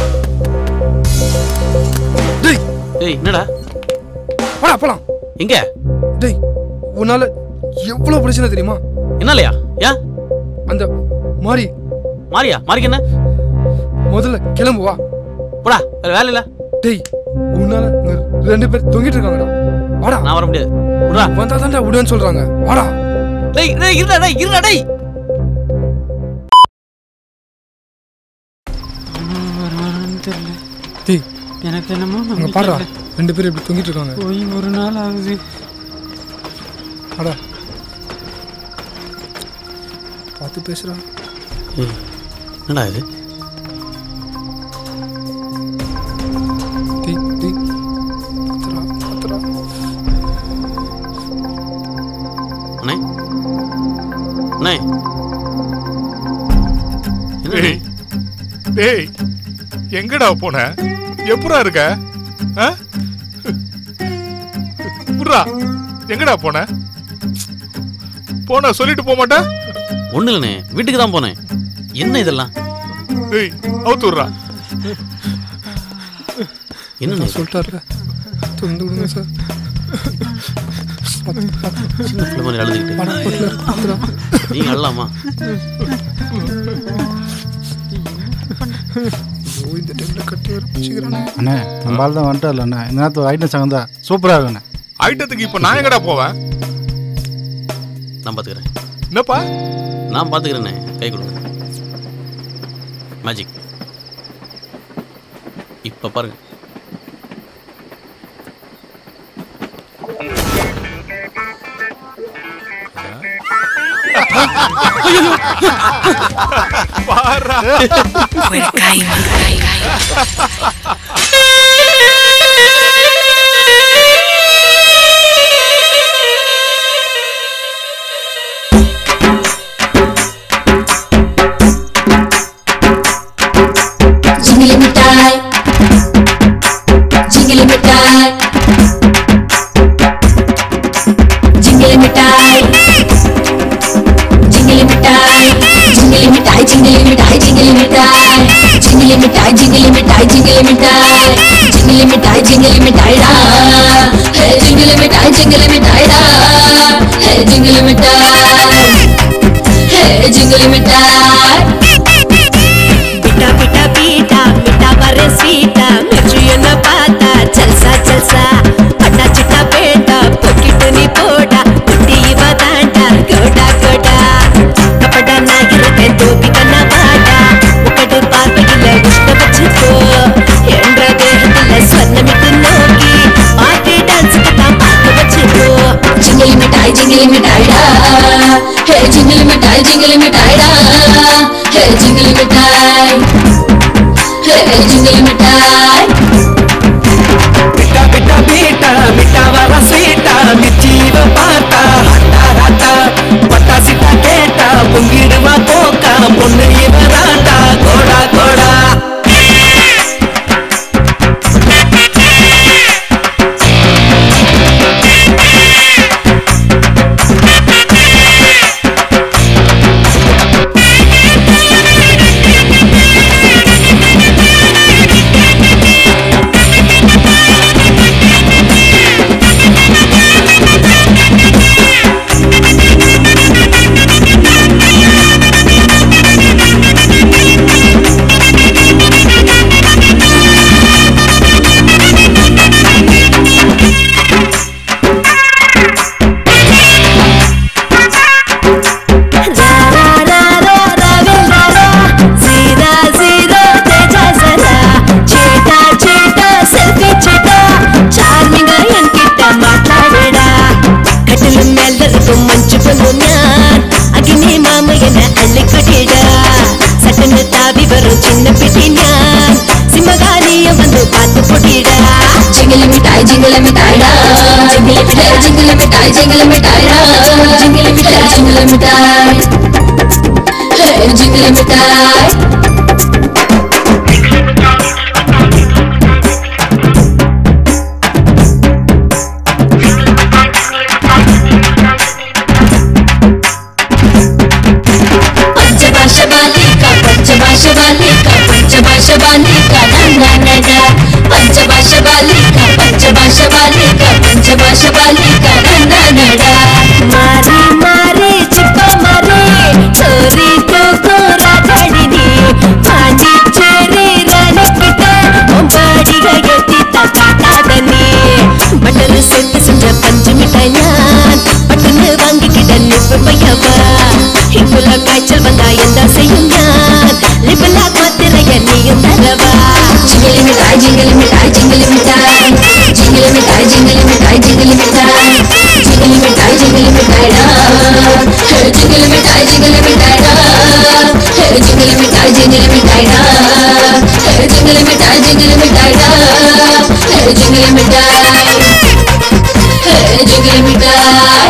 டேய் டேய் என்னடா போடா போலாம் எங்க டேய் உன்னால எவ்வளவு பிரச்சனை தெரியுமா என்னாலயா ஏன் அந்த மாறி மாரியா மாரிக்கு என்ன முதல்ல கிளம்பு வா போடா வேற வேலை இல்ல டேய் உன்னால இங்க ரெண்டு பேர் தொங்கிட்டு இருக்காங்கடா வாடா நான் வர முடியாது விட்றா வந்தா தான்டா விடுன்னு சொல்றாங்க வாடா டேய் டேய் இருடா டேய் இருடா டேய் டேய் எனக்கு என்னமோ அங்க பாடுறா ரெண்டு பேரும் இப்படி தொங்கிட்டு இருக்காங்க போய் ஒரு நாள் ஆகுது வாடா பார்த்து பேசுறா ஏய், என்னடா இது டேய் டேய் பாத்துடா பாத்துடா அண்ணே அண்ணே டேய் டேய் எங்கடா போன எப்படா இருக்க ஆ? புர்ரா எங்கடா போன போன சொல்லிட்டு போக மாட்டேன் ஒண்ணு இல்லைண்ணே வீட்டுக்கு தான் போனேன் என்ன இதெல்லாம் டேய் அவுத்து விட்றா என்ன சொல்லிட்டாருல தொந்து விடுங்க சார் சின்ன பிள்ளை மாதிரி அழுதுகிட்டு படம் பட்டில பாத்துடா நீங்க அழலாமா ஐயோ இந்த டைம்ல கட்டி வர பிடிச்சிக்கிறானே அண்ணே நம்ம ஆள் தான் வந்துட்டார்ல அண்ணா இந்த நேரத்தில் ஐட்டம் சங்கம் தான் சூப்பராக இருக்குண்ணே ஐட்டத்துக்கு இப்ப நான் எங்கடா போவேன் நான் பாத்துக்கிறேன் என்னப்பா நான் பாத்துக்கிறேண்ணே கை கொடுங்க மேஜிக் இப்ப பாருங்க பாரா Jingly மிட்டாய் ஜிங்கிலி மிட்டாய் ஜிங்கிலி மிட்டாய் ஜிங்கிலி மிட்டாய் ஜிங்கிலி மிட்டாய் ஜிங்கிலி மிட்டாய் ஜிங்கிலி மிட்டாய் ஜிங்கிலி மிட்டாய் ஜிங்கிலி மிட்டாய் ஜிங்கிலி மிட்டாய் ஜிங்கிலி மிட்டாய் ஜிங்கிலி மிட்டாய்டா ஹே ஜிங்கிலி மிட்டாய் ஜிங்கிலி மிட்டாய்டா ஹே ஜிங்கிலி மிட்டாய் ஹே ஜிங்கிலி மிட்டாய் பிட்டா பிட்டா பீட்டா மிட்டா வர சீட்டா மெச்சு என்ன பார்த்தா ஜல்சா ஜல்சா பட்டா சிட்டா பேட்டா பொக்கிட்டு நீ போடா குட்டி இவ தாண்டா கோடா கோடா கப்படா நான் இருக்கேன் தோப்பி கண்ணா வாடா உக்கடு பார்வையில உஷ்ட வச்சுக்கோ என்ற தேகத்துல ஸ்வர்ணமிட்டு நோக்கி பாட்டு டான்ஸுக்கு தான் பார்க்க வச்சுக்கோ ஜிங்கிலி மிட்டாய் ஜிங்கிலி மிட்டாய்டா ஹே ஜிங்கிலி மிட்டாய் ஜிங்கிலி மிட்டாய்டா ஹே ஜிங்கிலி மிட்டாய் ஹே ஜிங்கிலி மிட்டாய் பிட்டா பிட்டா பீட்டா மிட்டா வர சீட்டா மிச்சீவ பார்த்தா ஹட்டா ஹட்டா பட்டா சிட்டா கேட்டா பொங்கிடுவா போக்கா பொண்ணு இவ ராண்டா கோடா கோடா జీరా జీరో తేజా జరా చేటా చేటా సెల్ఫీ చేటా చార్మింగ్ என்கிட்ட மாట్లాடுடா கட்டிலும் எல்லாருக்கும் மஞ்சு பொண்ணு நான் அகினி மாம என அள்ளிக்குட்டிடா சட்டுன்னு தாவி வரும் சின்ன பிட்டி நான் சிம்மகாலிய வந்து பார்த்து பொட்டிடா ஜிங்கிலி மிட்டாய் ஜிங்கிலி மிட்டாய்டா ஜிங்கிலி மிட்டாய் ஜிங்கிலி மிட்டாய் ஜிங்கிலி மிட்டாய்டா ஜிங்கிலி மிட்டாய் ஜிங்கிலி மிட்டாய் ஹே ஜிங்கிலி மிட்டாய் బాలిక నన్ననడ పంచభాష బాలిక పంచభాష బాలిక పంచభాష బాలిక నన్ననడ మారి మారి చిప్ప మరే చోరీ కోకో రాగడిని పాండిచ్చేరి రణకిట బాడిగ ఎత్తి தக்காட்டாதனே பட்டரு செட்டு செஞ்ச பஞ்சு மிட்டாய் நான் பட்டுன்னு வாங்கிக்கிட்ட லிப்பு பையவா இங்குள்ள காய்ச்சல் வந்தா என்ன செய்யும் நான் லிப்பலா மாத்திரைய நீயும் தரவா ஜிங்கிலி மிட்டாய் ஜிங்கிலி மிட்டாய் ஜிங்கிலி மிட்டாய் ஜிங்கிலி மிட்டாய் ஜிங்கிலி மிட்டாய் ஜிங்கிலி மிட்டாய் ஜிங்கிலி மிட்டாய் ஜிங்கிலி மிட்டாய்டா ஜிங்கிலி மிட்டாய் ஜிங்கிலி மிட்டாய்டா ஜிங்கிலி மிட்டாய் ஜிங்கிலி மிட்டாய்டா ஜிங்கிலி மிட்டாய் ஜிங்கிலி மிட்டாய்டா ஜிங்கிலி மிட்டாய் ஜிங்கிலி மிட்டாய்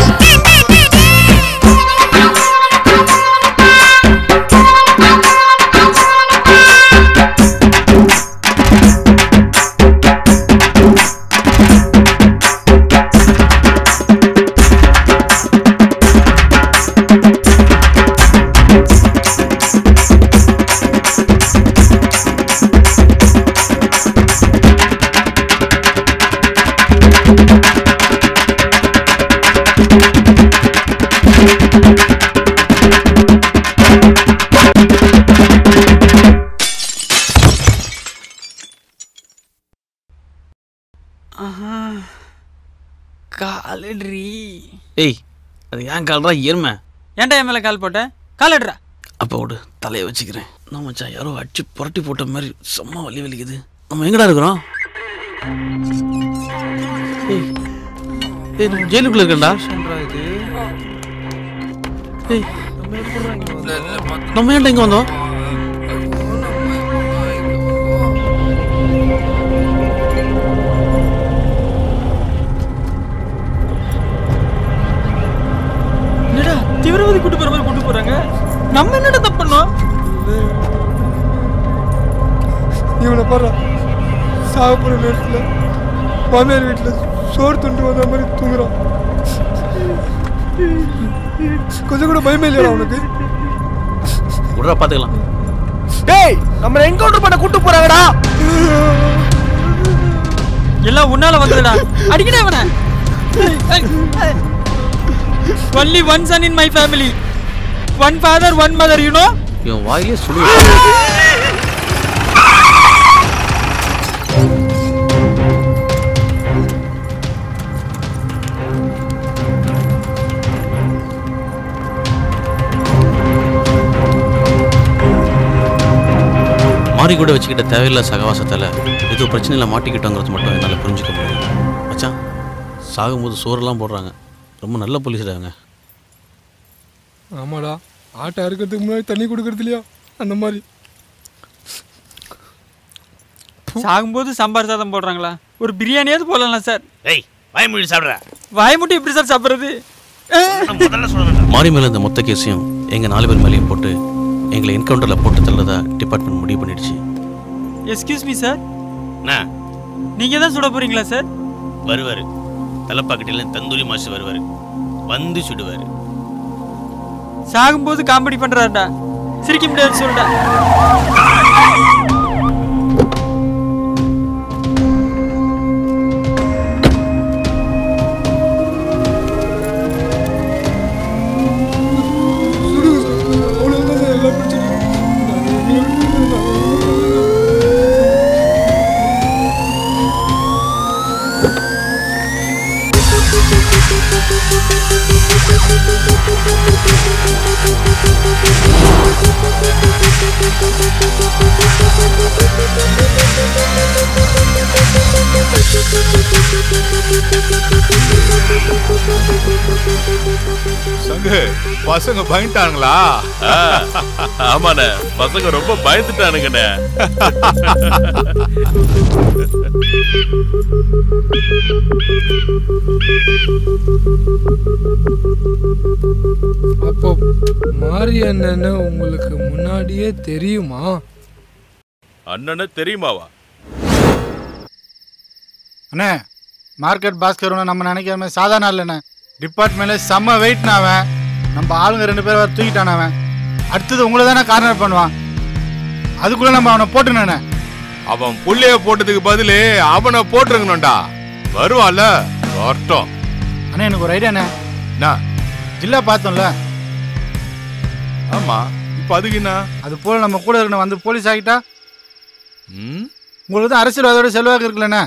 காலட்ரி ஏய் அது ஏன் கால்றா எருமை ஏன்டா என் மேல கால் போட்ட காலட்ரா அப்போ விடு தலையை வச்சுக்கிறேன் நான் மச்சான் யாரோ அடிச்சு புரட்டி போட்ட மாதிரி செம்ம வலி வலிக்குது நம்ம எங்கடா இருக்கிறோம் ஏய் ஏய் நம்ம ஜெயிலுக்குள்ள இருக்கேன்டா ஏய் நம்ம ஏன்டா இங்க வந்தோம் என்னடா தீவிரவாதி கூட்டு போற மாதிரி கூட்டு போறாங்க நம்ம என்னடா தப்பு பண்ணோம் இவனை பாரு சாப்பிட்ற நேரத்தில் மாமியார் வீட்டில் சோறு துண்டு வந்த மாதிரி தூங்குறான் கொஞ்சம் கூட பயமே இல்லையா அவனுக்கு விட்றா பார்த்துக்கலாம் டேய் நம்ம என்கவுண்டர் பண்ண கூட்டு போறாங்கடா எல்லாம் உன்னால வந்ததுடா அடிக்கடா இவனை only one son in my family one father one mother you know இவன் வாயிலே சொல்லு மாறி கூட வச்சுக்கிட்ட தேவையில்ல சகவாசத்தால் ஏதோ பிரச்சனையில் மாட்டிக்கிட்டோங்கிறது மட்டும் என்னால் புரிஞ்சுக்க முடியும் மச்சான் சாகும்போது சோறெல்லாம் போடுறாங்க ரொம்ப நல்ல போலீஸ்டா அவங்க ஆமாடா ஆட்டை அறுக்கிறதுக்கு முன்னாடி தண்ணி கொடுக்கறது இல்லையா அந்த மாதிரி சாகும்போது சாம்பார் சாதம் போடுறாங்களா ஒரு பிரியாணியாவது போடலாம் சார் ஏய் வாய்மொழி சாப்பிட்ற வாய் மட்டும் எப்படி சார் சாப்பிட்றது மாறி மேலே இந்த மொத்த கேஸையும் எங்கள் நாலு பேர் மேலேயும் போட்டு எங்களை என்கவுண்டரில் போட்டு தள்ளதா டிபார்ட்மெண்ட் முடிவு பண்ணிடுச்சு எஸ்கியூஸ் மீ சார் என்ன நீங்க தான் சுட போறீங்களா சார் வருவார் தலைப்பாக்கட்டில தந்தூரி மாசு வருவார் வந்து சுடுவார் சாகும்போது காமெடி பண்றாருடா சிரிக்க முடியாது சொல்லுடா சங்கு பசங்க பயந்துட்டானுங்களா ஆமாண்ணே பசங்க ரொம்ப பயந்துட்டானுங்கண்ணே அப்போ மாரி அண்ணன்னு உங்களுக்கு முன்னாடியே தெரியுமா அண்ணனை தெரியுமாவா அண்ணே மார்க்கெட் பாஸ்கர் ஒன்றும் நம்ம நினைக்கிற மாதிரி சாதாரண இல்லைண்ணே டிபார்ட்மெண்ட்ல செம்ம வெயிட்ண்ணா அவன் நம்ம ஆளுங்க ரெண்டு பேர் வர தூக்கிட்டான அவன் அடுத்தது உங்களை தானே கார்னர் பண்ணுவான் அதுக்குள்ள நம்ம அவனை போட்டுனே அவன் புள்ளைய போட்டதுக்கு பதிலு அவனை போட்டுருங்கணும்டா வருவான்ல வரட்டும் அண்ணா எனக்கு ஒரு ஐடியாண்ணே என்ன ஜில்லா பார்த்தோம்ல ஆமா இப்ப அதுக்கு என்ன அது போல நம்ம கூட இருக்கணும் வந்து போலீஸ் ஆகிட்டா ம் உங்களுக்கு தான் அரசியல்வாதோட செல்வாக்கு இருக்குல்லண்ணே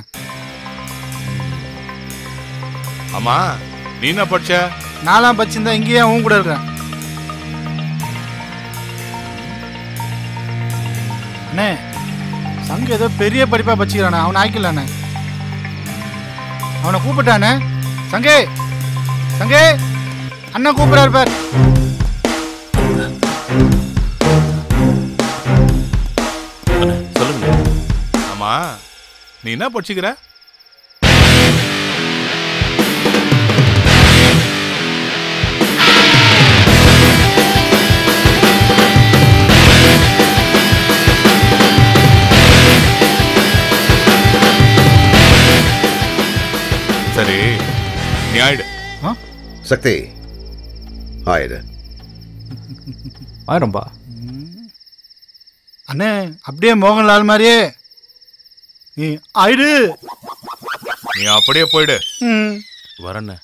ஆமா நீ என்ன படிச்ச நாலாம் பச்சிருந்தா இங்கேயே உன் கூட இருக்கேன் அண்ணே சங்க ஏதோ பெரிய படிப்பா பச்சிக்கிறானே அவனை ஆக்கிடலாண்ணே அவனை கூப்பிட்டானே சங்கே சங்கே அண்ணன் கூப்பிடாரு பார் சொல்லுங்க ஆமா நீ என்ன படிச்சுக்கிற சரி நீ ஆயிடு சக்தி ஆயிடு ஆயிரம்பா அண்ணே அப்படியே மோகன்லால் மாதிரியே நீ ஆயிடு நீ அப்படியே போயிடு ம் வரண்ண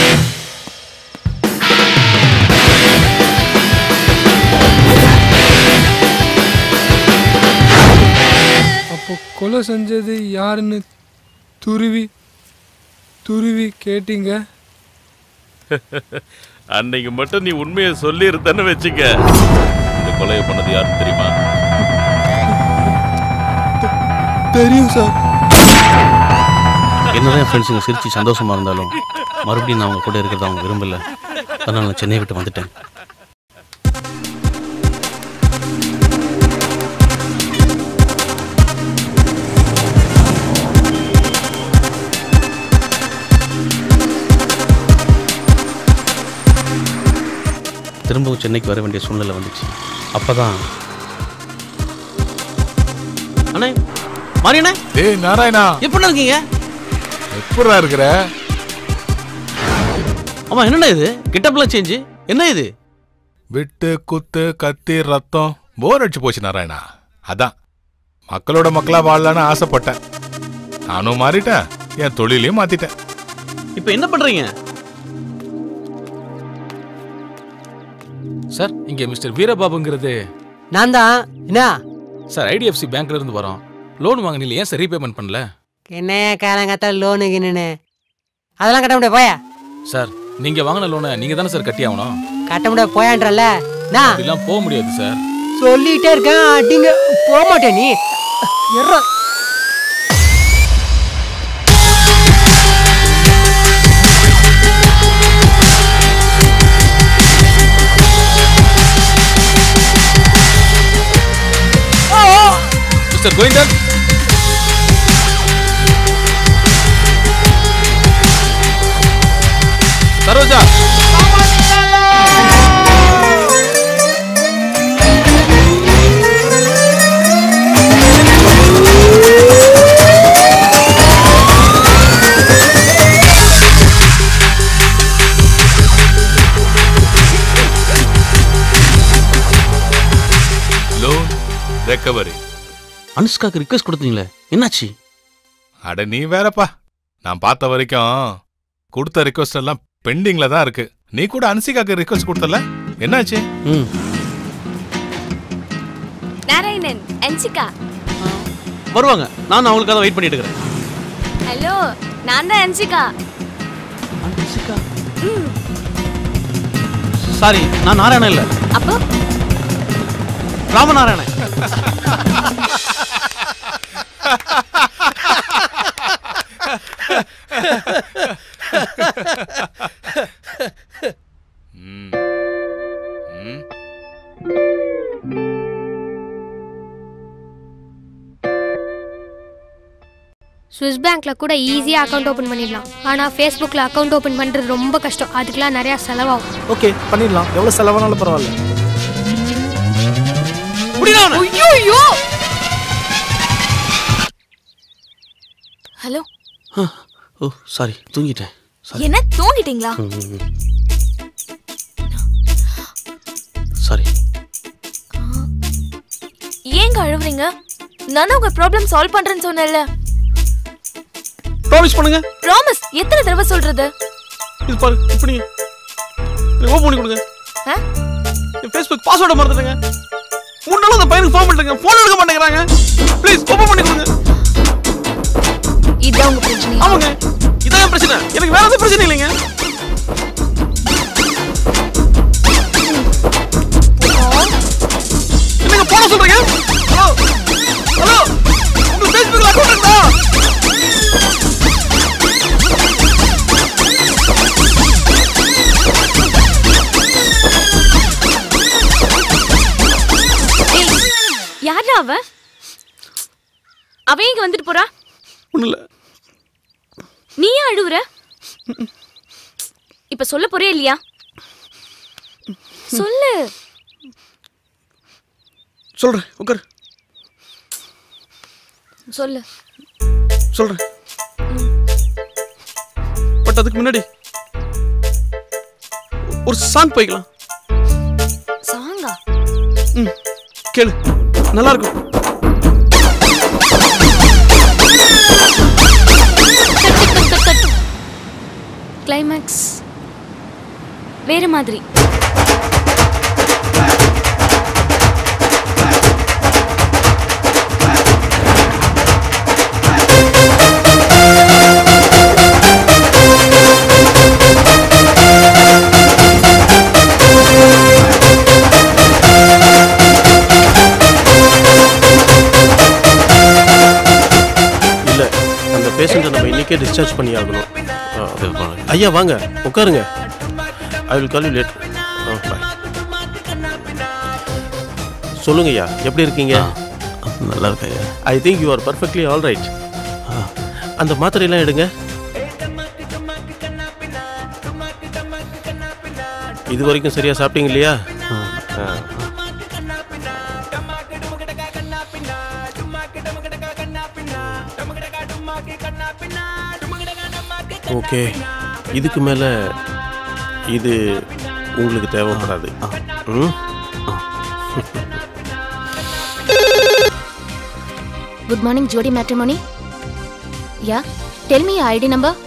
அப்போ கொலை செஞ்சது யாருன்னு துருவி துருவி கேட்டீங்க அன்னைக்கு மட்டும் நீ உண்மையை சொல்லியிருந்தேன்னு வச்சுக்க இந்த கொலையை பண்ணது யாருன்னு தெரியுமா தெரியும் சார் என்னதான் என் ஃப்ரெண்ட்ஸுங்க சிரிச்சு சந்தோஷமா இருந்தாலும் மறுபடியும் நான் அவங்க கூட இருக்கிறத அவங்க விரும்பல அதனால நான் சென்னை விட்டு வந்துட்டேன் திரும்பவும் சென்னைக்கு வர வேண்டிய சூழ்நிலை வந்துச்சு அப்பதான் அண்ணே மாரியண்ணே டேய் நாராயணா எப்படி இருக்கீங்க எப்படா இருக்கிற ஆமா என்னண்ணா இது கிட்டப்லாம் சேஞ்சு என்ன இது விட்டு குத்து கத்தி ரத்தம் போர் அடிச்சு போச்சு நாராயணா அதான் மக்களோட மக்களா வாழலான்னு ஆசைப்பட்டேன் நானும் மாறிட்டேன் என் தொழிலையும் மாத்திட்டேன் இப்போ என்ன பண்றீங்க சார் இங்க மிஸ்டர் வீரபாபுங்கிறது நான் தான் என்ன சார் ஐடிஎஃப்சி பேங்க்ல இருந்து வரோம் லோன் வாங்கினீங்க ஏன் சார் ரீபேமெண்ட் பண்ணல என்னையா காலங்காத்தால லோனுக்கு நின்று அதெல்லாம் கட்ட முடியாது போயா சார் நீங்க வாங்கின லோனை நீங்க தானே சார் கட்டி ஆகணும் கட்ட முடியாது போயான்றல்ல நான் அப்படிலாம் போக முடியாது சார் சொல்லிட்டே இருக்கேன் அடிங்க போக மாட்டேன் நீ எர்றா mister Govindan Saroja loan recovery அனுஷ்காக்கு ரிக்வஸ்ட் கொடுத்தீங்களே என்னாச்சு அட நீ வேறப்பா நான் பார்த்த வரைக்கும் கொடுத்த ரிக்வஸ்ட் எல்லாம் பெண்டிங்ல தான் இருக்கு நீ கூட அன்சிகாக்கு ரிக்வஸ்ட் கொடுத்தல என்னாச்சு ம் நாராயணன் அன்சிகா வருவாங்க நான் அவங்களுக்காக வெயிட் பண்ணிட்டு இருக்கிறேன் ஹலோ நான் தான் அன்சிகா ம் சாரி நான் நாராயணன் இல்ல அப்போ ராமநாராயணன் ஸ்விஸ் பேங்க்ல கூட ஈஸியாக அக்கௌண்ட் ஓப்பன் பண்ணிடலாம் ஆனால் ஃபேஸ்புக்கில் அக்கௌண்ட் ஓப்பன் பண்ணுறது ரொம்ப கஷ்டம் அதுக்கெலாம் நிறையா செலவாகும் ஓகே பண்ணிடலாம் எவ்வளோ செலவானாலும் பரவாயில்ல ஐயோ ஹலோ ஓ சாரி தூங்கிட்டேன் சாரி என்ன தூங்கிட்டீங்களா சாரி ஏங்க அழுவுறீங்க நானும் உங்க ப்ராப்ளம் சால்வ் பண்றேன்னு சொன்னேன்ல ப்ராமிஸ் பண்ணுங்க ப்ராமிஸ் எத்தனை தடவை சொல்றது இது பாரு இப்படி ஓப்பன் பண்ணி கொடுங்க ஆ? என் ஃபேஸ்புக் பாஸ்வேர்டை மறந்துட்டேங்க மூணு நாள் அந்த பையனுக்கு ஃபோன் பண்ணிட்டுங்க ஃபோன் எடுக்க மாட்டேங்கிறாங்க ப்ளீஸ் ஓப்பன் பண்ணி கொடுங்க இதான் உங்க பிரச்சனை ஆமாங்க இதான் என் பிரச்சனை எனக்கு வேற எதுவும் பிரச்சனை இல்லைங்க என்னங்க போன சொல்றீங்க ஹலோ ஹலோ உங்க ஃபேஸ்புக்ல அக்கவுண்ட் இருக்கா யாரா அவ அவ இங்க வந்துட்டு போறா ஒண்ணும் இல்ல நீ ஏன் அழுவுற இப்ப சொல்ல போறியா இல்லையா சொல்லு சொல்றேன் உட்கார் சொல்லு சொல்றேன் பட் அதுக்கு முன்னாடி ஒரு சாங் போய்க்கலாம் சாங்கா ம் கேளு நல்லா இருக்கும் கிளைமேக்ஸ் வேற மாதிரி இல்ல அந்த பேஷண்ட்டை நம்ம இன்னைக்கே டிஸ்சார்ஜ் பண்ணி ஆகணும் ஆ, ஐயா வாங்க உட்காருங்க I will call you late சொல்லுங்க ஐயா எப்படி இருக்கீங்க நல்லா இருக்கேன் ஐயா I think you are perfectly all right அந்த மாத்திரையெல்லாம் எடுங்க இது வரைக்கும் சரியா சாப்பிட்டீங்க இல்லையா ஆ. ஓகே இதுக்கு மேலே இது உங்களுக்கு தேவைப்படாது ம் good morning Jodi matrimony yeah tell me ID number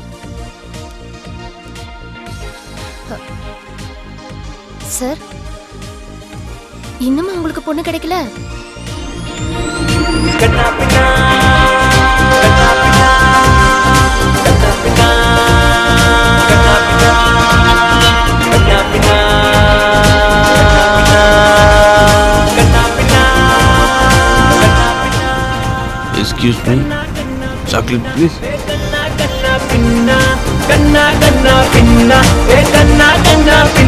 sir இன்னும் உங்களுக்கு பொண்ணு கிடைக்கல எக்ஸ்கியூஸ் மீ சாக்லேட் ப்ளீஸ் கண்ணா கண்ணா பின்னா ஏ கண்ணா கண்ணா